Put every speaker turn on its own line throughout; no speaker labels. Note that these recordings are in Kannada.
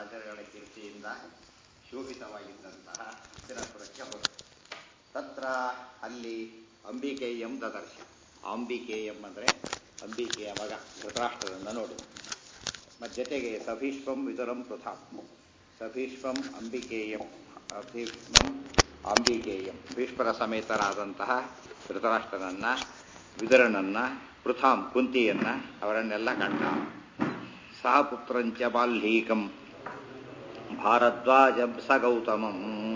ರಾಜರುಗಳ ಕೀರ್ತಿಯಿಂದ ಶೋಭಿತವಾಗಿದ್ದಂತಹ ಹಸ್ತಿನಾಪುರಕ್ಕೆ ಹೋದರು ತತ್ರ ಅಲ್ಲಿ ಅಂಬಿಕೆಯಂ ದದರ್ಶ ಅಂಬಿಕೆಯಂ ಅಂದರೆ ಅಂಬಿಕೆಯ ಮಗ ಧೃತರಾಷ್ಟ್ರರನ್ನು ನೋಡು ಮತ್ತು ಜೊತೆಗೆ ಸಭೀಷ್ಮಂ ವಿದುರಂ ಪೃಥಾಂ ಸಭೀಷ್ಮಂ ಅಂಬಿಕೆಯಂ ಅಭೀಷ್ಮಂ ಅಂಬಿಕೆಯಂ ಭೀಷ್ಮರ ಸಮೇತರಾದಂತಹ ಧೃತರಾಷ್ಟ್ರನನ್ನ ವಿದುರನನ್ನ ಪೃಥಾಂ ಕುಂತಿಯನ್ನ ಅವರನ್ನೆಲ್ಲ ಕಂಡ ಸಹ ಪುತ್ರಂಚ ಬಾಲ್ಹೀಕಂ ಭಾರದ್ವಾಜಂ ಸ ಗೌತಮಂ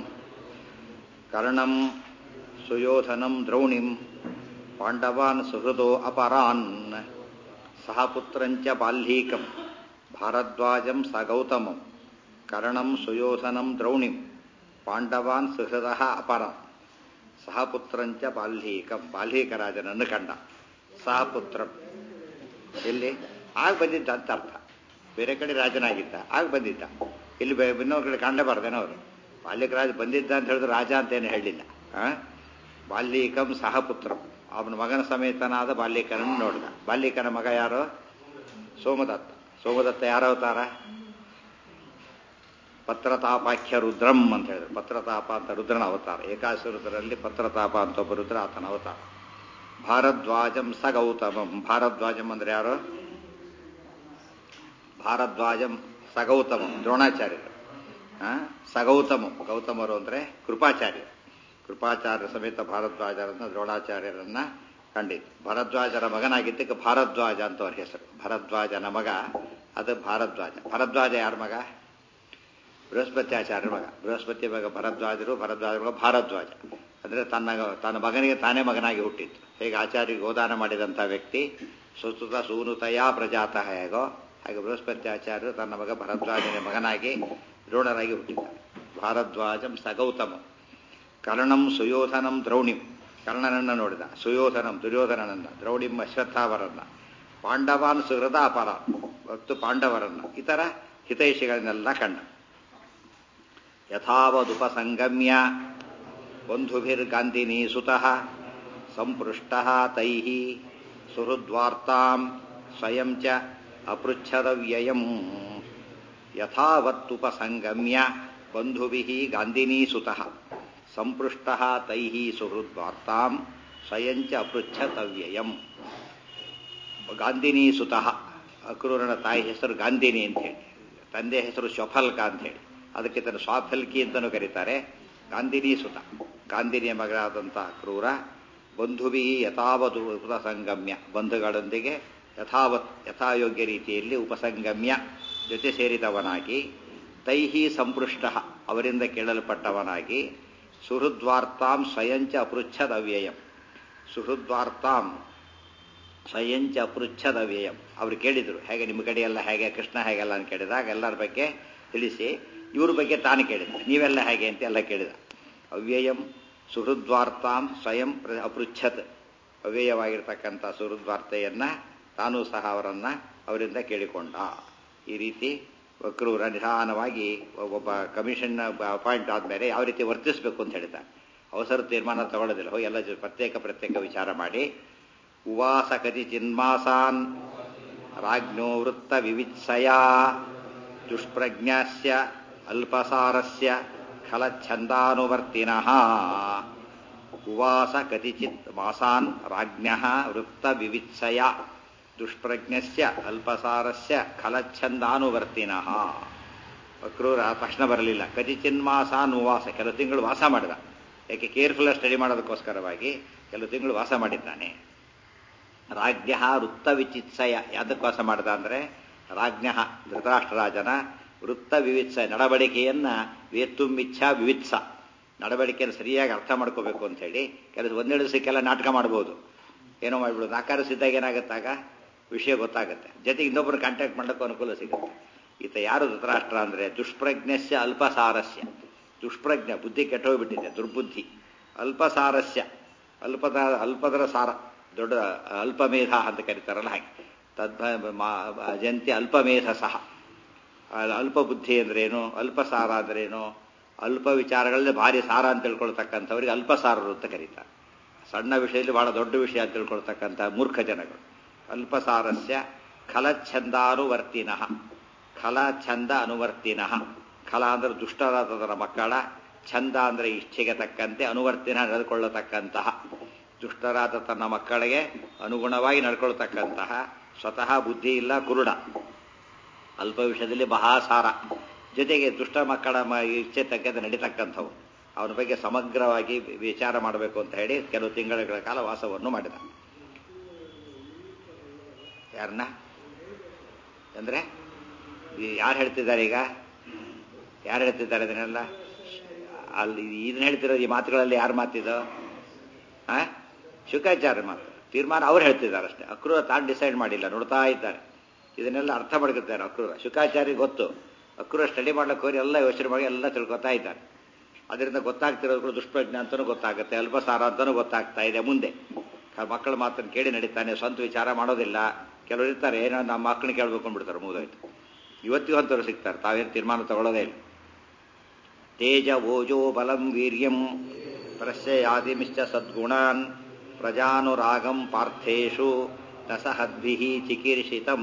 ಕರ್ಣಂ ಸುಯೋಧನಂ ದ್ರೌಣಿಂ ಪಾಂಡವಾನ್ ಸುಹೃದೋ ಅಪರಾನ್ ಸಹ ಪುತ್ರಂಚ ಬಾಲ್ಹೀಕಂ ಭಾರದ್ವಾಜಂ ಸ ಗೌತಮಂ ಕರ್ಣಂ ಸುಯೋಧನಂ ದ್ರೌಣಿಂ ಪಾಂಡವಾನ್ ಸುಹೃದ ಅಪರಾನ್ ಸಹ ಪುತ್ರಂಚ ಬಾಲ್ಹೀಕಂ ಬಾಲ್ಹೀಕ ರಾಜನನ್ನು ಕಂಡ ಸಹ ಪುತ್ರಂ ಎಲ್ಲಿ ಆಗ ಬಂದಿದ್ದ ಅಂತ ಅರ್ಥ ಬೇರೆ ಕಡೆ ರಾಜನಾಗಿದ್ದ ಆಗ ಬಂದಿದ್ದ ಇಲ್ಲಿ ಇನ್ನೊಂದು ಕಡೆ ಕಾಣಲೇಬಾರ್ದೇನೋ ಅವರು ಬಾಲ್ಯಕ ರಾಜ ಬಂದಿದ್ದ ಅಂತ ಹೇಳಿದ್ರು ರಾಜ ಅಂತೇನು ಹೇಳಿಲ್ಲ ಬಾಲ್ಯಕಂ ಸಹ ಪುತ್ರಂ ಅವನ ಮಗನ ಸಮೇತನಾದ ಬಾಲ್ಯಕನನ್ನು ನೋಡಿದ ಬಾಲ್ಯಕನ ಮಗ ಯಾರು ಸೋಮದತ್ತ ಸೋಮದತ್ತ ಯಾರ ಅವತಾರ ಪತ್ರತಾಪಾಖ್ಯ ರುದ್ರಂ ಅಂತ ಹೇಳಿದ್ರು ಪತ್ರತಾಪ ಅಂತ ರುದ್ರನ ಅವತಾರ ಏಕಾಶ ರುದ್ರಲ್ಲಿ ಪತ್ರತಾಪ ಅಂತ ಒಬ್ಬ ರುದ್ರ ಆತನ ಅವತಾರ ಭಾರದ್ವಾಜಂ ಸ ಗೌತಮಂ ಭಾರದ್ವಾಜಂ ಅಂದ್ರೆ ಯಾರು ಭಾರದ್ವಾಜಂ ಸಗೌತಮಂ ದ್ರೋಣಾಚಾರ್ಯರು ಸಗೌತಮಂ ಗೌತಮರು ಅಂದ್ರೆ ಕೃಪಾಚಾರ್ಯರು ಕೃಪಾಚಾರ್ಯ ಸಮೇತ ಭಾರದ್ವಾಜರನ್ನ ದ್ರೋಣಾಚಾರ್ಯರನ್ನ ಕಂಡಿದ್ದು ಭರದ್ವಾಜರ ಮಗನಾಗಿದ್ದಕ್ಕೆ ಭಾರದ್ವಾಜ ಅಂತ ಅವ್ರ ಹೆಸರು ಭರದ್ವಾಜನ ಮಗ ಅದು ಭಾರದ್ವಾಜ ಭರದ್ವಾಜ ಯಾರ ಮಗ ಬೃಹಸ್ಪತ್ಯಾಚಾರ್ಯ ಮಗ ಬೃಹಸ್ಪತಿ ಮಗ ಭರದ್ವಾಜರು ಭರದ್ವಾಜರ ಮಗ ಭಾರದ್ವಾಜ ಅಂದ್ರೆ ತನ್ನ ತನ್ನ ಮಗನಿಗೆ ತಾನೇ ಮಗನಾಗಿ ಹುಟ್ಟಿತ್ತು ಹೇಗೆ ಆಚಾರ್ಯ ಗೋದಾನ ಮಾಡಿದಂಥ ವ್ಯಕ್ತಿ ಸುಸ್ತುತ ಸೂನುತಯ ಪ್ರಜಾತ ಹೇಗೋ ಹಾಗೆ ಬೃಹಸ್ಪತ್ಯಾಚಾರ್ಯರು ತನ್ನ ಮಗ ಭರದ್ವಾಜನ ಮಗನಾಗಿ ದ್ರೋಣರಾಗಿ ಹುಟ್ಟಿದ್ದಾರೆ ಭಾರದ್ವಾಜಂ ಸಗೌತಮಂ ಕರ್ಣಂ ಸುಯೋಧನಂ ದ್ರೌಣಿಂ ಕರ್ಣನನ್ನ ನೋಡಿದ ಸುಯೋಧನಂ ದುರ್ಯೋಧನನನ್ನ ದ್ರೌಣಿಂ ಅಶ್ವತ್ಥಾವರನ್ನ ಪಾಂಡವಾನ್ ಸುಹೃದ ಅಪರ ಮತ್ತು ಪಾಂಡವರನ್ನ ಇತರ ಹಿತೈಷಿಗಳನ್ನೆಲ್ಲ ಕಂಡ ಯಥಾವದುಪಸಂಗಮ್ಯ ಬಂಧುಭಿರ್ಗಾಂಧಿನಿ ಸುತಃ ಸಂಪೃಷ್ಟ ತೈ ಸುಹೃದ್ವಾರ್ತಾಂ ಸ್ವಯಂ ಚ ಅಪೃಚ್ಛದವ್ಯಯಂ ಯಥಾವತ್ತುಪಸಂಗಮ್ಯ ಬಂಧುಭಿ ಗಾಂಧಿನಿ ಸುತಃ ಸಂಪೃಷ್ಟ ತೈ ಸುಹೃದ್ವಾರ್ತಾಂ ಸ್ವಯಂ ಚ ಅಪೃಚ್ಛತವ್ಯಯಂ ಗಾಂಧಿನಿ ಸುತಃ ಅಕ್ರೂರನ ತಾಯಿ ಹೆಸರು ಗಾಂಧಿನಿ ಅಂತ ಹೇಳಿ ತಂದೆ ಹೆಸರು ಶ್ವಫಲ್ಕ ಅಂತ ಹೇಳಿ ಅದಕ್ಕೆ ತನ್ನ ಸ್ವಾಫಲ್ಕಿ ಅಂತಲೂ ಕರೀತಾರೆ ಗಾಂಧಿನಿ ಸುತ ಗಾಂಧಿನಿಯ ಮಗಳಾದಂತಹ ಕ್ರೂರ ಬಂಧುವಿ ಯಥಾವತು ಉಪಸಂಗಮ್ಯ ಬಂಧುಗಳೊಂದಿಗೆ ಯಥಾವತ್ ಯಥಾಯೋಗ್ಯ ರೀತಿಯಲ್ಲಿ ಉಪಸಂಗಮ್ಯ ಜೊತೆ ಸೇರಿದವನಾಗಿ ತೈಹಿ ಸಂಪೃಷ್ಟ ಅವರಿಂದ ಕೇಳಲ್ಪಟ್ಟವನಾಗಿ ಸುಹೃದ್ವಾರ್ತಾಂ ಸ್ವಯಂಚ ಅಪೃಚ್ಛದವ್ಯಯಂ ಸುಹೃದ್ವಾರ್ತಾಂ ಸ್ವಯಂಚ ಅಪೃಚ್ಛದವ್ಯಯಂ ಅವರು ಕೇಳಿದರು ಹೇಗೆ ನಿಮ್ಮ ಕಡೆಯೆಲ್ಲ ಹೇಗೆ ಕೃಷ್ಣ ಹೇಗೆಲ್ಲ ಅಂತ ಕೇಳಿದಾಗ ಎಲ್ಲರ ಬಗ್ಗೆ ತಿಳಿಸಿ ಇವ್ರ ಬಗ್ಗೆ ತಾನು ಕೇಳಿದ ನೀವೆಲ್ಲ ಹೇಗೆ ಅಂತ ಎಲ್ಲ ಕೇಳಿದ ಅವ್ಯಯಂ ಸುಹೃದ್ವಾರ್ತಾಂ ಸ್ವಯಂ ಅಪೃಚ್ಛತ್ ಅವ್ಯಯವಾಗಿರ್ತಕ್ಕಂಥ ಸುಹೃದ್ವಾರ್ತೆಯನ್ನ ತಾನೂ ಸಹ ಅವರನ್ನ ಅವರಿಂದ ಕೇಳಿಕೊಂಡ ಈ ರೀತಿ ವಕ್ರೂರ ನಿಧಾನವಾಗಿ ಒಬ್ಬ ಕಮಿಷನ್ ಅಪಾಯಿಂಟ್ ಆದಮೇಲೆ ಯಾವ ರೀತಿ ವರ್ತಿಸಬೇಕು ಅಂತ ಹೇಳಿದ್ದಾರೆ ಅವಸರ ತೀರ್ಮಾನ ತಗೊಳ್ಳೋದಿಲ್ಲ ಹೋಗಿ ಎಲ್ಲ ಪ್ರತ್ಯೇಕ ಪ್ರತ್ಯೇಕ ವಿಚಾರ ಮಾಡಿ ಉವಾಸ ಕತಿ ಚಿನ್ಮಾಸಾನ್ ರಾಜ್ಞೋ ವೃತ್ತ ವಿವಿತ್ಸಯ ದುಷ್ಪ್ರಜ್ಞಾಸ್ಯ ಅಲ್ಪಸಾರಸ್ಯ ಖಲಚ್ಛಂದಾನುವರ್ತಿನಃ ಉವಾಸ ಕತಿಚಿತ್ ಮಾಸಾನ್ ರಾಜ್ಞ ವೃತ್ತ ವಿವಿತ್ಸಯ ದುಷ್ಪ್ರಜ್ಞಸ್ಯ ಅಲ್ಪಸಾರಸ್ಯ ಖಲಚ್ಛಂದಾನುವರ್ತಿನಃ ಕ್ರೂರ ತಕ್ಷಣ ಬರಲಿಲ್ಲ ಕತಿಚಿನ್ಮಾಸಾನ್ ಉವಾಸ ಕೆಲವು ತಿಂಗಳು ವಾಸ ಮಾಡಿದ ಯಾಕೆ ಕೇರ್ಫುಲ್ ಸ್ಟಡಿ ಮಾಡೋದಕ್ಕೋಸ್ಕರವಾಗಿ ಕೆಲವು ತಿಂಗಳು ವಾಸ ಮಾಡಿದ್ದಾನೆ ರಾಜ್ಞ ವೃತ್ತ ವಿಚಿತ್ಸಯ ಯಾತಕ್ಕೆ ವಾಸ ಮಾಡಿದ ಅಂದರೆ ರಾಜ್ಞ ಧೃತರಾಷ್ಟ್ರರಾಜನ ವೃತ್ತ ವಿವಿತ್ಸ ನಡವಳಿಕೆಯನ್ನ ವೇತ್ತುಂಬಿಚ್ಛ ವಿವಿತ್ಸ ನಡವಳಿಕೆಯನ್ನು ಸರಿಯಾಗಿ ಅರ್ಥ ಮಾಡ್ಕೋಬೇಕು ಅಂತ ಹೇಳಿ ಕೆಲಸ ಒಂದೆರಡು ದಿವಸಕ್ಕೆಲ್ಲ ನಾಟಕ ಮಾಡ್ಬೋದು ಏನೋ ಮಾಡ್ಬಿಡೋದು ನಾಕಾರ ಸಿದ್ದಾಗ ಏನಾಗುತ್ತಾಗ ವಿಷಯ ಗೊತ್ತಾಗುತ್ತೆ ಜೊತೆಗೆ ಇನ್ನೊಬ್ಬರು ಕಾಂಟ್ಯಾಕ್ಟ್ ಮಾಡೋಕ್ಕೂ ಅನುಕೂಲ ಸಿಗುತ್ತೆ ಈತ ಯಾರು ಧೃತರಾಷ್ಟ್ರ ಅಂದರೆ ದುಷ್ಪ್ರಜ್ಞಸ್ಯ ಅಲ್ಪಸಾರಸ್ಯ ದುಷ್ಪ್ರಜ್ಞ ಬುದ್ಧಿ ಕೆಟ್ಟೋಗ್ಬಿಟ್ಟಿದೆ ದುರ್ಬುದ್ಧಿ ಅಲ್ಪಸಾರಸ್ಯ ಅಲ್ಪದ ಅಲ್ಪದರ ಸಾರ ದೊಡ್ಡ ಅಲ್ಪಮೇಧ ಅಂತ ಕರೀತಾರಲ್ಲ ಹಾಗೆ ತದ್ ಜಂತಿ ಅಲ್ಪಮೇಧ ಸಹ ಅಲ್ಪ ಬುದ್ಧಿ ಅಂದ್ರೇನು ಅಲ್ಪಸಾರ ಅಂದ್ರೇನು ಅಲ್ಪ ವಿಚಾರಗಳಲ್ಲಿ ಭಾರಿ ಸಾರ ಅಂತ ತಿಳ್ಕೊಳ್ತಕ್ಕಂಥವ್ರಿಗೆ ಅಲ್ಪಸಾರರು ಅಂತ ಕರೀತಾರೆ ಸಣ್ಣ ವಿಷಯದಲ್ಲಿ ಬಹಳ ದೊಡ್ಡ ವಿಷಯ ಅಂತ ತಿಳ್ಕೊಳ್ತಕ್ಕಂಥ ಮೂರ್ಖ ಜನಗಳು ಅಲ್ಪಸಾರಸ್ಯ ಖಲಚ್ಛಂದಾನುವರ್ತಿನಃ ಖಲ ಛಂದ ಅನುವರ್ತಿನಃ ಖಲ ಅಂದ್ರೆ ದುಷ್ಟರಾದದರ ಮಕ್ಕಳ ಛಂದ ಅಂದ್ರೆ ಇಚ್ಛೆಗೆ ತಕ್ಕಂತೆ ಅನುವರ್ತಿನ ನಡೆದುಕೊಳ್ಳತಕ್ಕಂತಹ ದುಷ್ಟರಾದ ತನ್ನ ಮಕ್ಕಳಿಗೆ ಅನುಗುಣವಾಗಿ ನಡ್ಕೊಳ್ತಕ್ಕಂತಹ ಸ್ವತಃ ಬುದ್ಧಿ ಇಲ್ಲ ಕುರುಡ ಅಲ್ಪ ವಿಷಯದಲ್ಲಿ ಮಹಾಸಾರ ಜೊತೆಗೆ ದುಷ್ಟ ಮಕ್ಕಳ ಮ ಇಚ್ಛೆ ತಕ್ಕಂತೆ ನಡೀತಕ್ಕಂಥವು ಅವನ ಬಗ್ಗೆ ಸಮಗ್ರವಾಗಿ ವಿಚಾರ ಮಾಡಬೇಕು ಅಂತ ಹೇಳಿ ಕೆಲವು ತಿಂಗಳ ಕಾಲ ವಾಸವನ್ನು ಮಾಡಿದ ಯಾರನ್ನ ಅಂದ್ರೆ ಯಾರು ಹೇಳ್ತಿದ್ದಾರೆ ಈಗ ಯಾರು ಹೇಳ್ತಿದ್ದಾರೆ ಇದನ್ನೆಲ್ಲ ಅಲ್ಲಿ ಇದನ್ನ ಹೇಳ್ತಿರೋದು ಈ ಮಾತುಗಳಲ್ಲಿ ಯಾರು ಮಾತಿದ್ದು ಆ ಶುಕಾಚಾರ್ಯ ಮಾತು ತೀರ್ಮಾನ ಅವ್ರು ಹೇಳ್ತಿದ್ದಾರೆ ಅಷ್ಟೇ ಅಕ್ರೂರ ತಾನು ಡಿಸೈಡ್ ಮಾಡಿಲ್ಲ ನೋಡ್ತಾ ಇದ್ದಾರೆ ಇದನ್ನೆಲ್ಲ ಅರ್ಥ ಮಾಡ್ಕೊತಾರೆ ಅಕ್ರೂರ ಶುಕಾಚಾರ್ಯ ಗೊತ್ತು ಅಕ್ರೂರ ಸ್ಟಡಿ ಮಾಡ್ಲಿಕ್ಕೆ ಹೋಗಿ ಎಲ್ಲ ಯೋಚನೆ ಮಾಡಿ ಎಲ್ಲ ತಿಳ್ಕೊತಾ ಇದ್ದಾರೆ ಅದರಿಂದ ಗೊತ್ತಾಗ್ತಿರೋದು ಕೂಡ ದುಷ್ಪ್ರಜ್ಞೆ ಅಂತಲೂ ಗೊತ್ತಾಗುತ್ತೆ ಅಲ್ಪಸಾರ ಅಂತಲೂ ಗೊತ್ತಾಗ್ತಾ ಇದೆ ಮುಂದೆ ಮಕ್ಕಳ ಮಾತನ್ನು ಕೇಳಿ ನಡೀತಾನೆ ಸ್ವಂತ ವಿಚಾರ ಮಾಡೋದಿಲ್ಲ ಕೆಲವರು ಇರ್ತಾರೆ ಏನೋ ನಮ್ಮ ಮಕ್ಕಳನ್ನ ಕೇಳ್ಬೇಕು ಅಂದ್ಬಿಡ್ತಾರೆ ಮುಗಿದೋಯ್ತು ಇವತ್ತಿಗೂ ಅಂತವ್ರು ಸಿಗ್ತಾರೆ ತಾವೇನು ತೀರ್ಮಾನ ತಗೊಳ್ಳೋದೇ ಇಲ್ಲ ತೇಜ ಓಜೋ ಬಲಂ ವೀರ್ಯಂ ಪ್ರಶ್ಯಯಾದಿಮಿಶ್ಚ ಸದ್ಗುಣಾನ್ ಪ್ರಜಾನುರಾಗಂ ಪಾರ್ಥೇಶು ನಸಹದ್ಭಿ ಚಿಕೀರ್ಷಿತಂ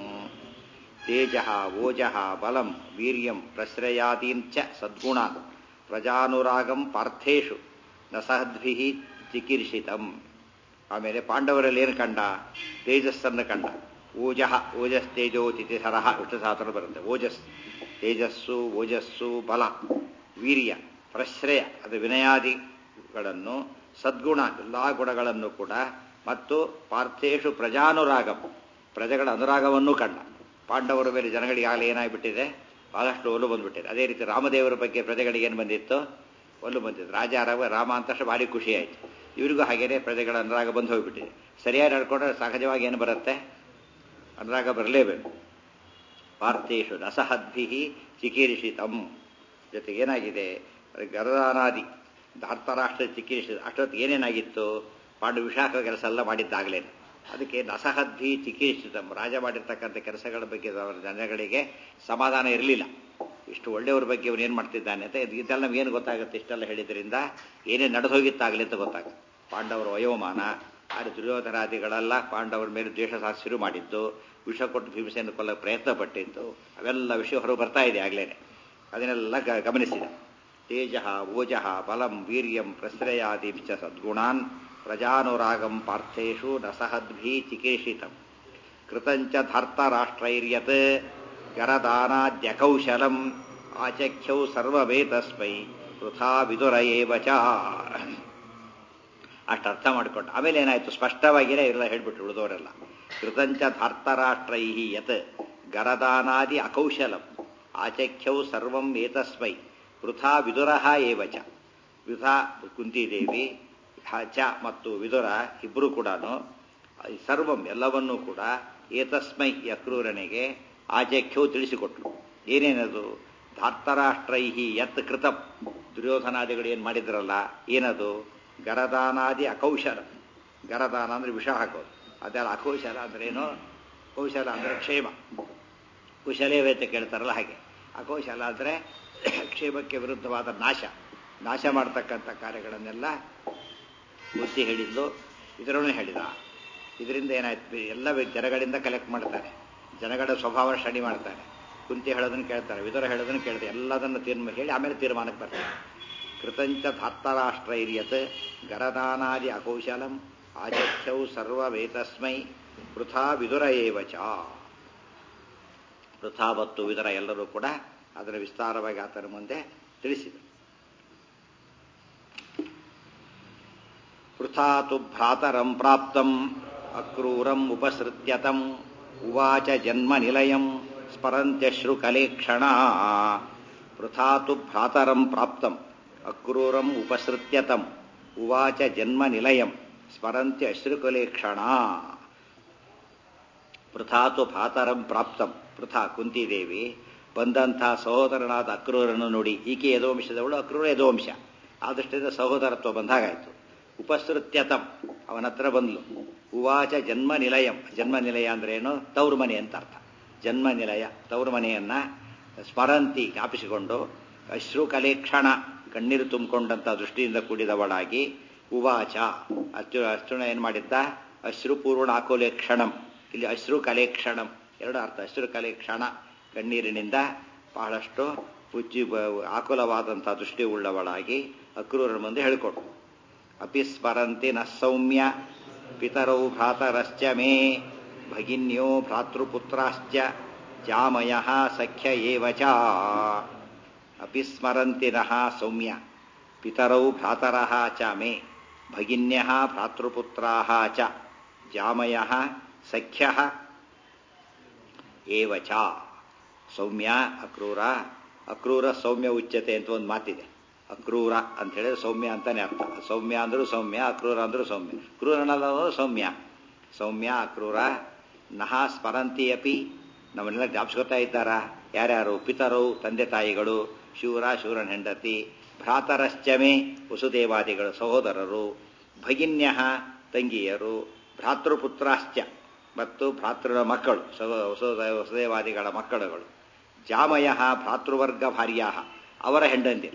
ತೇಜ ಓಜ ಬಲಂ ವೀರ್ಯಂ ಪ್ರಶ್ರಯಾದೀಂಚ ಸದ್ಗುಣಾನ್ ಪ್ರಜಾನುರಾಗಂ ಪಾರ್ಥೇಶು ನಸಹದ್ಭಿ ಚಿಕೀರ್ಷಿತಂ ಆಮೇಲೆ ಪಾಂಡವರಲ್ಲಿ ಏನು ಕಂಡ ತೇಜಸ್ಸನ್ನು ಕಂಡ ಓಜಃ ಓಜಸ್ ತೇಜೋ ತಿಥಿಸರಹ ವಿಷ್ಣು ಸಹಸ್ರ ಬರುತ್ತೆ ಓಜಸ್ ತೇಜಸ್ಸು ಓಜಸ್ಸು ಬಲ ವೀರ್ಯ ಪ್ರಶ್ರಯ ಅದು ವಿನಯಾದಿಗಳನ್ನು ಸದ್ಗುಣ ಎಲ್ಲ ಗುಣಗಳನ್ನು ಕೂಡ ಮತ್ತು ಪಾರ್ಥೇಶು ಪ್ರಜಾನುರಾಗಂ ಪ್ರಜೆಗಳ ಅನುರಾಗವನ್ನೂ ಕಂಡ ಪಾಂಡವರ ಮೇಲೆ ಜನಗಳಿಗೆ ಆಗಲೇ ಏನಾಗ್ಬಿಟ್ಟಿದೆ ಬಹಳಷ್ಟು ಒಲು ಬಂದ್ಬಿಟ್ಟಿದೆ ಅದೇ ರೀತಿ ರಾಮದೇವರ ಬಗ್ಗೆ ಪ್ರಜೆಗಳಿಗೆ ಏನು ಬಂದಿತ್ತು ಒಲ್ಲು ಬಂದಿತ್ತು ರಾಜ ರಾಮ ರಾಮ ಅಂತಷ್ಟು ಭಾರಿ ಖುಷಿ ಆಯಿತು ಇವರಿಗೂ ಹಾಗೇನೆ ಪ್ರಜೆಗಳ ಅನುರಾಗ ಬಂದು ಹೋಗ್ಬಿಟ್ಟಿದೆ ಸರಿಯಾಗಿ ನಡ್ಕೊಂಡ್ರೆ ಸಹಜವಾಗಿ ಏನು ಬರುತ್ತೆ ಅನುರಾಗ ಬರಲೇಬೇಕು ಪಾರ್ಥೇಶು ನಸಹದ್ಭಿ ಚಿಕೀರ್ಷಿತಂ ಜೊತೆಗೆ ಏನಾಗಿದೆ ಗರದಾನಾದಿ ಧಾರ್ತರಾಷ್ಟ್ರ ಚಿಕೀರ್ಷಿತ ಅಷ್ಟೊತ್ತಿಗೆ ಏನೇನಾಗಿತ್ತು ಪಾಂಡು ವಿಶಾಖ ಕೆಲಸ ಎಲ್ಲ ಮಾಡಿದ್ದಾಗಲೇನು ಅದಕ್ಕೆ ನಸಹದ್ಭಿ ಚಿಕೀರ್ಷಿತಂ ರಾಜ ಮಾಡಿರ್ತಕ್ಕಂಥ ಕೆಲಸಗಳ ಬಗ್ಗೆ ಅವರ ಜನಗಳಿಗೆ ಸಮಾಧಾನ ಇರಲಿಲ್ಲ ಇಷ್ಟು ಒಳ್ಳೆಯವ್ರ ಬಗ್ಗೆ ಅವನು ಏನು ಮಾಡ್ತಿದ್ದಾನೆ ಅಂತ ಇದೆಲ್ಲ ನಮಗೇನು ಗೊತ್ತಾಗುತ್ತೆ ಇಷ್ಟೆಲ್ಲ ಹೇಳಿದ್ರಿಂದ ಏನೇನು ನಡೆದು ಹೋಗಿತ್ತಾಗಲಿ ಅಂತ ಗೊತ್ತಾಗುತ್ತೆ ಪಾಂಡವರ ವಯೋಮಾನ ಆದರೆ ದುರ್ಯೋಧನಾದಿಗಳೆಲ್ಲ ಪಾಂಡವರ ಮೇಲೆ ದ್ವೇಷ ಸಾಧಿಸಿ ಶುರು ಮಾಡಿದ್ದು ವಿಷ ಕೊಟ್ಟು ಭೀಮಸೇನ ಕೊಲ್ಲ ಪ್ರಯತ್ನ ಪಟ್ಟಿದ್ದು ಅವೆಲ್ಲ ವಿಷಯ ಹೊರಗೆ ಬರ್ತಾ ಇದೆ ಆಗ್ಲೇನೆ ಅದನ್ನೆಲ್ಲ ಗಮನಿಸಿದ ತೇಜ ಓಜಃ ಬಲಂ ವೀರ್ಯಂ ಪ್ರಶ್ರಯಾದಿಂಚ ಸದ್ಗುಣಾನ್ ಪ್ರಜಾನುರಾಗಂ ಪಾರ್ಥೇಶು ನಸಹದ್ಭಿ ಚಿಕೇಷಿತಂ ಕೃತಂಚ ಧಾರ್ತರಾಷ್ಟ್ರೈರ್ಯತ್ ಗರದಾನಾದ್ಯಕೌಶಲಂ ಆಚಖ್ಯೌ ಸರ್ವವೇತಸ್ಮೈ ವೃಥಾ ವಿದುರ ಏವ ಚ ಅಷ್ಟು ಅರ್ಥ ಮಾಡಿಕೊಂಡು ಆಮೇಲೆ ಏನಾಯ್ತು ಸ್ಪಷ್ಟವಾಗಿಯೇ ಇವೆಲ್ಲ ಹೇಳ್ಬಿಟ್ರು ಉಳಿದವರೆಲ್ಲ ಕೃತಂಚ ಧಾರ್ತರಾಷ್ಟ್ರೈ ಯತ್ ಗರದಾನಾದಿ ಅಕೌಶಲಂ ಆಚಖ್ಯೌ ಸರ್ವಂ ಏತಸ್ಮೈ ವೃಥಾ ವಿದುರ ಏವ ಚ ವೃಥಾ ಕುಂತಿದೇವಿ ಚ ಮತ್ತು ವಿದುರ ಇಬ್ಬರು ಕೂಡ ಸರ್ವಂ ಎಲ್ಲವನ್ನೂ ಕೂಡ ಏತಸ್ಮೈ ಅಕ್ರೂರನಿಗೆ ಆಚಖ್ಯವು ತಿಳಿಸಿಕೊಟ್ರು ಏನೇನದು ಧಾರ್ತರಾಷ್ಟ್ರೈಹಿ ಯತ್ ಕೃತಂ ದುರ್ಯೋಧನಾದಿಗಳು ಏನು ಮಾಡಿದ್ರಲ್ಲ ಏನದು ಗರದಾನಾದಿ ಅಕೌಶಲ ಗರದಾನ ಅಂದರೆ ವಿಷ ಹಾಕೋದು ಅದೆಲ್ಲ ಅಕೌಶಲ ಅಂದ್ರೆ ಏನು ಕೌಶಲ ಅಂದರೆ ಕ್ಷೇಮ ಕುಶಲೇವೆ ಅಂತ ಕೇಳ್ತಾರಲ್ಲ ಹಾಗೆ ಅಕೌಶಲ ಅಂದರೆ ಕ್ಷೇಮಕ್ಕೆ ವಿರುದ್ಧವಾದ ನಾಶ ನಾಶ ಮಾಡ್ತಕ್ಕಂಥ ಕಾರ್ಯಗಳನ್ನೆಲ್ಲ ಬುದ್ಧಿ ಹೇಳಿದ್ಲು ಇದರನ್ನು ಹೇಳಿದ ಇದರಿಂದ ಏನಾಯ್ತು ಎಲ್ಲ ಜನಗಳಿಂದ ಕಲೆಕ್ಟ್ ಮಾಡ್ತಾರೆ ಜನಗಳ ಸ್ವಭಾವ ಸ್ಟಡಿ ಮಾಡ್ತಾರೆ ಕುಂತಿ ಹೇಳೋದನ್ನು ಕೇಳ್ತಾರೆ ವಿದುರ ಹೇಳೋದನ್ನು ಕೇಳ್ತಾರೆ ಎಲ್ಲದನ್ನು ತೀರ್ಮ ಹೇಳಿ ಆಮೇಲೆ ತೀರ್ಮಾನಕ್ಕೆ ಬರ್ತಾರೆ ಕೃತಂಚ ಧಾರ್ತರಾಷ್ಟ್ರ ಇರಿಯತ್ ಗರದಾನಾದಿ ಅಕೌಶಲಂ ಆಚಖ್ಯೌ ಸರ್ವವೇತಸ್ಮೈ ವೃಥಾ ವಿದುರ ಏವಚ ವೃಥಾ ಮತ್ತು ವಿದುರ ಎಲ್ಲರೂ ಕೂಡ ಅದರ ವಿಸ್ತಾರವಾಗಿ ಆತನ ಮುಂದೆ ತಿಳಿಸಿದರು ವೃಥಾ ತು ಭ್ರಾತರಂ ಪ್ರಾಪ್ತಂ ಅಕ್ರೂರಂ ಉಪಸೃತ್ಯತಂ ಉವಾಚ ಜನ್ಮ ನಿಲಯಂ ಸ್ಮರಂತ್ಯಶ್ರುಕಲೇಕ್ಷಣ ವೃಥಾ ತು ಭ್ರಾತರಂ ಪ್ರಾಪ್ತಂ ಅಕ್ರೂರಂ ಉಪಸೃತ್ಯತಂ ಉವಾಚ ಜನ್ಮ ನಿಲಯಂ ಸ್ಮರಂತ್ಯ ಅಶ್ರುಕಲೇಕ್ಷಣ ಪೃಥಾತು ಭಾತರಂ ಪ್ರಾಪ್ತಂ ಪೃಥಾ ಕುಂತಿದೇವಿ ಬಂದಂಥ ಸಹೋದರನಾದ ಅಕ್ರೂರನ್ನು ನೋಡಿ ಈಕೆ ಯದೋಂಶದವಳು ಅಕ್ರೂರ ಯದೋಂಶ ಆ ದೃಷ್ಟಿಯಿಂದ ಸಹೋದರತ್ವ ಬಂದಾಗಾಯಿತು ಉಪಸೃತ್ಯತಂ ಅವನ ಹತ್ರ ಬಂದ್ಲು ಉವಾಚ ಜನ್ಮ ನಿಲಯಂ ಜನ್ಮ ನಿಲಯ ಅಂದ್ರೆ ಏನು ತವರು ಮನೆ ಅಂತ ಅರ್ಥ ಜನ್ಮ ನಿಲಯ ತವರು ಮನೆಯನ್ನ ಸ್ಮರಂತಿ ಜ್ಞಾಪಿಸಿಕೊಂಡು ಅಶ್ರು ಕಲೇಕ್ಷಣ ಕಣ್ಣೀರು ತುಂಬಿಕೊಂಡಂತ ದೃಷ್ಟಿಯಿಂದ ಕೂಡಿದವಳಾಗಿ ಉವಾಚ ಅಶ್ರು ಅರ್ಜುನ ಏನು ಮಾಡಿದ್ದ ಅಶ್ರು ಪೂರ್ಣ ಆಕೋಲೇಕ್ಷಣಂ ಇಲ್ಲಿ ಅಶ್ರು ಕಲೇಕ್ಷಣಂ ಎರಡು ಅರ್ಥ ಅಶ್ರು ಕಲೇಕ್ಷಣ ಕಣ್ಣೀರಿನಿಂದ ಬಹಳಷ್ಟು ಉಜ್ಜಿ ಆಕುಲವಾದಂಥ ದೃಷ್ಟಿ ಉಳ್ಳವಳಾಗಿ ಅಕ್ರೂರರ ಮುಂದೆ ಹೇಳಿಕೊಡು ಅಪಿ ಸ್ಮರಂತಿ ನ ಸೌಮ್ಯ ಪಿತರೌ ಭ್ರಾತರಶ್ಚ ಮೇ ಭಗಿನ್ಯೋ ಭ್ರಾತೃಪುತ್ರಾಶ್ಚ ಜಾಮಯ ಸಖ್ಯ ಏವ ಚ ಅಪಿ ಸ್ಮರಂತಿ ನಃ ಸೌಮ್ಯ ಪಿತರೌ ಭ್ರಾತರಃ ಚ ಮೇ ಭಗಿನ್ಯಃ ಭ್ರಾತೃಪುತ್ರಾಃ ಚ ಜಾಮಯಃ ಸಖ್ಯಃ ಏವ ಚ ಸೌಮ್ಯ ಅಕ್ರೂರ ಅಕ್ರೂರ ಸೌಮ್ಯ ಉಚ್ಯತೆ ಅಂತ ಒಂದು ಮಾತಿದೆ ಅಕ್ರೂರ ಅಂತ ಹೇಳಿದ್ರೆ ಸೌಮ್ಯ ಅಂತಾನೆ ಅರ್ಥ ಸೌಮ್ಯ ಅಂದ್ರೂ ಸೌಮ್ಯ ಅಕ್ರೂರ ಅಂದ್ರೂ ಸೌಮ್ಯ ಕ್ರೂರನಲ್ಲ ಸೌಮ್ಯ ಸೌಮ್ಯ ಅಕ್ರೂರ ನಹ ಸ್ಮರಂತಿ ಅಪಿ ನಮ್ಮನ್ನೆಲ್ಲ ಜ್ಞಾಪಿಸ್ಕೊತಾ ಇದ್ದಾರಾ ಯಾರ್ಯಾರು ಪಿತರು ತಂದೆ ತಾಯಿಗಳು ಶೂರ ಶೂರನ ಹೆಂಡತಿ ಭ್ರಾತರಶ್ಚಮೆ ವಸುದೇವಾದಿಗಳು ಸಹೋದರರು ಭಗಿನ್ಯ ತಂಗಿಯರು ಭ್ರಾತೃಪುತ್ರಾಶ್ಚ ಮತ್ತು ಭ್ರಾತೃನ ಮಕ್ಕಳು ವಸುದೇವಾದಿಗಳ ಮಕ್ಕಳುಗಳು ಜಾಮಯ ಭ್ರಾತೃವರ್ಗ ಭಾರ್ಯ ಅವರ ಹೆಂಡಂದಿರು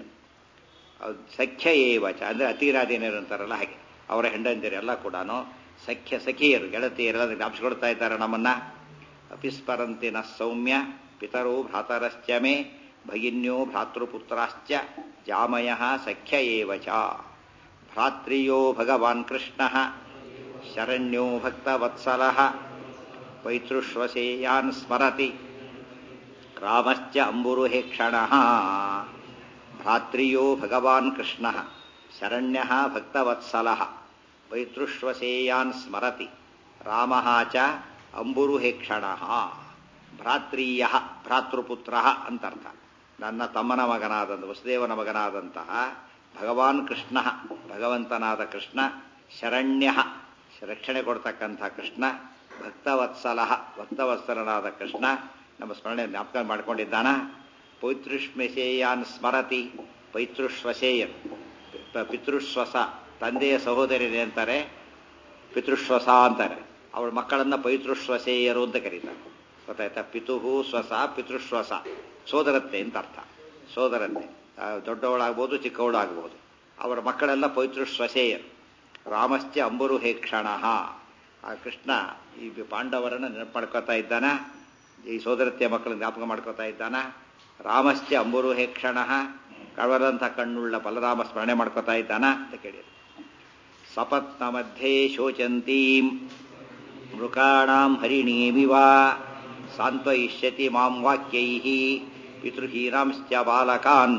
ಸಖ್ಯ ಏವಚ ಅಂದರೆ ಅತಿರಾಧೀನರು ಅಂತಾರಲ್ಲ ಹಾಗೆ ಅವರ ಹೆಂಡಂದಿರು ಕೂಡ ಸಖ್ಯ ಸಖಿಯರು ಗೆಳತಿಯರೆಲ್ಲ ಜ್ಞಾಪಿಸ್ಕೊಡ್ತಾ ಇದ್ದಾರೆ ನಮ್ಮನ್ನ ಅಪಿಸ್ಪರಂತಿ ನ ಸೌಮ್ಯ ಪಿತರೋ ಭ್ರಾತರಶ್ಚ ಮೇ ಭಗಿನ್ಯೋ ಭ್ರಾತೃಪುತ್ರಾಶ್ಚ ಜಾಮಯ ಸಖ್ಯ ಏವಚ ಭ್ರಾತ್ರಿಯೋ ಭಗವಾನ್ ಕೃಷ್ಣ ಶರಣ್ಯೋ ಭಕ್ತವತ್ಸಲ ಪೈತೃಶ್ವಸೇಯಾನ್ ಸ್ಮರತಿ ರಾಮಶ್ಚ ಅಂಬುರುಹೇಕ್ಷಣ ಭ್ರಾತ್ರಿಯೋ ಭಗವಾನ್ ಕೃಷ್ಣ ಶರಣ್ಯ ಭಕ್ತವತ್ಸಲ ಪೈತೃಶ್ವಸೇಯಾನ್ ಸ್ಮರತಿ ರಾಮ ಚ ಅಂಬುರುಹೇಕ್ಷಣ ಭ್ರಾತ್ರೀಯ ಭ್ರಾತೃಪುತ್ರ ಅಂತರ್ಥ ನನ್ನ ತಮ್ಮನ ಮಗನಾದಂಥ ವಸುದೇವನ ಮಗನಾದಂತಹ ಭಗವಾನ್ ಕೃಷ್ಣ ಭಗವಂತನಾದ ಕೃಷ್ಣ ಶರಣ್ಯ ರಕ್ಷಣೆ ಕೊಡ್ತಕ್ಕಂಥ ಕೃಷ್ಣ ಭಕ್ತವತ್ಸಲ ಭಕ್ತವತ್ಸಲನಾದ ಕೃಷ್ಣ ನಮ್ಮ ಸ್ಮರಣೆ ಜ್ಞಾಪಕ ಮಾಡ್ಕೊಂಡಿದ್ದಾನ ಪೈತೃಷ್ಮೆಸೇಯಾನ್ ಸ್ಮರತಿ ಪೈತೃಶ್ವಸೇಯನ್ ಪಿತೃಶ್ವಸ ತಂದೆಯ ಸಹೋದರಿಯರೇ ಅಂತಾರೆ ಪಿತೃಶ್ವಸ ಅಂತಾರೆ ಅವಳ ಮಕ್ಕಳನ್ನ ಪೈತೃಶ್ವಸೇಯರು ಅಂತ ಕರೀತಾರೆ ಗೊತ್ತಾಯ್ತಾ ಪಿತುಹು ಸ್ವಸ ಪಿತೃಶ್ವಸ ಸೋದರತ್ತೆ ಅಂತ ಅರ್ಥ ಸೋದರತ್ತೆ ದೊಡ್ಡವಳಾಗ್ಬೋದು ಚಿಕ್ಕವಳು ಆಗ್ಬೋದು ಅವರ ಮಕ್ಕಳೆಲ್ಲ ಪೈತೃಶ್ವಸೇಯರು ರಾಮಶ್ಚ ಅಂಬುರು ಹೇ ಕ್ಷಣ ಆ ಕೃಷ್ಣ ಈ ಪಾಂಡವರನ್ನ ನೆನಪು ಮಾಡ್ಕೋತಾ ಇದ್ದಾನ ಈ ಸೋದರತ್ತೆಯ ಮಕ್ಕಳನ್ನ ಜ್ಞಾಪಕ ಮಾಡ್ಕೋತಾ ಇದ್ದಾನ ರಾಮಶ್ಚ ಅಂಬುರು ಹೇ ಕ್ಷಣ ಕಳವರಂಥ ಕಣ್ಣುಳ್ಳ ಬಲರಾಮ ಸ್ಮರಣೆ ಮಾಡ್ಕೋತಾ ಇದ್ದಾನ ಅಂತ ಕೇಳಿದ್ರು ಸಪತ್ನ ಮಧ್ಯೆ ಶೋಚಂತೀಂ ಮೃಕಾಣಾಂ ಹರಿಣೀಮಿವ ಸಾಂತ್ವಯಿಷ್ಯತಿ ಮಾಂ ವಾಕ್ಯೈ ಪಿತೃಹೀನಾಂಶ್ಚ ಬಾಲಕಾನ್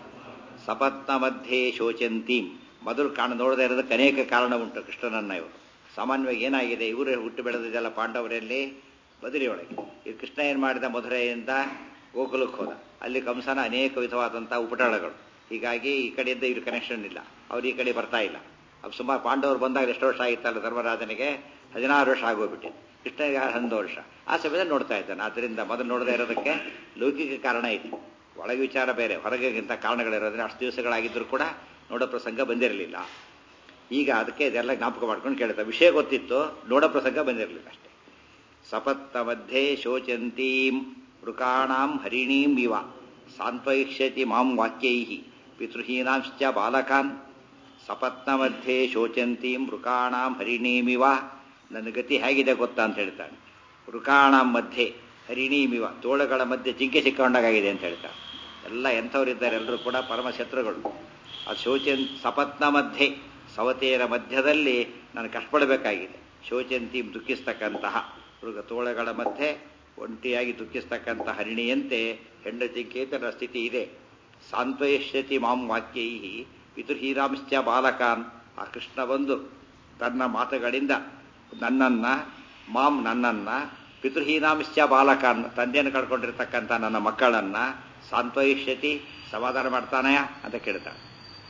ಸಪತ್ನ ಮಧ್ಯೆ ಶೋಚಂತೀಂ ಮೊದಲು ಕಾಣ ನೋಡದೇ ಇರೋದಕ್ಕೆ ಅನೇಕ ಕಾರಣ ಉಂಟು ಕೃಷ್ಣನನ್ನ ಇವರು ಸಾಮಾನ್ಯವಾಗಿ ಏನಾಗಿದೆ ಇವರು ಹುಟ್ಟು ಬೆಳೆದಿದ್ದೆಲ್ಲ ಪಾಂಡವರಲ್ಲಿ ಬದಲಿಯೊಳಗೆ ಈ ಕೃಷ್ಣ ಏನು ಮಾಡಿದ ಮಧುರೆಯಿಂದ ಗೋಕುಲಕ್ಕೆ ಹೋದ ಅಲ್ಲಿ ಕಂಸನ ಅನೇಕ ವಿಧವಾದಂಥ ಉಪಟಳಗಳು ಹೀಗಾಗಿ ಈ ಕಡೆಯಿಂದ ಇವ್ರ ಕನೆಕ್ಷನ್ ಇಲ್ಲ ಅವ್ರು ಈ ಕಡೆ ಬರ್ತಾ ಇಲ್ಲ ಅದು ಸುಮಾರು ಪಾಂಡವರು ಬಂದಾಗ ಎಷ್ಟು ವರ್ಷ ಆಗಿತ್ತಲ್ಲ ಧರ್ಮರಾಜನಿಗೆ ಹದಿನಾರು ವರ್ಷ ಆಗೋಗ್ಬಿಟ್ಟಿದೆ ಕೃಷ್ಣನಿಗೆ ಹನ್ನೊಂದು ವರ್ಷ ಆ ಸಮಯದಲ್ಲಿ ನೋಡ್ತಾ ಇದ್ದಾನೆ ಆದ್ದರಿಂದ ಮೊದಲು ನೋಡದೇ ಇರೋದಕ್ಕೆ ಲೌಕಿಕ ಕಾರಣ ಇದೆ ಒಳಗೆ ವಿಚಾರ ಬೇರೆ ಹೊರಗಿಂತ ಕಾರಣಗಳಿರೋದ್ರೆ ಅಷ್ಟು ದಿವಸಗಳಾಗಿದ್ದರೂ ಕೂಡ ನೋಡೋ ಪ್ರಸಂಗ ಬಂದಿರಲಿಲ್ಲ ಈಗ ಅದಕ್ಕೆ ಇದೆಲ್ಲ ಜ್ಞಾಪಕ ಮಾಡ್ಕೊಂಡು ಕೇಳ್ತಾ ವಿಷಯ ಗೊತ್ತಿತ್ತು ನೋಡೋ ಪ್ರಸಂಗ ಬಂದಿರಲಿಲ್ಲ ಅಷ್ಟೇ ಸಪತ್ತ ಮಧ್ಯೆ ಶೋಚಂತೀಂ ಮೃಕಾಣಾಂ ಹರಿಣೀಂ ಇವ ಸಾಂತ್ವಯಿಷ್ಯತಿ ಮಾಂ ವಾಕ್ಯೈ ಪಿತೃಹೀನಾಂಶ್ಚ ಬಾಲಕಾನ್ ಸಪತ್ನ ಮಧ್ಯೆ ಶೋಚಂತೀಂ ಮೃಕಾಣಾಂ ಹರಿಣೀಮಿವ ನನ್ನ ಗತಿ ಹೇಗಿದೆ ಗೊತ್ತಾ ಅಂತ ಹೇಳ್ತಾನೆ ಮೃಕಾಣಾಂ ಮಧ್ಯೆ ಹರಿಣೀಮಿವ ತೋಳಗಳ ಮಧ್ಯೆ ಜಿಂಕೆ ಸಿಕ್ಕೊಂಡಾಗಿದೆ ಅಂತ ಹೇಳ್ತಾನೆ ಎಲ್ಲ ಎಂಥವರಿದ್ದಾರೆ ಎಲ್ಲರೂ ಕೂಡ ಪರಮ ಶತ್ರುಗಳು ಅದು ಶೋಚನ್ ಸಪತ್ನ ಮಧ್ಯೆ ಸವತೆಯರ ಮಧ್ಯದಲ್ಲಿ ನಾನು ಕಷ್ಟಪಡಬೇಕಾಗಿದೆ ಶೋಚಂತಿ ದುಃಖಿಸ್ತಕ್ಕಂತಹ ಮೃಗ ತೋಳಗಳ ಮಧ್ಯೆ ಒಂಟಿಯಾಗಿ ದುಃಖಿಸ್ತಕ್ಕಂಥ ಹರಿಣಿಯಂತೆ ಹೆಂಡತಿಗೇತರ ಸ್ಥಿತಿ ಇದೆ ಸಾಂತ್ವಯಿಷ್ಯತಿ ಮಾಂ ವಾಕ್ಯೈ ಪಿತೃಹೀರಾಂಶ್ಚ ಬಾಲಕಾನ್ ಆ ಕೃಷ್ಣ ಬಂದು ತನ್ನ ಮಾತುಗಳಿಂದ ನನ್ನನ್ನ ಮಾಂ ನನ್ನನ್ನ ಪಿತೃಹೀನಾಂಶ್ಚ ಬಾಲಕಾನ್ ತಂದೆಯನ್ನು ಕಳ್ಕೊಂಡಿರ್ತಕ್ಕಂಥ ನನ್ನ ಮಕ್ಕಳನ್ನ ಸಾಂತ್ವಯಿಷ್ಯತಿ ಸಮಾಧಾನ ಮಾಡ್ತಾನಯ ಅಂತ ಕೇಳ್ತಾನೆ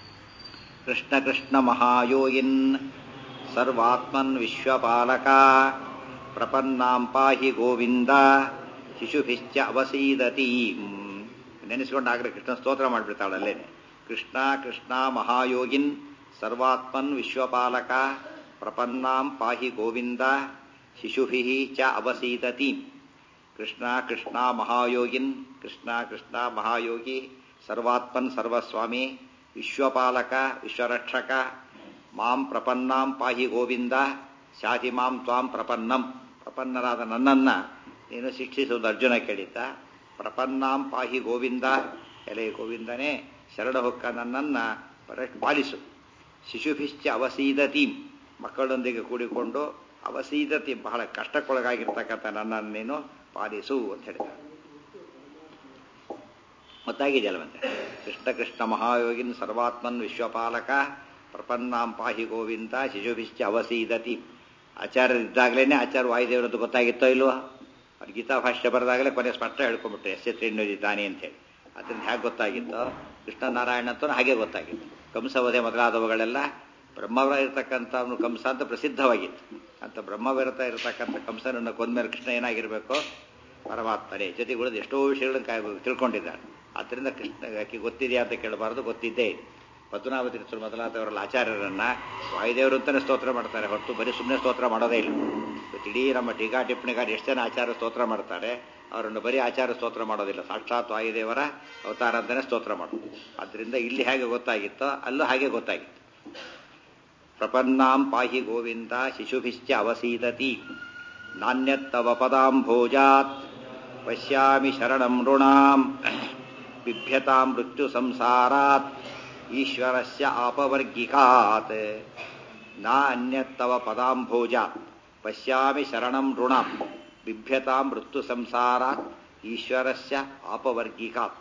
ಕೃಷ್ಣ ಕೃಷ್ಣ ಮಹಾಯೋಗಿನ್ ಸರ್ವಾತ್ಮನ್ ವಿಶ್ವಪಾಲಕ ಪ್ರಪನ್ನಾಂ ಪಾಹಿ ಗೋವಿಂದ ಶಿಶುಭಿಶ್ಚ ಅವಸೀದತಿ ನೆನೆಸ್ಕೊಂಡಾಗ್ರೆ ಕೃಷ್ಣ ಸ್ತೋತ್ರ ಮಾಡಿಬಿಡ್ತಾಳಲ್ಲೇನೆ ಕೃಷ್ಣ ಕೃಷ್ಣ ಮಹಾಯೋಗಿನ್ ಸರ್ವಾತ್ಮನ್ ವಿಶ್ವಪಾಲಕ ಪ್ರಪನ್ನಾಂ ಪಾಹಿ ಗೋವಿಂದ ಶಿಶುಭಿ ಚ ಅವಸೀದತಿ ಕೃಷ್ಣ ಕೃಷ್ಣ ಮಹಾಯೋಗಿನ್ ಕೃಷ್ಣ ಕೃಷ್ಣ ಮಹಾಯೋಗಿ ಸರ್ವಾತ್ಮನ್ ಸರ್ವಸ್ವಾಮಿ ವಿಶ್ವಪಾಲಕ ವಿಶ್ವರಕ್ಷಕ ಮಾಂ ಪ್ರಪನ್ನಾಂ ಪಾಹಿ ಗೋವಿಂದ ಶಾಧಿ ಮಾಂ ತ್ವಾಂ ಪ್ರಪನ್ನಂ ಪ್ರಪನ್ನರಾದ ನನ್ನನ್ನ ನೀನು ಶಿಕ್ಷಿಸುವುದು ಅರ್ಜುನ ಕೇಳಿದ್ದ ಪ್ರಪನ್ನಾಂ ಪಾಹಿ ಗೋವಿಂದ ಎಲೆ ಗೋವಿಂದನೇ ಶರಣ ಹೊಕ್ಕ ನನ್ನನ್ನ ಪರ ಪಾಲಿಸು ಶಿಶುಭಿಶ್ಚ ಅವಸೀದತೀಂ ಮಕ್ಕಳೊಂದಿಗೆ ಕೂಡಿಕೊಂಡು ಅವಸೀದತಿ ಬಹಳ ಕಷ್ಟಕ್ಕೊಳಗಾಗಿರ್ತಕ್ಕಂಥ ನನ್ನನ್ನು ನೀನು ಪಾಲಿಸು ಅಂತ ಹೇಳಿದ ಗೊತ್ತಾಗಿದೆಯಲ್ಲ ಮತ್ತೆ ಕೃಷ್ಣ ಕೃಷ್ಣ ಮಹಾಯೋಗಿನ್ ಸರ್ವಾತ್ಮನ್ ವಿಶ್ವಪಾಲಕ ಪ್ರಪನ್ನಾಂ ಪಾಹಿ ಗೋವಿಂದ ಶಿಶುಭಿಶ್ಚ ಅವಸೀದತಿ ಆಚಾರ್ಯರಿದ್ದಾಗಲೇ ಆಚಾರ್ಯ ವಾಯುದೇವರದ್ದು ಗೊತ್ತಾಗಿತ್ತೋ ಇಲ್ವೋ ಅವ್ರು ಗೀತಾ ಭಾಷ್ಯ ಬರೆದಾಗಲೇ ಕೊನೆ ಸ್ಪಷ್ಟ ಹೇಳ್ಕೊಂಡ್ಬಿಟ್ರೆ ಎಸ್ ತ್ರಿಣ್ಣೋದಿದ್ದಾನೆ ಅಂತೇಳಿ ಅದರಿಂದ ಹೇಗೆ ಗೊತ್ತಾಗಿತ್ತೋ ಕೃಷ್ಣನಾರಾಯಣ ಅಂತೂ ಹಾಗೆ ಗೊತ್ತಾಗಿತ್ತು ಕಂಸವಧೆ ಮೊದಲಾದವುಗಳೆಲ್ಲ ಬ್ರಹ್ಮವರ ಇರತಕ್ಕಂಥ ಅವನು ಕಂಸ ಅಂತ ಪ್ರಸಿದ್ಧವಾಗಿತ್ತು ಅಂತ ಬ್ರಹ್ಮವಿರತ ಇರತಕ್ಕಂಥ ಕಂಸನನ್ನು ಕೊಂದ್ಮೇಲೆ ಕೃಷ್ಣ ಏನಾಗಿರಬೇಕು ಪರಮಾತ್ಮನೇ ಜೊತೆಗೆ ಉಳಿದ ಎಷ್ಟೋ ವಿಷಯಗಳನ್ನು ಕಾಯ್ ತಿಳ್ಕೊಂಡಿದ್ದಾನೆ ಆದ್ದರಿಂದ ಕೃಷ್ಣ ಯಾಕೆ ಗೊತ್ತಿದೆಯಾ ಅಂತ ಕೇಳಬಾರ್ದು ಗೊತ್ತಿದ್ದೇ ಇದೆ ಪದ್ಮನಾಭ ತೀರ್ಥರು ಮೊದಲಾದವರೆಲ್ಲ ಆಚಾರ್ಯರನ್ನ ವಾಯುದೇವರು ಅಂತಾನೆ ಸ್ತೋತ್ರ ಮಾಡ್ತಾರೆ ಹೊರತು ಬರೀ ಸುಮ್ಮನೆ ಸ್ತೋತ್ರ ಮಾಡೋದೇ ಇಲ್ಲ ಇಡೀ ನಮ್ಮ ಟೀಕಾ ಟಿಪ್ಪಣಿಗಾರ ಎಷ್ಟು ಜನ ಆಚಾರ ಸ್ತೋತ್ರ ಮಾಡ್ತಾರೆ ಅವರನ್ನು ಬರೀ ಆಚಾರ ಸ್ತೋತ್ರ ಮಾಡೋದಿಲ್ಲ ಸಾಕ್ಷಾತ್ ವಾಯುದೇವರ ಅವತಾರ ಅಂತಾನೆ ಸ್ತೋತ್ರ ಮಾಡೋದು ಆದ್ದರಿಂದ ಇಲ್ಲಿ ಹೇಗೆ ಗೊತ್ತಾಗಿತ್ತೋ ಅಲ್ಲೂ ಹಾಗೆ ಗೊತ್ತಾಗಿತ್ತು ಪ್ರಪನ್ನಾಂ ಪಾಹಿ ಗೋವಿಂದ ಶಿಶುಭಿಶ್ಚ ಅವಸೀದತಿ ನಾಣ್ಯತ್ತವ ಪದಾಂಭೋಜಾತ್ ಪಶ್ಯಾಮಿ ಶರಣಂ ನೃಣಾಂ ಬಿಭ್ಯತಾಂ ಮೃತ್ಯು ಸಂಸಾರಾತ್ ಈಶ್ವರಸ್ಯ ಆಪವರ್ಗಿಕಾತ್ ನ ಅನ್ಯತ್ತವ ಪದಾಂಭೋಜಾತ್ ಪಶ್ಯಾಮಿ ಶರಣಂ ನೃಣಾಂ ಬಿಭ್ಯತಾಂ ಮೃತ್ಯು ಸಂಸಾರಾತ್ ಈಶ್ವರಸ್ಯ ಆಪವರ್ಗಿಕಾತ್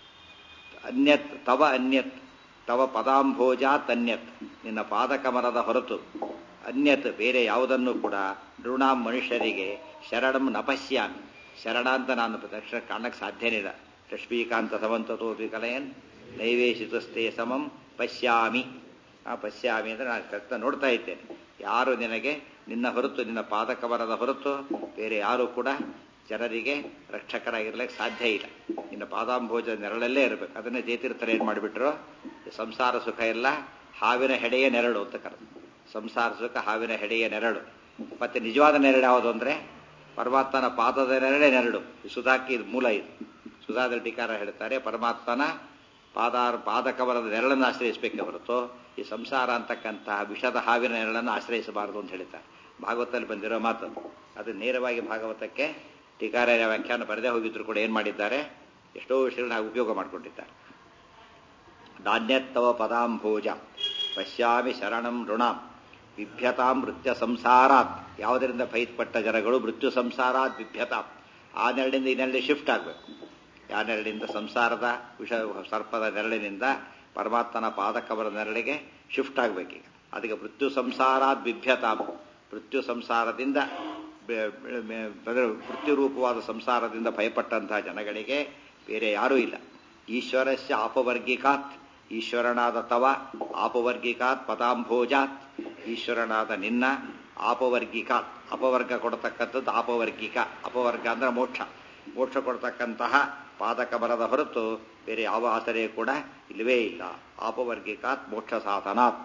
ಅನ್ಯತ್ ತವ ಅನ್ಯತ್ ತವ ಪದಾಂಭೋಜಾತ್ ಅನ್ಯತ್ ನಿನ್ನ ಪಾದಕಮರದ ಹೊರತು ಅನ್ಯತ್ ಬೇರೆ ಯಾವುದನ್ನು ಕೂಡ ನೃಣಾಂ ಮನುಷ್ಯರಿಗೆ ಶರಣಂ ನಪಶ್ಯಾಮಿ ಶರಣ ಅಂತ ನಾನು ದಕ್ಷಿಣ ಕಾಣಕ್ಕೆ ಸಾಧ್ಯನಿಲ್ಲ ಲಕ್ಷ್ಮೀಕಾಂತ ಸಮಂತತೋಪಿ ಕಲಯನ್ ನೈವೇಶಿತಸ್ತೆ ಸಮಂ ಪಶ್ಯಾಮಿ ಆ ಪಶ್ಯಾಮಿ ಅಂದರೆ ನಾನು ಕರೆಕ್ಟ ನೋಡ್ತಾ ಇದ್ದೇನೆ ಯಾರು ನಿನಗೆ ನಿನ್ನ ಹೊರತು ನಿನ್ನ ಪಾದಕಮರದ ಹೊರತು ಬೇರೆ ಯಾರು ಕೂಡ ಜನರಿಗೆ ರಕ್ಷಕರಾಗಿರ್ಲಿಕ್ಕೆ ಸಾಧ್ಯ ಇಲ್ಲ ನಿನ್ನ ಪಾದಾಂಭೋಜ ನೆರಳಲ್ಲೇ ಇರಬೇಕು ಅದನ್ನೇ ಜೇತಿರ್ತಾರೆ ಏನು ಮಾಡಿಬಿಟ್ರು ಸಂಸಾರ ಸುಖ ಎಲ್ಲ ಹಾವಿನ ಹೆಡೆಯ ನೆರಳು ಅಂತ ಕರೆದು ಸಂಸಾರ ಸುಖ ಹಾವಿನ ಹೆಡೆಯ ನೆರಳು ಮತ್ತೆ ನಿಜವಾದ ನೆರಳು ಯಾವುದು ಅಂದರೆ ಪರಮಾತ್ಮನ ಪಾದದ ನೆರಳೇ ನೆರಳು ಸುಧಾಕಿ ಇದು ಮೂಲ ಇದು ಸುಧಾದ ಟೀಕಾರ ಹೇಳ್ತಾರೆ ಪರಮಾತ್ಮನ ಪಾದಾರ ಪಾದಕವರದ ನೆರಳನ್ನು ಆಶ್ರಯಿಸಬೇಕೆ ಹೊರತು ಈ ಸಂಸಾರ ಅಂತಕ್ಕಂತಹ ವಿಷದ ಹಾವಿನ ನೆರಳನ್ನು ಆಶ್ರಯಿಸಬಾರದು ಅಂತ ಹೇಳ್ತಾರೆ ಭಾಗವತದಲ್ಲಿ ಬಂದಿರೋ ಮಾತು ಅದು ನೇರವಾಗಿ ಭಾಗವತಕ್ಕೆ ಟೀಕಾರ್ಯ ವ್ಯಾಖ್ಯಾನ ಬರದೇ ಹೋಗಿದ್ರು ಕೂಡ ಏನು ಮಾಡಿದ್ದಾರೆ ಎಷ್ಟೋ ವಿಷಯಗಳನ್ನ ಉಪಯೋಗ ಮಾಡಿಕೊಂಡಿದ್ದಾರೆ ನಾಣ್ಯತ್ತವ ಪದಾಂಭೋಜ ಪಶ್ಯಾಮಿ ಶರಣಂ ಋಣಾಂ ಬಿಭ್ಯತಾಂ ಮೃತ್ಯ ಸಂಸಾರಾತ್ ಯಾವುದರಿಂದ ಭಯಪಟ್ಟ ಜನಗಳು ಮೃತ್ಯು ಸಂಸಾರಾತ್ ಬಿಭ್ಯತಾಂ ಆ ನೆರಳಿಂದ ಈ ನೆರಳಿಗೆ ಶಿಫ್ಟ್ ಆಗಬೇಕು ಆ ನೆರಳಿಂದ ಸಂಸಾರದ ವಿಷ ಸರ್ಪದ ನೆರಳಿನಿಂದ ಪರಮಾತ್ಮನ ಪಾದಕವರ ನೆರಳಿಗೆ ಶಿಫ್ಟ್ ಆಗಬೇಕೀಗ ಅದಕ್ಕೆ ಮೃತ್ಯು ಸಂಸಾರಾತ್ ಬಿಭ್ಯತಾಂ ಮೃತ್ಯು ಸಂಸಾರದಿಂದ ಮೃತ್ಯು ರೂಪವಾದ ಸಂಸಾರದಿಂದ ಭಯಪಟ್ಟಂತಹ ಜನಗಳಿಗೆ ಬೇರೆ ಯಾರೂ ಇಲ್ಲ ಈಶ್ವರಸ್ಯ ಆಪವರ್ಗಿಕಾತ್ ಈಶ್ವರನಾದ ತವ ಆಪವರ್ಗಿಕಾತ್ ಪದಾಂಭೋಜಾತ್ ಈಶ್ವರನಾದ ನಿನ್ನ ಆಪವರ್ಗಿಕಾತ್ ಅಪವರ್ಗ ಕೊಡತಕ್ಕಂಥದ್ದು ಆಪವರ್ಗಿಕ ಅಪವರ್ಗ ಅಂದ್ರೆ ಮೋಕ್ಷ ಮೋಕ್ಷ ಕೊಡ್ತಕ್ಕಂತಹ ಪಾದಕಬಲದ ಹೊರತು ಬೇರೆ ಯಾವ ಆಸರೆ ಕೂಡ ಇಲ್ಲವೇ ಇಲ್ಲ ಆಪವರ್ಗಿಕಾತ್ ಮೋಕ್ಷ ಸಾಧನಾತ್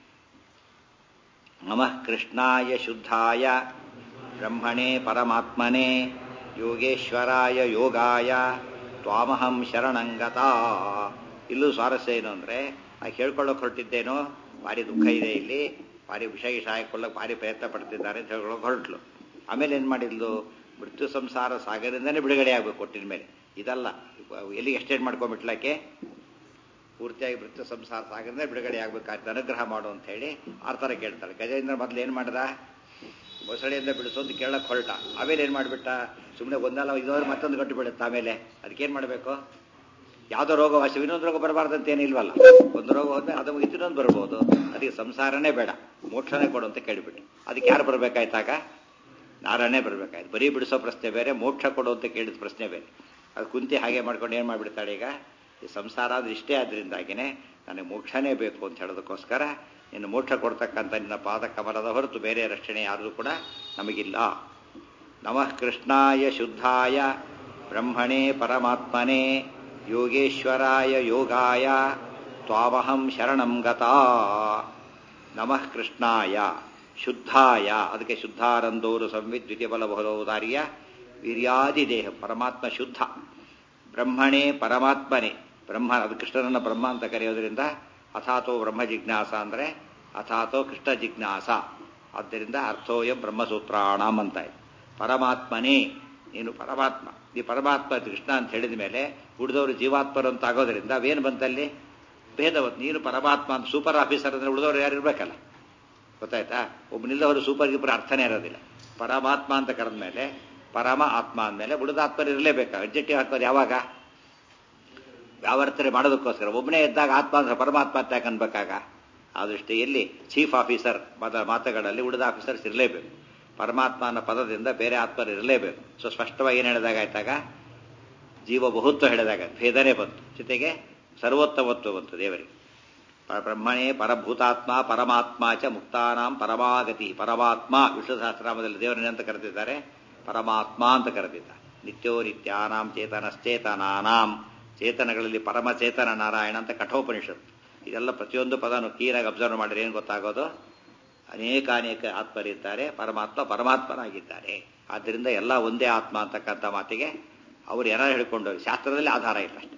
ನಮಃ ಕೃಷ್ಣಾಯ ಶುದ್ಧಾಯ ಬ್ರಹ್ಮಣೇ ಪರಮಾತ್ಮನೇ ಯೋಗೇಶ್ವರಾಯ ಯೋಗಾಯ ತ್ವಾಮಹಂ ಶರಣಂಗತ ಇಲ್ಲೂ ಸ್ವಾರಸ್ಯ ಏನು ಅಂದರೆ ಆ ಹೇಳ್ಕೊಳ್ಳೋಕೆ ಹೊರಟಿದ್ದೇನೋ ಭಾರಿ ದುಃಖ ಇದೆ ಇಲ್ಲಿ ಭಾರಿ ವಿಷ ಗಿಷ ಹಾಕೊಳ್ಳೋಕೆ ಭಾರಿ ಪ್ರಯತ್ನ ಪಡ್ತಿದ್ದಾರೆ ಅಂತ ಹೇಳ್ಕೊಳ್ಳೋಕೆ ಹೊರಟ್ಲು ಆಮೇಲೆ ಏನು ಮಾಡಿದ್ಲು ಮೃತ್ಯು ಸಂಸಾರ ಸಾಗರದಿಂದನೇ ಬಿಡುಗಡೆ ಆಗಬೇಕು ಕೊಟ್ಟಿನ ಮೇಲೆ ಇದಲ್ಲ ಎಲ್ಲಿಗೆ ಎಕ್ಸ್ಟೆಂಡ್ ಮಾಡ್ಕೊಂಡ್ಬಿಟ್ಲಕ್ಕೆ ಪೂರ್ತಿಯಾಗಿ ಮೃತ್ಯು ಸಂಸಾರ ಸಾಗರದಿಂದ ಬಿಡುಗಡೆ ಆಗ್ಬೇಕಾದ್ರೆ ಅನುಗ್ರಹ ಮಾಡು ಅಂತ ಹೇಳಿ ಆ ಥರ ಕೇಳ್ತಾಳೆ ಗಜೇಂದ್ರ ಮೊದಲು ಏನು ಮಾಡ್ದ ಮೊಸಳೆಯಿಂದ ಬಿಡಿಸು ಅಂತ ಕೇಳಕ್ಕೆ ಹೊರಟ ಆಮೇಲೆ ಏನು ಮಾಡಿಬಿಟ್ಟ ಸುಮ್ಮನೆ ಒಂದಲ್ಲ ಇದೋದ್ರೆ ಮತ್ತೊಂದು ಗಟ್ಟು ಬಿಡುತ್ತೆ ಆಮೇಲೆ ಅದಕ್ಕೇನು ಮಾಡಬೇಕು ಯಾವುದೋ ರೋಗ ವಾಸಿ ಇನ್ನೊಂದು ರೋಗ ಬರಬಾರ್ದಂತ ಏನಿಲ್ವಲ್ಲ ಒಂದು ರೋಗ ಹೋದ್ಮೇಲೆ ಅದು ಇನ್ನೊಂದು ಬರ್ಬೋದು ಅದಕ್ಕೆ ಸಂಸಾರನೇ ಬೇಡ ಮೋಕ್ಷನೇ ಕೊಡು ಅಂತ ಕೇಳಿಬಿಟ್ಟು ಅದಕ್ಕೆ ಯಾರು ಬರಬೇಕಾಯ್ತಾಗ ನಾರಾಯಣೇ ಬರಬೇಕಾಯ್ತು ಬರೀ ಬಿಡಿಸೋ ಪ್ರಶ್ನೆ ಬೇರೆ ಮೋಕ್ಷ ಕೊಡು ಅಂತ ಕೇಳಿದ ಪ್ರಶ್ನೆ ಬೇರೆ ಅದು ಕುಂತಿ ಹಾಗೆ ಮಾಡ್ಕೊಂಡು ಏನು ಮಾಡಿಬಿಡ್ತಾಳೆ ಈಗ ಈ ಸಂಸಾರ ಆದ್ರೆ ಇಷ್ಟೇ ಆದ್ರಿಂದಾಗಿನೇ ನನಗೆ ಮೋಕ್ಷನೇ ಬೇಕು ಅಂತ ಹೇಳೋದಕ್ಕೋಸ್ಕರ ನಿನ್ನ ಮೋಕ್ಷ ಕೊಡ್ತಕ್ಕಂಥ ನಿನ್ನ ಪಾದ ಕಮಲದ ಹೊರತು ಬೇರೆ ರಕ್ಷಣೆ ಯಾರೂ ಕೂಡ ನಮಗಿಲ್ಲ ನಮಃ ಕೃಷ್ಣಾಯ ಶುದ್ಧಾಯ ಬ್ರಹ್ಮಣೇ ಪರಮಾತ್ಮನೇ ಯೋಗೇಶ್ವರಾಯ ಯೋಗಾಯ ತ್ವಾಮಹಂ ಶರಣಂ ಗತಾ ನಮಃ ಕೃಷ್ಣಾಯ ಶುದ್ಧಾಯ ಅದಕ್ಕೆ ಶುದ್ಧಾನಂದೋರು ಸಂವಿತ್ ದ್ವಿತೀಯಬಲ ಬಹುಲೋದಾರ್ಯ ವೀರ್ಯಾದಿ ದೇಹ ಪರಮಾತ್ಮ ಶುದ್ಧ ಬ್ರಹ್ಮಣೇ ಪರಮಾತ್ಮನೇ ಬ್ರಹ್ಮ ಅದು ಕೃಷ್ಣನನ್ನ ಬ್ರಹ್ಮ ಅಂತ ಕರೆಯೋದ್ರಿಂದ ಅಥಾತೋ ಬ್ರಹ್ಮ ಜಿಜ್ಞಾಸ ಅಂದರೆ ಅಥಾತೋ ಕೃಷ್ಣ ಜಿಜ್ಞಾಸ ಆದ್ದರಿಂದ ಅರ್ಥೋಯ ಬ್ರಹ್ಮಸೂತ್ರಾಣಂ ಅಂತ ಇದೆ ಪರಮಾತ್ಮನೇ ನೀನು ಪರಮಾತ್ಮ ಈ ಪರಮಾತ್ಮ ಕೃಷ್ಣ ಅಂತ ಹೇಳಿದ ಮೇಲೆ ಉಳಿದವರು ಜೀವಾತ್ಮರು ಅಂತ ಆಗೋದ್ರಿಂದ ಅವೇನು ಬಂತಲ್ಲಿ ಭೇದವತ್ ನೀನು ಪರಮಾತ್ಮ ಅಂತ ಸೂಪರ್ ಆಫೀಸರ್ ಅಂದ್ರೆ ಉಳಿದವರು ಯಾರು ಇರ್ಬೇಕಲ್ಲ ಗೊತ್ತಾಯ್ತಾ ಒಬ್ಬನಿಲ್ಲವರು ಸೂಪರ್ ಗೀಪರ್ ಅರ್ಥನೇ ಇರೋದಿಲ್ಲ ಪರಮಾತ್ಮ ಅಂತ ಕರೆದ ಮೇಲೆ ಪರಮ ಆತ್ಮ ಅಂದಮೇಲೆ ಉಳಿದ ಆತ್ಮರು ಇರಲೇಬೇಕು ಅಡ್ಜೆಕ್ಟಿವ್ ಹಾಕೋದು ಯಾವಾಗ ವ್ಯಾವರ್ತನೆ ಮಾಡೋದಕ್ಕೋಸ್ಕರ ಒಬ್ಬನೇ ಇದ್ದಾಗ ಆತ್ಮ ಅಂದ್ರೆ ಪರಮಾತ್ಮ ಅಂತ ಯಾಕೆ ಅನ್ಬೇಕಾಗ ಆ ದೃಷ್ಟಿಯಲ್ಲಿ ಚೀಫ್ ಆಫೀಸರ್ ಮದ ಮಾತುಗಳಲ್ಲಿ ಉಳಿದ ಆಫೀಸರ್ಸ್ ಇರಲೇಬೇಕು ಪರಮಾತ್ಮ ಅನ್ನೋ ಪದದಿಂದ ಬೇರೆ ಆತ್ಮರು ಇರಲೇಬೇಕು ಸೊ ಸ್ಪಷ್ಟವಾಗಿ ಏನು ಹೇಳಿದಾಗ ಆಯ್ತಾಗ ಜೀವ ಬಹುತ್ವ ಹೇಳಿದಾಗ ಭೇದನೆ ಬಂತು ಜೊತೆಗೆ ಸರ್ವೋತ್ತಮತ್ವ ಬಂತು ದೇವರಿಗೆ ಬ್ರಹ್ಮಣೇ ಪರಭೂತಾತ್ಮ ಪರಮಾತ್ಮ ಚ ಮುಕ್ತಾನಾಂ ಪರಮಾಗತಿ ಪರಮಾತ್ಮ ವಿಷ್ಣು ಸಹಸ್ರನಾಮದಲ್ಲಿ ದೇವರನ್ನ ಅಂತ ಕರೆದಿದ್ದಾರೆ ಪರಮಾತ್ಮ ಅಂತ ಕರೆದಿದ್ದ ನಿತ್ಯೋ ನಿತ್ಯಾನಾಂ ಚೇತನಶ್ಚೇತನಾನಾಂ ಚೇತನಗಳಲ್ಲಿ ಪರಮಚೇತನ ನಾರಾಯಣ ಅಂತ ಕಠೋಪನಿಷತ್ತು ಇದೆಲ್ಲ ಪ್ರತಿಯೊಂದು ಪದನು ಕ್ಲಿಯರಾಗಿ ಅಬ್ಸರ್ವ್ ಮಾಡಿದ್ರೆ ಏನು ಗೊತ್ತಾಗೋದು ಅನೇಕ ಅನೇಕ ಆತ್ಮರಿದ್ದಾರೆ ಪರಮಾತ್ಮ ಪರಮಾತ್ಮನಾಗಿದ್ದಾರೆ ಆದ್ದರಿಂದ ಎಲ್ಲ ಒಂದೇ ಆತ್ಮ ಅಂತಕ್ಕಂಥ ಮಾತಿಗೆ ಅವರು ಏನಾರು ಹೇಳ್ಕೊಂಡು ಶಾಸ್ತ್ರದಲ್ಲಿ ಆಧಾರ ಇಲ್ಲ ಅಷ್ಟೆ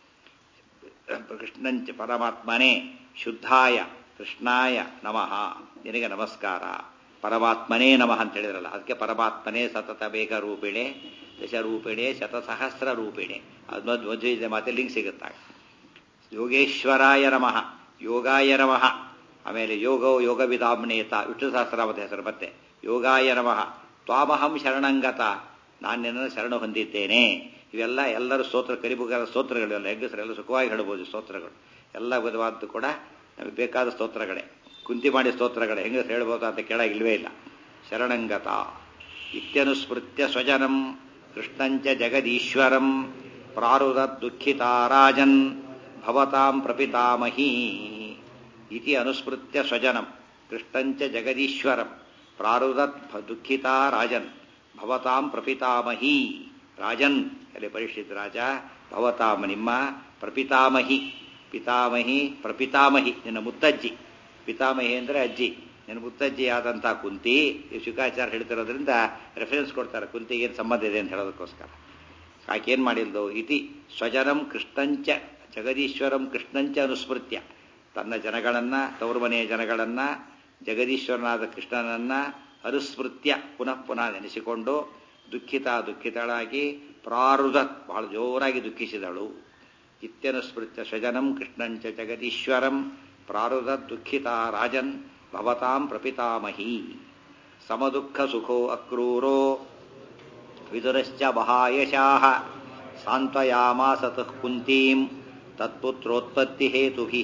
ಕೃಷ್ಣಂಚ ಪರಮಾತ್ಮನೇ ಶುದ್ಧಾಯ ಕೃಷ್ಣಾಯ ನಮಃ ನಿನಗೆ ನಮಸ್ಕಾರ ಪರಮಾತ್ಮನೇ ನಮಃ ಅಂತ ಹೇಳಿದ್ರಲ್ಲ ಅದಕ್ಕೆ ಪರಮಾತ್ಮನೇ ಸತತ ಬೇಗ ರೂಪಿಣೆ ದಶರೂಪಿಣೆ ಶತಸಹಸ್ರ ರೂಪಿಣೆ ಅದು ಮಧ್ವ ಮಾತೆ ಲಿಂಕ್ ಸಿಗುತ್ತಾಗ ಯೋಗೇಶ್ವರಾಯ ನಮಃ ಯೋಗಾಯ ನಮಃ ಆಮೇಲೆ ಯೋಗೋ ಯೋಗವಿದಾಮ್ನೇತ ವಿಷ್ಣು ಸಹಸ್ರಾಮದ ಹೆಸರು ಮತ್ತೆ ಯೋಗಾಯ ನಮಃ ತ್ವಾಮಹಂ ಶರಣಂಗತ ನಾನು ನಿನ್ನನ್ನು ಶರಣ ಹೊಂದಿದ್ದೇನೆ ಇವೆಲ್ಲ ಎಲ್ಲರೂ ಸ್ತೋತ್ರ ಕರಿಬುಗಾರ ಸ್ತೋತ್ರಗಳು ಎಲ್ಲ ಹೆಂಗಸರೆಲ್ಲ ಸುಖವಾಗಿ ಹೇಳಬಹುದು ಸ್ತೋತ್ರಗಳು ಎಲ್ಲ ವಿಧವಾದ್ದು ಕೂಡ ನಮಗೆ ಬೇಕಾದ ಸ್ತೋತ್ರಗಳೇ ಕುಂತಿ ಮಾಡಿ ಸ್ತೋತ್ರಗಳೇ ಹೆಂಗಸರು ಹೇಳ್ಬೋದು ಅಂತ ಕೆಳಗೆ ಇಲ್ವೇ ಇಲ್ಲ ಶರಣಂಗತ ಇತ್ಯನುಸ್ಮೃತ್ಯ ಸ್ವಜನಂ ಕೃಷ್ಣಂಚ ಜಗದೀಶ್ವರಂ ಪ್ರಾರುದ ದುಃಖಿತಾರಾಜನ್ ಭವತಾಂ ಪ್ರಪಿತಾಮಹೀ ಇತಿ ಅನುಸ್ಮೃತ್ಯ ಸ್ವಜನಂ ಕೃಷ್ಣಂಚ ಜಗದೀಶ್ವರಂ ಪ್ರಾರುದತ್ ದುಃಖಿತಾ ರಾಜನ್ ಭವತಾಂ ಪ್ರಪಿತಾಮಹಿ ರಾಜನ್ ಅಲ್ಲಿ ಪರಿಷತ್ ರಾಜ ಭವತಾಮ ನಿಮ್ಮ ಪ್ರಪಿತಾಮಹಿ ಪಿತಾಮಹಿ ಪ್ರಪಿತಾಮಹಿ ನಿನ್ನ ಮುತ್ತಜ್ಜಿ ಪಿತಾಮಹಿ ಅಂದರೆ ಅಜ್ಜಿ ನಿನ್ನ ಮುತ್ತಜ್ಜಿ ಆದಂಥ ಕುಂತಿ ಈ ಶುಕಾಚಾರ ಹೇಳ್ತಿರೋದ್ರಿಂದ ರೆಫರೆನ್ಸ್ ಕೊಡ್ತಾರೆ ಕುಂತಿಗೆ ಏನು ಸಂಬಂಧ ಇದೆ ಅಂತ ಹೇಳೋದಕ್ಕೋಸ್ಕರ ಆಕೆ ಏನು ಮಾಡಿಲ್ದು ಇತಿ ಸ್ವಜನಂ ಕೃಷ್ಣಂಚ ಜಗದೀಶ್ವರಂ ಕೃಷ್ಣಂಚ ಅನುಸ್ಮೃತ್ಯ ತನ್ನ ಜನಗಳನ್ನ ತವರು ಮನೆಯ ಜನಗಳನ್ನ ಜಗದೀಶ್ವರನಾದ ಕೃಷ್ಣನನ್ನ ಅನುಸ್ಮೃತ್ಯ ಪುನಃ ಪುನಃ ನೆನೆಸಿಕೊಂಡು ದುಃಖಿತ ದುಃಖಿತಳಾಗಿ ಪ್ರಾರುದ ಬಹಳ ಜೋರಾಗಿ ದುಃಖಿಸಿದಳು ಇತ್ಯನುಸ್ಮೃತ್ಯ ಸ್ವಜನಂ ಕೃಷ್ಣಂಚ ಜಗದೀಶ್ವರಂ ಪ್ರಾರುದ ದುಃಖಿತ ರಾಜನ್ ಭವತಾಂ ಪ್ರಪಿತಾಮಹಿ ಸಮದುಃಖ ಸುಖೋ ಅಕ್ರೂರೋ ವಿದುರಶ್ಚ ಮಹಾಯಶಾಹ ಸಾಂತ್ವಯಾಮಾಸತಃ ಕುಂತೀಂ ತತ್ಪುತ್ರೋತ್ಪತ್ತಿ ಹೇತುಭಿ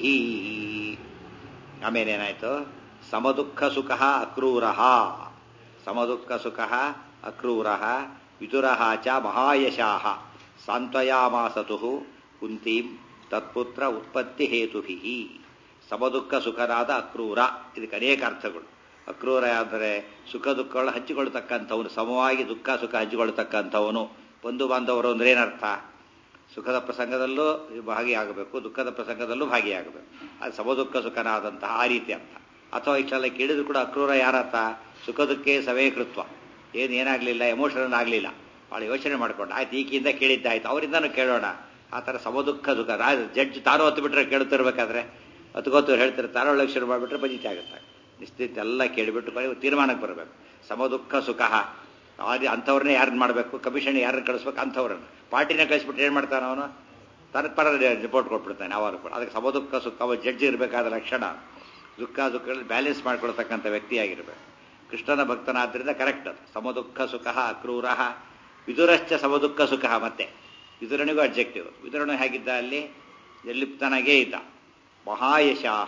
ಆಮೇಲೆ ಏನಾಯ್ತು ಸಮದುಃಖ ಸುಖ ಅಕ್ರೂರ ಸಮದುಃಖ ಸುಖ ಅಕ್ರೂರ ವಿದುರ ಚ ಮಹಾಯಶಾಹ ಸಾಂತ್ವಯಾಮಾಸತು ಕುಂತೀಂ ತತ್ಪುತ್ರ ಉತ್ಪತ್ತಿ ಹೇತುಭಿ ಸಮದುಃಖ ಸುಖನಾದ ಅಕ್ರೂರ ಇದಕ್ಕೆ ಅನೇಕ ಅರ್ಥಗಳು ಅಕ್ರೂರ ಅಂದರೆ ಸುಖ ದುಃಖಗಳು ಹಂಚಿಕೊಳ್ತಕ್ಕಂಥವನು ಸಮವಾಗಿ ದುಃಖ ಸುಖ ಹಂಚಿಕೊಳ್ತಕ್ಕಂಥವನು ಬಂಧು ಬಾಂಧವರು ಅಂದ್ರೆ ಏನರ್ಥ ಸುಖದ ಪ್ರಸಂಗದಲ್ಲೂ ಭಾಗಿಯಾಗಬೇಕು ದುಃಖದ ಪ್ರಸಂಗದಲ್ಲೂ ಭಾಗಿಯಾಗಬೇಕು ಅದು ಸಮದುಃಖ ಸುಖನಾದಂತಹ ಆ ರೀತಿ ಅರ್ಥ ಅಥವಾ ಇಷ್ಟೆಲ್ಲ ಕೇಳಿದ್ರು ಕೂಡ ಅಕ್ರೂರ ಯಾರರ್ಥ ಸುಖ ದುಃಖೇ ಸವೇ ಕೃತ್ವ ಏನು ಏನಾಗಲಿಲ್ಲ ಎಮೋಷನಲ್ ಆಗಲಿಲ್ಲ ಭಾಳ ಯೋಚನೆ ಮಾಡ್ಕೊಂಡು ಆಯ್ತು ಈಗಿಂದ ಕೇಳಿದ್ದಾಯ್ತು ಅವರಿಂದನೂ ಕೇಳೋಣ ಆ ಥರ ಸಮದುಃಖ ದುಃಖ ರಾಜ ಜಡ್ಜ್ ತಾನು ಹೊತ್ತು ಬಿಟ್ರೆ ಕೇಳ್ತಿರ್ಬೇಕಾದ್ರೆ ಹೊತ್ಕೊತ್ತು ಹೇಳ್ತಾರೆ ತಾರೊಳಗೆ ಶುರು ಮಾಡಿಬಿಟ್ರೆ ಬಜಿತೆ ಆಗುತ್ತೆ ನಿಶ್ಚಿತ ಎಲ್ಲ ಕೇಳಿಬಿಟ್ಟು ಬರೀ ತೀರ್ಮಾನಕ್ಕೆ ಬರಬೇಕು ಸಮದುಃಖ ಸುಖ ಆದಿ ಅಂಥವ್ರನ್ನೇ ಯಾರನ್ನ ಮಾಡಬೇಕು ಕಮಿಷನ್ ಯಾರನ್ನ ಕಳಿಸ್ಬೇಕು ಅಂಥವ್ರನ್ನ ಪಾರ್ಟಿನ ಕಳಿಸ್ಬಿಟ್ಟು ಏನು ಮಾಡ್ತಾನೆ ಅವನು ತನ್ನ ಪರ ರಿಪೋರ್ಟ್ ಕೊಟ್ಬಿಡ್ತಾನೆ ಯಾವಾಗ ಕೂಡ ಅದಕ್ಕೆ ಸಮದುಃಖ ಸುಖ ಅವ ಜಡ್ಜ್ ಇರಬೇಕಾದ ಲಕ್ಷಣ ದುಃಖ ದುಃಖಗಳಲ್ಲಿ ಬ್ಯಾಲೆನ್ಸ್ ಮಾಡ್ಕೊಳ್ತಕ್ಕಂಥ ವ್ಯಕ್ತಿಯಾಗಿರ್ಬೇಕು ಕೃಷ್ಣನ ಭಕ್ತನಾದ್ರಿಂದ ಕರೆಕ್ಟ್ ಅದು ಸಮದುಃಖ ಸುಖ ಅಕ್ರೂರ ವಿದುರಶ್ಚ ಸಮದುಃಖ ಸುಖ ಮತ್ತೆ ವಿದುರನಿಗೂ ಅಬ್ಜೆಕ್ಟಿವ್ ವಿದುರನು ಹೇಗಿದ್ದ ಅಲ್ಲಿ ನಿರ್ಲಿಪ್ತನಾಗೇ ಇದ್ದ ಮಹಾಯಶಾಹ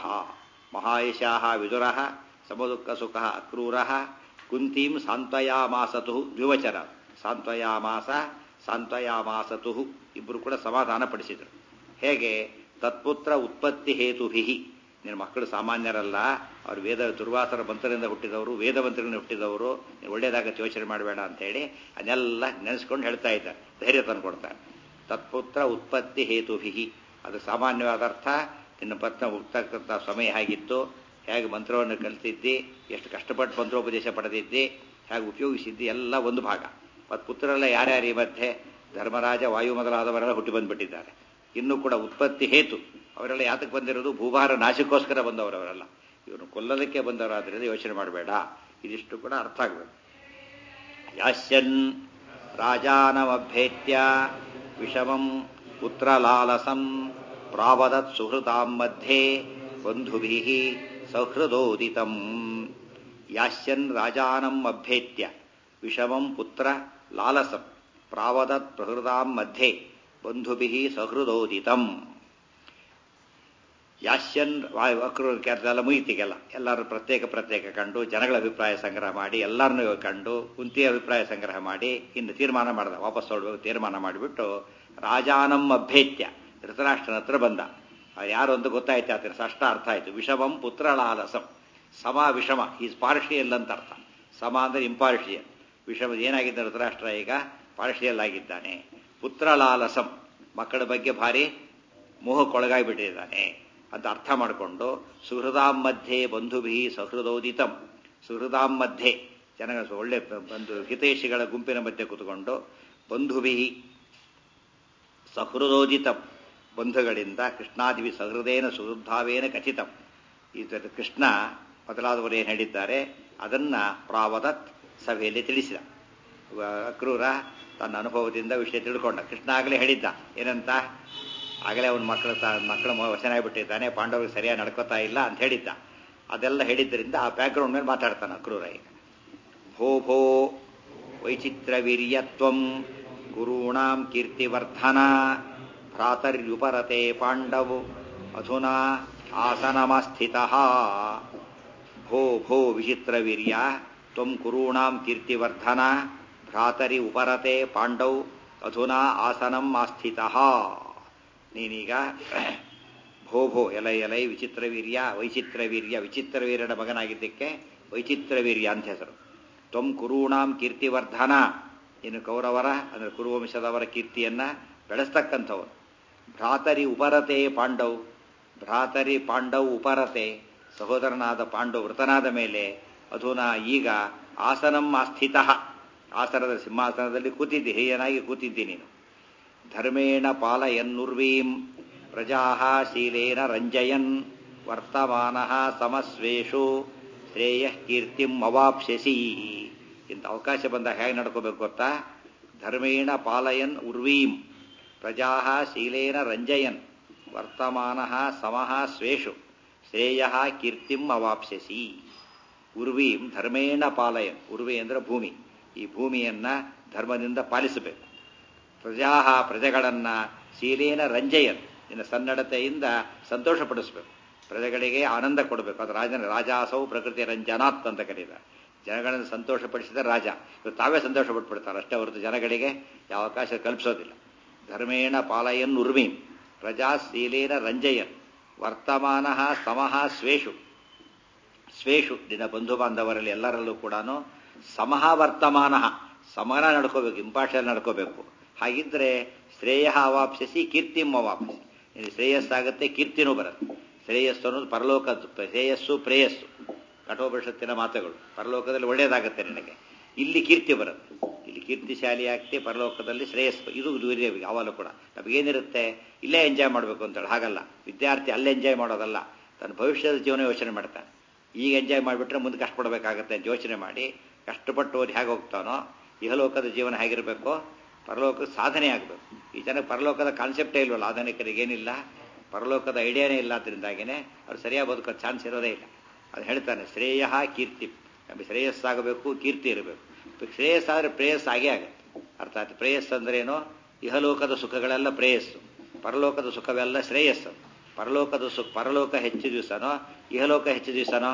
ಮಹಾಯಶಾಹ ವಿದುರ ಸಮದುಃಖ ಸುಖ ಅಕ್ರೂರ ಕುಂತೀಂ ಸಾಂತ್ವಯಾಮಾಸತು ದ್ವಿವಚನ ಸಾಂತ್ವಯಾಮಾಸ ಸಾಂತ್ವಯಾಮಾಸತು ಇಬ್ಬರು ಕೂಡ ಸಮಾಧಾನ ಪಡಿಸಿದರು ಹೇಗೆ ತತ್ಪುತ್ರ ಉತ್ಪತ್ತಿ ಹೇತುಭಿ ನಿನ್ನ ಮಕ್ಕಳು ಸಾಮಾನ್ಯರಲ್ಲ ಅವ್ರು ವೇದ ದುರ್ವಾಸರ ಮಂತ್ರದಿಂದ ಹುಟ್ಟಿದವರು ವೇದ ಮಂತ್ರದಿಂದ ಹುಟ್ಟಿದವರು ನೀನು ಒಳ್ಳೇದಾಗತ್ತೆ ಯೋಚನೆ ಮಾಡಬೇಡ ಅಂತೇಳಿ ಅದನ್ನೆಲ್ಲ ನೆನೆಸ್ಕೊಂಡು ಹೇಳ್ತಾ ಇದ್ದಾರೆ ಧೈರ್ಯ ತಂದು ಕೊಡ್ತಾರೆ ತತ್ಪುತ್ರ ಉತ್ಪತ್ತಿ ಹೇತುಭಿ ಅದು ಸಾಮಾನ್ಯವಾದ ಅರ್ಥ ನಿನ್ನ ಪತ್ನ ಹುಟ್ಟತಕ್ಕಂಥ ಸಮಯ ಹೇಗಿತ್ತು ಹೇಗೆ ಮಂತ್ರವನ್ನು ಕಲಿತಿದ್ದಿ ಎಷ್ಟು ಕಷ್ಟಪಟ್ಟು ಮಂತ್ರೋಪದೇಶ ಪಡೆದಿದ್ದಿ ಹೇಗೆ ಉಪಯೋಗಿಸಿದ್ದಿ ಎಲ್ಲ ಒಂದು ಭಾಗ ಮತ್ತು ಪುತ್ರರೆಲ್ಲ ಯಾರ್ಯಾರು ಈ ಮಧ್ಯೆ ಧರ್ಮರಾಜ ವಾಯು ಮೊದಲಾದವರೆಲ್ಲ ಹುಟ್ಟಿ ಬಂದ್ಬಿಟ್ಟಿದ್ದಾರೆ ಇನ್ನೂ ಕೂಡ ಉತ್ಪತ್ತಿ ಹೇತು ಅವರೆಲ್ಲ ಯಾತಕ್ಕೆ ಬಂದಿರೋದು ಭೂಭಾರ ನಾಶಕ್ಕೋಸ್ಕರ ಬಂದವರವರೆಲ್ಲ ಇವನು ಕೊಲ್ಲೋದಕ್ಕೆ ಬಂದವರಾದ್ರಿಂದ ಯೋಚನೆ ಮಾಡಬೇಡ ಇದಿಷ್ಟು ಕೂಡ ಅರ್ಥ ಆಗಬೇಕು ಯಾಶ್ಯನ್ ರಾಜಾನಮಭ್ಯೇತ್ಯ ವಿಷಮಂ ಪುತ್ರಲಾಲಸಂ ಪ್ರಾವದತ್ ಸುಹೃತಾಂ ಮಧ್ಯೆ ಬಂಧುಭಿಃ ಸೌಹೃದೋದಿತಂ ಯಾಸ್ಯನ್ ರಾಜಾನಂ ಅಭ್ಯೇತ್ಯ ವಿಷಮಂ ಪುತ್ರ ಲಾಲಸಂ ಪ್ರಾವದತ್ ಪ್ರಹೃದಾಂ ಮಧ್ಯೆ ಬಂಧುಭಿಃ ಸಹೃದೋದಿತಂ ಯಾಸ್ಯನ್ ಅಕ್ರೂರಕ್ಕೆಲ್ಲ ಮುಗಿತಿಗೆಲ್ಲ ಎಲ್ಲರೂ ಪ್ರತ್ಯೇಕ ಪ್ರತ್ಯೇಕ ಕಂಡು ಜನಗಳ ಅಭಿಪ್ರಾಯ ಸಂಗ್ರಹ ಮಾಡಿ ಎಲ್ಲರನ್ನೂ ಕಂಡು ಕುಂತಿಯ ಅಭಿಪ್ರಾಯ ಸಂಗ್ರಹ ಮಾಡಿ ಇನ್ನು ತೀರ್ಮಾನ ಮಾಡ್ದ ವಾಪಸ್ ಹೊರಡ್ಬೇಕು ತೀರ್ಮಾನ ಮಾಡಿಬಿಟ್ಟು ರಾಜಾನಂ ಅಭ್ಯೇತ್ಯ ಧೃತರಾಷ್ಟ್ರನ ಹತ್ರ ಬಂದ ಅದು ಯಾರು ಅಂತ ಗೊತ್ತಾಯ್ತು ಆತರ ಅಷ್ಟ ಅರ್ಥ ಆಯ್ತು ವಿಷಮಂ ಪುತ್ರಲಾಲಸಂ ಸಮ ವಿಷಮ ಈಸ್ ಪಾರ್ಷಿಯಲ್ ಅಂತ ಅರ್ಥ ಸಮ ಅಂದ್ರೆ ಇಂಪಾರ್ಷಿಯಲ್ ವಿಷಮ ಏನಾಗಿದ್ದ ಧೃತರಾಷ್ಟ್ರ ಈಗ ಪಾರ್ಷಿಯಲ್ ಆಗಿದ್ದಾನೆ ಪುತ್ರಲಾಲಸಂ ಮಕ್ಕಳ ಬಗ್ಗೆ ಭಾರಿ ಮೋಹಕ್ಕೊಳಗಾಗಿಬಿಟ್ಟಿದ್ದಾನೆ ಅಂತ ಅರ್ಥ ಮಾಡಿಕೊಂಡು ಸುಹೃದಾಂ ಮಧ್ಯೆ ಬಂಧುಭಿ ಸಹೃದೋದಿತಂ ಸುಹೃದಾಂ ಮಧ್ಯೆ ಜನ ಒಳ್ಳೆ ಬಂಧು ಹಿತೈಷಿಗಳ ಗುಂಪಿನ ಮಧ್ಯೆ ಕೂತ್ಕೊಂಡು ಬಂಧುಭಿ ಸಹೃದೋದಿತಂ ಬಂಧುಗಳಿಂದ ಕೃಷ್ಣಾದಿವಿ ಸಹೃದೇನ ಸುಹೃದ್ಭಾವೇನ ಕಥಿತಂ ಇದರ ಕೃಷ್ಣ ಮೊದಲಾದವರು ಏನು ಹೇಳಿದ್ದಾರೆ ಅದನ್ನ ಪ್ರಾವದತ್ ಸಭೆಯಲ್ಲಿ ತಿಳಿಸಿದ ಅಕ್ರೂರ ತನ್ನ ಅನುಭವದಿಂದ ವಿಷಯ ತಿಳ್ಕೊಂಡ ಕೃಷ್ಣ ಆಗಲೇ ಹೇಳಿದ್ದ ಏನಂತ ಆಗಲೇ ಅವನ ಮಕ್ಕಳು ಮಕ್ಕಳು ವಚನ ಆಗಿಬಿಟ್ಟಿದ್ದಾನೆ ಪಾಂಡವರಿಗೆ ಸರಿಯಾಗಿ ನಡ್ಕೋತಾ ಇಲ್ಲ ಅಂತ ಹೇಳಿದ್ದ ಅದೆಲ್ಲ ಹೇಳಿದ್ದರಿಂದ ಆ ಬ್ಯಾಕ್ಗ್ರೌಂಡ್ ಮೇಲೆ ಮಾತಾಡ್ತಾನೆ ಅಕ್ರೂರ ಈಗ ಭೋ ಭೋ ವೈಚಿತ್ರವೀರ್ಯತ್ವಂ ಗುರುಣಾಂ ಕೀರ್ತಿವರ್ಧನ ಭ್ರಾತರ್ಯುಪರತೆ ಪಾಂಡವು ಅಧುನಾ ಆಸನಮಸ್ಥಿತ ಭೋ ಭೋ ವಿಚಿತ್ರವೀರ್ಯ ತ್ವಂ ಕುರುಣಾಂ ಕೀರ್ತಿವರ್ಧನ ಭ್ರಾತರಿ ಉಪರತೆ ಪಾಂಡೌ ಅಧುನಾ ಆಸನಂ ಆಸ್ಥಿತ ನೀನೀಗ ಭೋ ಭೋ ಎಲೈ ಎಲೈ ವಿಚಿತ್ರವೀರ್ಯ ವೈಚಿತ್ರವೀರ್ಯ ವಿಚಿತ್ರವೀರ್ಯನ ಮಗನಾಗಿದ್ದಕ್ಕೆ ವೈಚಿತ್ರವೀರ್ಯ ಅಂತ ಹೆಸರು ತ್ವಂ ಕುರುಣಾಂ ಕೀರ್ತಿವರ್ಧನ ಇನ್ನು ಕೌರವರ ಅಂದರೆ ಕುರುವಂಶದವರ ಕೀರ್ತಿಯನ್ನ ಬೆಳೆಸ್ತಕ್ಕಂಥವನು ಭ್ರಾತರಿ ಉಪರತೆ ಪಾಂಡವ್ ಭ್ರಾತರಿ ಪಾಂಡವ್ ಉಪರತೆ ಸಹೋದರನಾದ ಪಾಂಡವ್ ವೃತನಾದ ಮೇಲೆ ಅಧುನಾ ಈಗ ಆಸನಂ ಆಸ್ಥಿತ ಆಸನದ ಸಿಂಹಾಸನದಲ್ಲಿ ಕೂತಿದ್ದಿ ಹಿರಿಯನಾಗಿ ಕೂತಿದ್ದಿ ನೀನು ಧರ್ಮೇಣ ಪಾಲಯನ್ನುರ್ವೀಂ ಪ್ರಜಾ ಶೀಲೇನ ರಂಜಯನ್ ವರ್ತಮಾನ ಸಮಸ್ವೇಷು ಶ್ರೇಯ ಕೀರ್ತಿಂ ಅವಾಪ್ಸ್ಯಸಿ ಇಂಥ ಅವಕಾಶ ಬಂದಾಗ ಹೇಗೆ ನಡ್ಕೋಬೇಕು ಗೊತ್ತಾ ಧರ್ಮೇಣ ಪಾಲಯನ್ ಉರ್ವೀಂ ಪ್ರಜಾ ಶೀಲೇನ ರಂಜಯನ್ ವರ್ತಮಾನ ಸಮಃ ಸ್ವೇಷು ಶ್ರೇಯ ಕೀರ್ತಿಂ ಅವಾಪ್ಸ್ಯಸಿ ಉರ್ವೀಂ ಧರ್ಮೇಣ ಪಾಲಯನ್ ಉರ್ವಿ ಅಂದ್ರೆ ಭೂಮಿ ಈ ಭೂಮಿಯನ್ನ ಧರ್ಮದಿಂದ ಪಾಲಿಸಬೇಕು ಪ್ರಜಾ ಪ್ರಜೆಗಳನ್ನ ಶೀಲೇನ ರಂಜಯನ್ ನಿನ್ನ ಸನ್ನಡತೆಯಿಂದ ಸಂತೋಷಪಡಿಸಬೇಕು ಪ್ರಜೆಗಳಿಗೆ ಆನಂದ ಕೊಡಬೇಕು ಅದು ರಾಜನ ರಾಜಾಸೌ ಪ್ರಕೃತಿ ರಂಜನಾತ್ ಅಂತ ಕರೀತಾರೆ ಜನಗಳನ್ನು ಸಂತೋಷಪಡಿಸಿದ ರಾಜ ಇವರು ತಾವೇ ಸಂತೋಷ ಪಟ್ಬಿಡ್ತಾರೆ ಅಷ್ಟೇ ಹೊರತು ಜನಗಳಿಗೆ ಯಾವ ಅವಕಾಶ ಕಲ್ಪಿಸೋದಿಲ್ಲ ಧರ್ಮೇಣ ಪಾಲಯನ್ ಉರ್ವೀಂ ಪ್ರಜಾ ಶೀಲೇನ ರಂಜಯನ್ ವರ್ತಮಾನ ಸಮಃ ಸ್ವೇಷು ಸ್ವೇಷು ನಿನ್ನ ಬಂಧು ಬಾಂಧವರಲ್ಲಿ ಎಲ್ಲರಲ್ಲೂ ಕೂಡ ಸಮಃ ವರ್ತಮಾನ ಸಮಾನ ನಡ್ಕೋಬೇಕು ಇಂಪಾರ್ಷಲ್ ನಡ್ಕೋಬೇಕು ಹಾಗಿದ್ರೆ ಶ್ರೇಯ ಅವಾಪ್ಸಿಸಿ ಕೀರ್ತಿಂ ಅವಾಪ್ಸಿ ಇದು ಶ್ರೇಯಸ್ಸಾಗುತ್ತೆ ಕೀರ್ತಿನೂ ಬರುತ್ತೆ ಶ್ರೇಯಸ್ಸು ಅನ್ನೋದು ಪರಲೋಕದ್ದು ಶ್ರೇಯಸ್ಸು ಪ್ರೇಯಸ್ಸು ಕಠೋಪನಿಷತ್ತಿನ ಮಾತುಗಳು ಪರಲೋಕದಲ್ಲಿ ಒಳ್ಳೇದಾಗುತ್ತೆ ನಿನಗೆ ಇಲ್ಲಿ ಕೀರ್ತಿ ಬರುತ್ತೆ ಇಲ್ಲಿ ಕೀರ್ತಿಶಾಲಿ ಆಗ್ತಿ ಪರಲೋಕದಲ್ಲಿ ಶ್ರೇಯಸ್ಸು ಇದು ದೂರ ಯಾವಾಗಲೂ ಕೂಡ ನಮಗೇನಿರುತ್ತೆ ಇಲ್ಲೇ ಎಂಜಾಯ್ ಮಾಡಬೇಕು ಅಂತೇಳಿ ಹಾಗಲ್ಲ ವಿದ್ಯಾರ್ಥಿ ಅಲ್ಲೇ ಎಂಜಾಯ್ ಮಾಡೋದಲ್ಲ ತನ್ನ ಭವಿಷ್ಯದ ಜೀವನ ಯೋಚನೆ ಮಾಡ್ತಾನೆ ಈಗ ಎಂಜಾಯ್ ಮಾಡಿಬಿಟ್ರೆ ಮುಂದೆ ಕಷ್ಟಪಡಬೇಕಾಗತ್ತೆ ಅಂತ ಯೋಚನೆ ಮಾಡಿ ಕಷ್ಟಪಟ್ಟು ಓದಿ ಹೇಗೆ ಹೋಗ್ತಾನೋ ಇಹಲೋಕದ ಜೀವನ ಹೇಗಿರಬೇಕು ಪರಲೋಕದ ಸಾಧನೆ ಆಗಬೇಕು ಈ ಜನ ಪರಲೋಕದ ಕಾನ್ಸೆಪ್ಟೇ ಇಲ್ವಲ್ಲ ಆಧುನಿಕರಿಗೆ ಏನಿಲ್ಲ ಪರಲೋಕದ ಐಡಿಯಾನೇ ಇಲ್ಲ ಅದರಿಂದಾಗೇನೆ ಅವ್ರು ಸರಿಯಾಗಿ ಬದುಕೋ ಚಾನ್ಸ್ ಇರೋದೇ ಇಲ್ಲ ಅದು ಹೇಳ್ತಾನೆ ಶ್ರೇಯ ಕೀರ್ತಿ ನಮಗೆ ಶ್ರೇಯಸ್ಸಾಗಬೇಕು ಕೀರ್ತಿ ಇರಬೇಕು ಶ್ರೇಯಸ್ಸಾದ್ರೆ ಪ್ರೇಯಸ್ ಆಗೇ ಆಗುತ್ತೆ ಅರ್ಥಾತ್ ಪ್ರೇಯಸ್ ಅಂದ್ರೇನು ಇಹಲೋಕದ ಸುಖಗಳೆಲ್ಲ ಪ್ರೇಯಸ್ಸು ಪರಲೋಕದ ಸುಖವೆಲ್ಲ ಶ್ರೇಯಸ್ಸು ಪರಲೋಕದ ಸುಖ ಪರಲೋಕ ಹೆಚ್ಚು ದಿವಸನೋ ಇಹಲೋಕ ಹೆಚ್ಚು ದಿವಸನೋ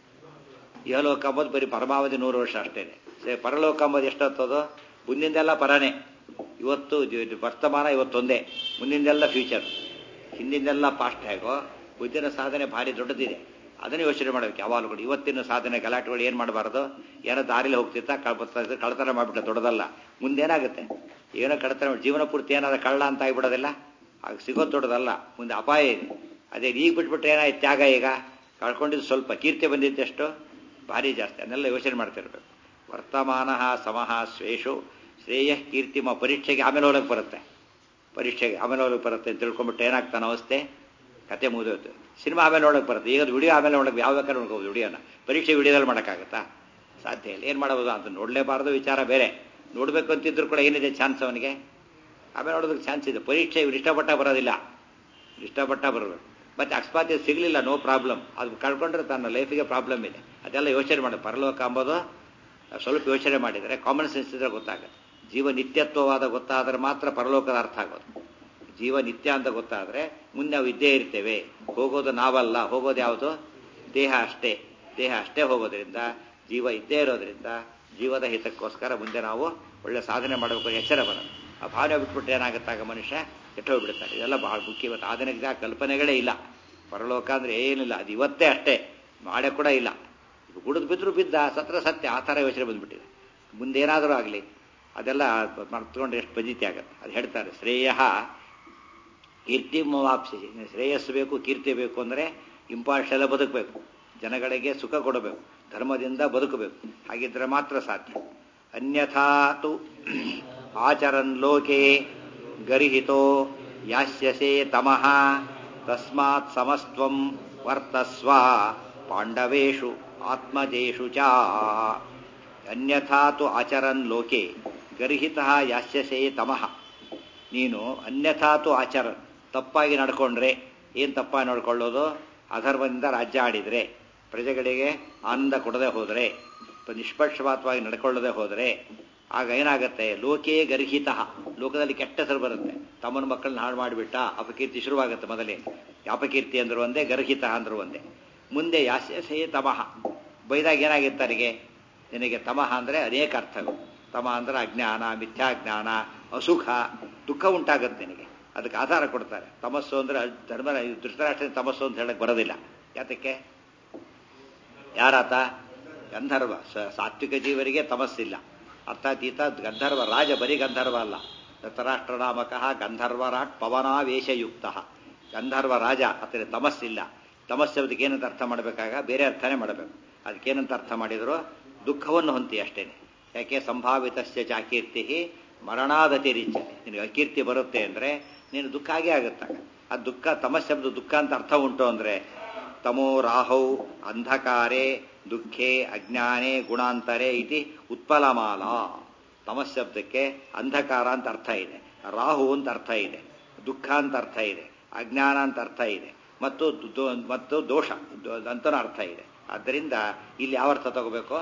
ಇಹಲೋಕ ಅಂಬೋದು ಬರೀ ಪರಮಾವಧಿ ನೂರು ವರ್ಷ ಅಷ್ಟೇನೆ ಪರಲೋಕ ಅಂಬೋದು ಎಷ್ಟೊತ್ತದು ಮುಂದಿಂದೆಲ್ಲ ಪರನೇ ಇವತ್ತು ವರ್ತಮಾನ ಇವತ್ತೊಂದೇ ಮುಂದಿಂದೆಲ್ಲ ಫ್ಯೂಚರ್ ಹಿಂದಿಂದೆಲ್ಲ ಪಾಸ್ಟ್ ಹೇಗೋ ಬುದ್ಧಿನ ಸಾಧನೆ ಭಾರಿ ದೊಡ್ಡದಿದೆ ಅದನ್ನು ಯೋಚನೆ ಮಾಡಬೇಕು ಯಾವಾಗಲೂ ಕೂಡ ಇವತ್ತಿನ ಸಾಧನೆ ಗಲಾಟೆಗಳು ಏನು ಮಾಡಬಾರ್ದು ಏನೋ ದಾರಿಲಿ ಹೋಗ್ತಿತ್ತ ಕಳ್ತನ ಮಾಡಿಬಿಟ್ಟ ದೊಡ್ಡದಲ್ಲ ಮುಂದೇನಾಗುತ್ತೆ ಏನೋ ಕಳ್ತನ ಜೀವನ ಪೂರ್ತಿ ಏನಾದ ಕಳ್ಳ ಅಂತ ಆಗಿಬಿಡೋದಿಲ್ಲ ಆಗ ಸಿಗೋದು ದೊಡ್ಡದಲ್ಲ ಮುಂದೆ ಅಪಾಯ ಇದೆ ಅದೇ ಈಗ ಬಿಟ್ಬಿಟ್ರೆ ಏನಾಯ್ತು ತ್ಯಾಗ ಈಗ ಕಳ್ಕೊಂಡಿದ್ದು ಸ್ವಲ್ಪ ಕೀರ್ತಿ ಬಂದಿದ್ದೆಷ್ಟು ಭಾರಿ ಜಾಸ್ತಿ ಅದನ್ನೆಲ್ಲ ಯೋಚನೆ ಮಾಡ್ತಿರ್ಬೇಕು ವರ್ತಮಾನ ಸಮಃ ಸ್ವೇಷು ಶ್ರೇಯ ಕೀರ್ತಿಮ ಪರೀಕ್ಷೆಗೆ ಆಮೇಲೆ ಹೋಗಕ್ಕೆ ಬರುತ್ತೆ ಪರೀಕ್ಷೆಗೆ ಆಮೇಲೆ ಹೋಗಕ್ಕೆ ಬರುತ್ತೆ ಅಂತ ತಿಳ್ಕೊಂಬಿಟ್ಟು ಏನಾಗ್ತಾನೆ ಅವಸ್ಥೆ ಕತೆ ಮುಗಿದೋಯ್ತು ಸಿನಿಮಾ ಆಮೇಲೆ ನೋಡಕ್ಕೆ ಬರುತ್ತೆ ಈಗ ವಿಡಿಯೋ ಆಮೇಲೆ ನೋಡಕ್ಕೆ ಯಾವ ಬೇಕಾದ್ರೆ ನೋಡ್ಕೋಬೋದು ವಿಡಿಯೋನ ಪರೀಕ್ಷೆ ವಿಡಿಯೋದಲ್ಲಿ ಮಾಡೋಕ್ಕಾಗತ್ತಾ ಸಾಧ್ಯ ಇಲ್ಲ ಏನು ಮಾಡ್ಬೋದು ಅಂತ ನೋಡಲೇಬಾರ್ದು ವಿಚಾರ ಬೇರೆ ನೋಡ್ಬೇಕು ಅಂತಿದ್ರು ಕೂಡ ಏನಿದೆ ಚಾನ್ಸ್ ಅವನಿಗೆ ಆಮೇಲೆ ನೋಡೋದಕ್ಕೆ ಚಾನ್ಸ್ ಇದೆ ಪರೀಕ್ಷೆ ಇವ್ರು ಇಷ್ಟಪಟ್ಟ ಬರೋದಿಲ್ಲ ಇಷ್ಟಪಟ್ಟ ಬರಬೇಕು ಮತ್ತೆ ಅಕಸ್ಮಾತ್ ಇದು ಸಿಗಲಿಲ್ಲ ನೋ ಪ್ರಾಬ್ಲಮ್ ಅದು ಕಳ್ಕೊಂಡ್ರೆ ತನ್ನ ಲೈಫಿಗೆ ಪ್ರಾಬ್ಲಮ್ ಇದೆ ಅದೆಲ್ಲ ಯೋಚನೆ ಮಾಡಿ ಪರಲೋಕ ಅಂಬೋದು ಸ್ವಲ್ಪ ಯೋಚನೆ ಮಾಡಿದರೆ ಕಾಮನ್ ಸೆನ್ಸ್ ಇದ್ರೆ ಗೊತ್ತಾಗುತ್ತೆ ಜೀವ ನಿತ್ಯತ್ವವಾದ ಗೊತ್ತಾದರೆ ಮಾತ್ರ ಪರಲೋಕದ ಅರ್ಥ ಆಗೋದು ಜೀವ ನಿತ್ಯ ಅಂತ ಗೊತ್ತಾದರೆ ಮುಂದೆ ನಾವು ಇದ್ದೇ ಇರ್ತೇವೆ ಹೋಗೋದು ನಾವಲ್ಲ ಹೋಗೋದು ಯಾವುದು ದೇಹ ಅಷ್ಟೇ ದೇಹ ಅಷ್ಟೇ ಹೋಗೋದ್ರಿಂದ ಜೀವ ಇದ್ದೇ ಇರೋದ್ರಿಂದ ಜೀವದ ಹಿತಕ್ಕೋಸ್ಕರ ಮುಂದೆ ನಾವು ಒಳ್ಳೆ ಸಾಧನೆ ಮಾಡಬೇಕು ಎಚ್ಚರ ಬರೋದು ಆ ಭಾವನೆ ಬಿಟ್ಬಿಟ್ಟು ಏನಾಗುತ್ತಾಗ ಮನುಷ್ಯ ಕೆಟ್ಟೋಗ್ಬಿಡ್ತಾರೆ ಇದೆಲ್ಲ ಬಹಳ ಮುಖ್ಯ ಇವತ್ತು ಆಧುನಿಕ ಕಲ್ಪನೆಗಳೇ ಇಲ್ಲ ಪರಲೋಕ ಅಂದ್ರೆ ಏನಿಲ್ಲ ಅದು ಇವತ್ತೇ ಅಷ್ಟೇ ಮಾಡೇ ಕೂಡ ಇಲ್ಲ ಗುಡಿದು ಬಿದ್ರು ಬಿದ್ದ ಸತ್ರ ಸತ್ಯ ಆ ಥರ ಯೋಚನೆ ಬಂದ್ಬಿಟ್ಟಿದೆ ಮುಂದೇನಾದರೂ ಆಗಲಿ ಅದೆಲ್ಲ ಮರ್ತ್ಕೊಂಡ್ರೆ ಎಷ್ಟು ಪಜಿತಿ ಆಗುತ್ತೆ ಅದು ಹೇಳ್ತಾರೆ ಶ್ರೇಯ ಕೀರ್ತಿ ವಾಪ್ಸಿ ಶ್ರೇಯಸ್ಸು ಬೇಕು ಕೀರ್ತಿ ಬೇಕು ಅಂದರೆ ಇಂಪಾರ್ಷೆಲ್ಲ ಬದುಕಬೇಕು ಜನಗಳಿಗೆ ಸುಖ ಕೊಡಬೇಕು ಧರ್ಮದಿಂದ ಬದುಕಬೇಕು ಹಾಗಿದ್ರೆ ಮಾತ್ರ ಸಾಧ್ಯ ಅನ್ಯಥಾ ತು ಆಚರನ್ ಲೋಕೆ ಗರ್ಹಿತೋ ಯಾಸ್ಯಸೆ ತಮಃ ತಸ್ಮಾತ್ ಸಮಸ್ತ್ವಂ ವರ್ತಸ್ವ ಪಾಂಡವೇಶು ಆತ್ಮಜೇಷು ಚ ಅನ್ಯಥಾ ತು ಆಚರನ್ ಲೋಕೆ ಗರ್ಹಿತ ಯಾಸ್ಯಸೆ ತಮಃ ನೀನು ಅನ್ಯಥಾ ತು ಆಚರನ್ ತಪ್ಪಾಗಿ ನಡ್ಕೊಂಡ್ರೆ ಏನು ತಪ್ಪಾಗಿ ನಡ್ಕೊಳ್ಳೋದು ಅಧರ್ಮದಿಂದ ರಾಜ್ಯ ಆಡಿದರೆ ಪ್ರಜೆಗಳಿಗೆ ಆನಂದ ಕೊಡದೆ ಹೋದರೆ ನಿಷ್ಪಕ್ಷಪಾತವಾಗಿ ನಡ್ಕೊಳ್ಳದೆ ಹೋದರೆ ಆಗ ಏನಾಗುತ್ತೆ ಲೋಕೇ ಗರ್ಹಿತ ಲೋಕದಲ್ಲಿ ಕೆಟ್ಟ ಹೆಸರು ಬರುತ್ತೆ ತಮ್ಮನ ಮಕ್ಕಳನ್ನ ಹಾಳು ಮಾಡಿಬಿಟ್ಟ ಅಪಕೀರ್ತಿ ಶುರುವಾಗುತ್ತೆ ಮೊದಲೇ ಅಪಕೀರ್ತಿ ಅಂದ್ರು ಒಂದೇ ಗರ್ಹಿತ ಅಂದ್ರು ಒಂದೇ ಮುಂದೆ ಯಾಸ್ಯಸೇ ತಮಃ ಬೈದಾಗ ಏನಾಗಿರ್ತಾರಿಗೆ ನಿನಗೆ ತಮಃ ಅಂದರೆ ಅನೇಕ ಅರ್ಥಗಳು ತಮ ಅಂದ್ರೆ ಅಜ್ಞಾನ ಮಿಥ್ಯಾಜ್ಞಾನ ಅಸುಖ ದುಃಖ ಉಂಟಾಗುತ್ತೆ ನಿನಗೆ ಅದಕ್ಕೆ ಆಧಾರ ಕೊಡ್ತಾರೆ ತಮಸ್ಸು ಅಂದ್ರೆ ಧರ್ಮ ಧೃತರಾಷ್ಟ್ರ ತಮಸ್ಸು ಅಂತ ಹೇಳಕ್ ಬರೋದಿಲ್ಲ ಯಾತಕ್ಕೆ ಯಾರಾತ ಗಂಧರ್ವ ಸಾತ್ವಿಕ ಜೀವರಿಗೆ ತಮಸ್ಸಿಲ್ಲ ಅರ್ಥಾತ್ ಈತ ಗಂಧರ್ವ ರಾಜ ಬರೀ ಗಂಧರ್ವ ಅಲ್ಲ ಧೃತರಾಷ್ಟ್ರ ನಾಮಕ ಗಂಧರ್ವರಾಟ್ ಪವನಾವೇಶಯುಕ್ತ ಗಂಧರ್ವ ರಾಜ ಅಥವಾ ತಮಸ್ಸಿಲ್ಲ ತಮಸ್ಸಬ್ದಕ್ಕೆ ಏನಂತ ಅರ್ಥ ಮಾಡಬೇಕಾಗ ಬೇರೆ ಅರ್ಥನೇ ಮಾಡಬೇಕು ಅದಕ್ಕೇನಂತ ಅರ್ಥ ಮಾಡಿದ್ರು ದುಃಖವನ್ನು ಹೊಂತಿ ಅಷ್ಟೇನೆ ಯಾಕೆ ಸಂಭಾವಿತಸ್ಯ ಚಾಕೀರ್ತಿ ಮರಣಾದತಿ ರೀಚತೆ ನಿನಗೆ ಅಕೀರ್ತಿ ಬರುತ್ತೆ ಅಂದರೆ ನೀನು ದುಃಖ ಆಗೇ ಆಗುತ್ತಾಗ ಆ ದುಃಖ ತಮಸ್ಸಬ್ದು ದುಃಖ ಅಂತ ಅರ್ಥ ಉಂಟು ಅಂದರೆ ತಮೋ ರಾಹೌ ಅಂಧಕಾರೇ ದುಃಖೇ ಅಜ್ಞಾನೇ ಗುಣಾಂತರೇ ಇತಿ ಉತ್ಪಲಮಾಲ ತಮಸ್ಸಬ್ದಕ್ಕೆ ಅಂಧಕಾರ ಅಂತ ಅರ್ಥ ಇದೆ ರಾಹು ಅಂತ ಅರ್ಥ ಇದೆ ದುಃಖ ಅಂತ ಅರ್ಥ ಇದೆ ಅಜ್ಞಾನ ಅಂತ ಅರ್ಥ ಇದೆ ಮತ್ತು ಮತ್ತು ದೋಷ ಅಂತನೂ ಅರ್ಥ ಇದೆ ಆದ್ದರಿಂದ ಇಲ್ಲಿ ಯಾವ ಅರ್ಥ ತಗೋಬೇಕು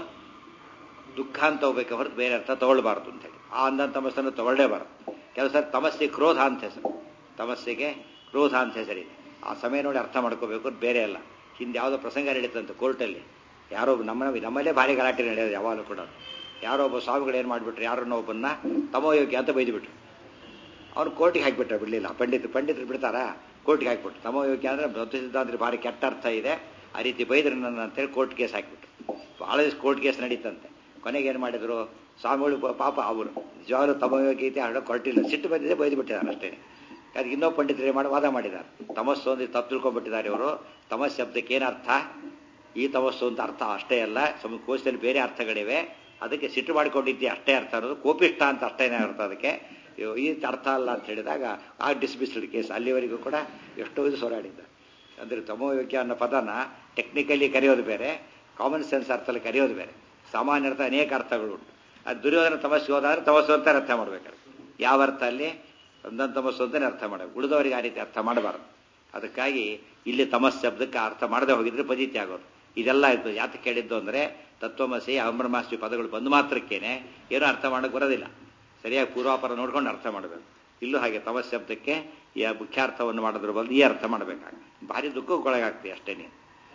ದುಃಖ ಅಂತ ಹೋಗ್ಬೇಕು ಹೊರತು ಬೇರೆ ಅರ್ಥ ತಗೊಳ್ಬಾರ್ದು ಅಂತ ಹೇಳಿ ಆ ಅಂಧ ತಮಸ್ಸನ್ನು ತಗೊಳ್ಳೇಬಾರ್ದು ಕೆಲಸ ತಮಸ್ಸೆ ಕ್ರೋಧ ಅಂತ ಹೆಸರು ತಮಸ್ಸೆಗೆ ಕ್ರೋಧ ಅಂತ ಹೆಸರಿದೆ ಆ ಸಮಯ ನೋಡಿ ಅರ್ಥ ಮಾಡ್ಕೋಬೇಕು ಬೇರೆ ಅಲ್ಲ ಹಿಂದೆ ಯಾವುದೋ ಪ್ರಸಂಗ ನಡೀತಂತೆ ಕೋರ್ಟಲ್ಲಿ ಯಾರೋ ನಮ್ಮ ನಮ್ಮಲ್ಲೇ ಭಾರಿ ಗಲಾಟೆ ನಡೆಯೋದು ಯಾವಾಗಲೂ ಕೂಡ ಯಾರೋ ಒಬ್ಬ ಸ್ವಾಮಿಗಳು ಏನು ಮಾಡಿಬಿಟ್ರು ಯಾರನ್ನೋ ಒಬ್ಬನ್ನ ತಮೋಯೋಗ್ಯ ಅಂತ ಬೈದುಬಿಟ್ರು ಅವ್ರು ಕೋರ್ಟಿಗೆ ಹಾಕಿಬಿಟ್ರೆ ಬಿಡಲಿಲ್ಲ ಪಂಡಿತ ಪಂಡಿತರು ಬಿಡ್ತಾರಾ ಕೋರ್ಟಿಗೆ ಹಾಕಿಬಿಟ್ರು ತಮೋಯೋಗ್ಯ ಅಂದರೆ ಬೌದ್ಧ ಸಿದ್ಧಾಂತ ಭಾರಿ ಕೆಟ್ಟ ಅರ್ಥ ಇದೆ ಆ ರೀತಿ ಬೈದ್ರೆ ನನ್ನ ಅಂತೇಳಿ ಕೋರ್ಟ್ ಕೇಸ್ ಹಾಕಿಬಿಟ್ರು ಭಾಳ ದಿವಸ ಕೋರ್ಟ್ ಕೇಸ್ ನಡೀತಂತೆ ಕೊನೆಗೆ ಏನು ಮಾಡಿದ್ರು ಸ್ವಾಮಿಗಳು ಪಾಪ ಅವರು ನಿಜವಾಗ್ಲೂ ತಮೋಯೋಗ್ಯತೆ ಹರಡ ಕೊರಟಿಲ್ಲ ಸಿಟ್ಟು ಬಂದಿದೆ ಬೈದು ಬಿಟ್ಟಿದ್ದಾರೆ ಅಷ್ಟೇ ಅದಕ್ಕೆ ಇನ್ನೊಬ್ಬ ಪಂಡಿತರು ಮಾಡಿ ವಾದ ಮಾಡಿದ್ದಾರೆ ತಮಸ್ಸು ಒಂದು ತಪ್ಪು ತಿಳ್ಕೊಂಡ್ಬಿಟ್ಟಿದ್ದಾರೆ ಇವರು ತಮಸ್ ಶಬ್ದಕ್ಕೆ ಏನು ಅರ್ಥ ಈ ತಮಸ್ಸು ಅಂತ ಅರ್ಥ ಅಷ್ಟೇ ಅಲ್ಲ ಸಮ ಕೋಶದಲ್ಲಿ ಬೇರೆ ಅರ್ಥಗಳಿವೆ ಅದಕ್ಕೆ ಸಿಟ್ಟು ಮಾಡಿಕೊಂಡಿದ್ದೆ ಅಷ್ಟೇ ಅರ್ಥ ಅನ್ನೋದು ಕೋಪಿಷ್ಟ ಅಂತ ಅಷ್ಟೇನೇ ಅರ್ಥ ಅದಕ್ಕೆ ಈ ಅರ್ಥ ಅಲ್ಲ ಅಂತ ಹೇಳಿದಾಗ ಆ ಡಿಸ್ಮಿಸ್ಡ್ ಕೇಸ್ ಅಲ್ಲಿವರೆಗೂ ಕೂಡ ಎಷ್ಟೋ ಇದು ಹೋರಾಡಿದ್ದ ಅಂದರೆ ತಮೋಯೋಗ್ಯ ಅನ್ನೋ ಪದನ ಟೆಕ್ನಿಕಲಿ ಕರೆಯೋದು ಬೇರೆ ಕಾಮನ್ ಸೆನ್ಸ್ ಅರ್ಥದಲ್ಲಿ ಕರೆಯೋದು ಬೇರೆ ಸಾಮಾನ್ಯ ಅರ್ಥ ಅನೇಕ ಅರ್ಥಗಳು ಉಂಟು ಅದು ದುರ್ಯೋಧನ ತಮಸ್ಸು ಹೋದಾದ್ರೆ ತಮಸ್ಸು ಅಂತ ಅರ್ಥ ಮಾಡ್ಬೇಕಾದ್ರೆ ಯಾವ ಅರ್ಥ ಅಲ್ಲಿ ಒಂದೊಂದು ತಮಸ್ಸು ಅಂತಾನೆ ಅರ್ಥ ಮಾಡಬೇಕು ಉಳಿದವರಿಗೆ ಆ ರೀತಿ ಅರ್ಥ ಮಾಡಬಾರ್ದು ಅದಕ್ಕಾಗಿ ಇಲ್ಲಿ ತಮಸ್ ಶಬ್ದಕ್ಕೆ ಅರ್ಥ ಮಾಡದೆ ಹೋಗಿದ್ರೆ ಪಜಿತಿ ಆಗೋದು ಇದೆಲ್ಲ ಇತ್ತು ಯಾತಕ್ಕೆ ಕೇಳಿದ್ದು ಅಂದರೆ ತತ್ವಮಸಿ ಅಮೃಮಾಸಿ ಪದಗಳು ಬಂದು ಮಾತ್ರಕ್ಕೇನೆ ಏನೂ ಅರ್ಥ ಮಾಡಕ್ಕೆ ಬರೋದಿಲ್ಲ ಸರಿಯಾಗಿ ಪೂರ್ವಾಪರ ನೋಡ್ಕೊಂಡು ಅರ್ಥ ಮಾಡಬೇಕು ಇಲ್ಲೂ ಹಾಗೆ ತಮಸ್ ಶಬ್ದಕ್ಕೆ ಈ ಮುಖ್ಯಾರ್ಥವನ್ನು ಮಾಡೋದ್ರ ಬದಲು ಈ ಅರ್ಥ ಮಾಡಬೇಕಾಗ ಭಾರಿ ದುಃಖಕ್ಕೊಳಗಾಗ್ತೀವಿ ಅಷ್ಟೇ ನೀನು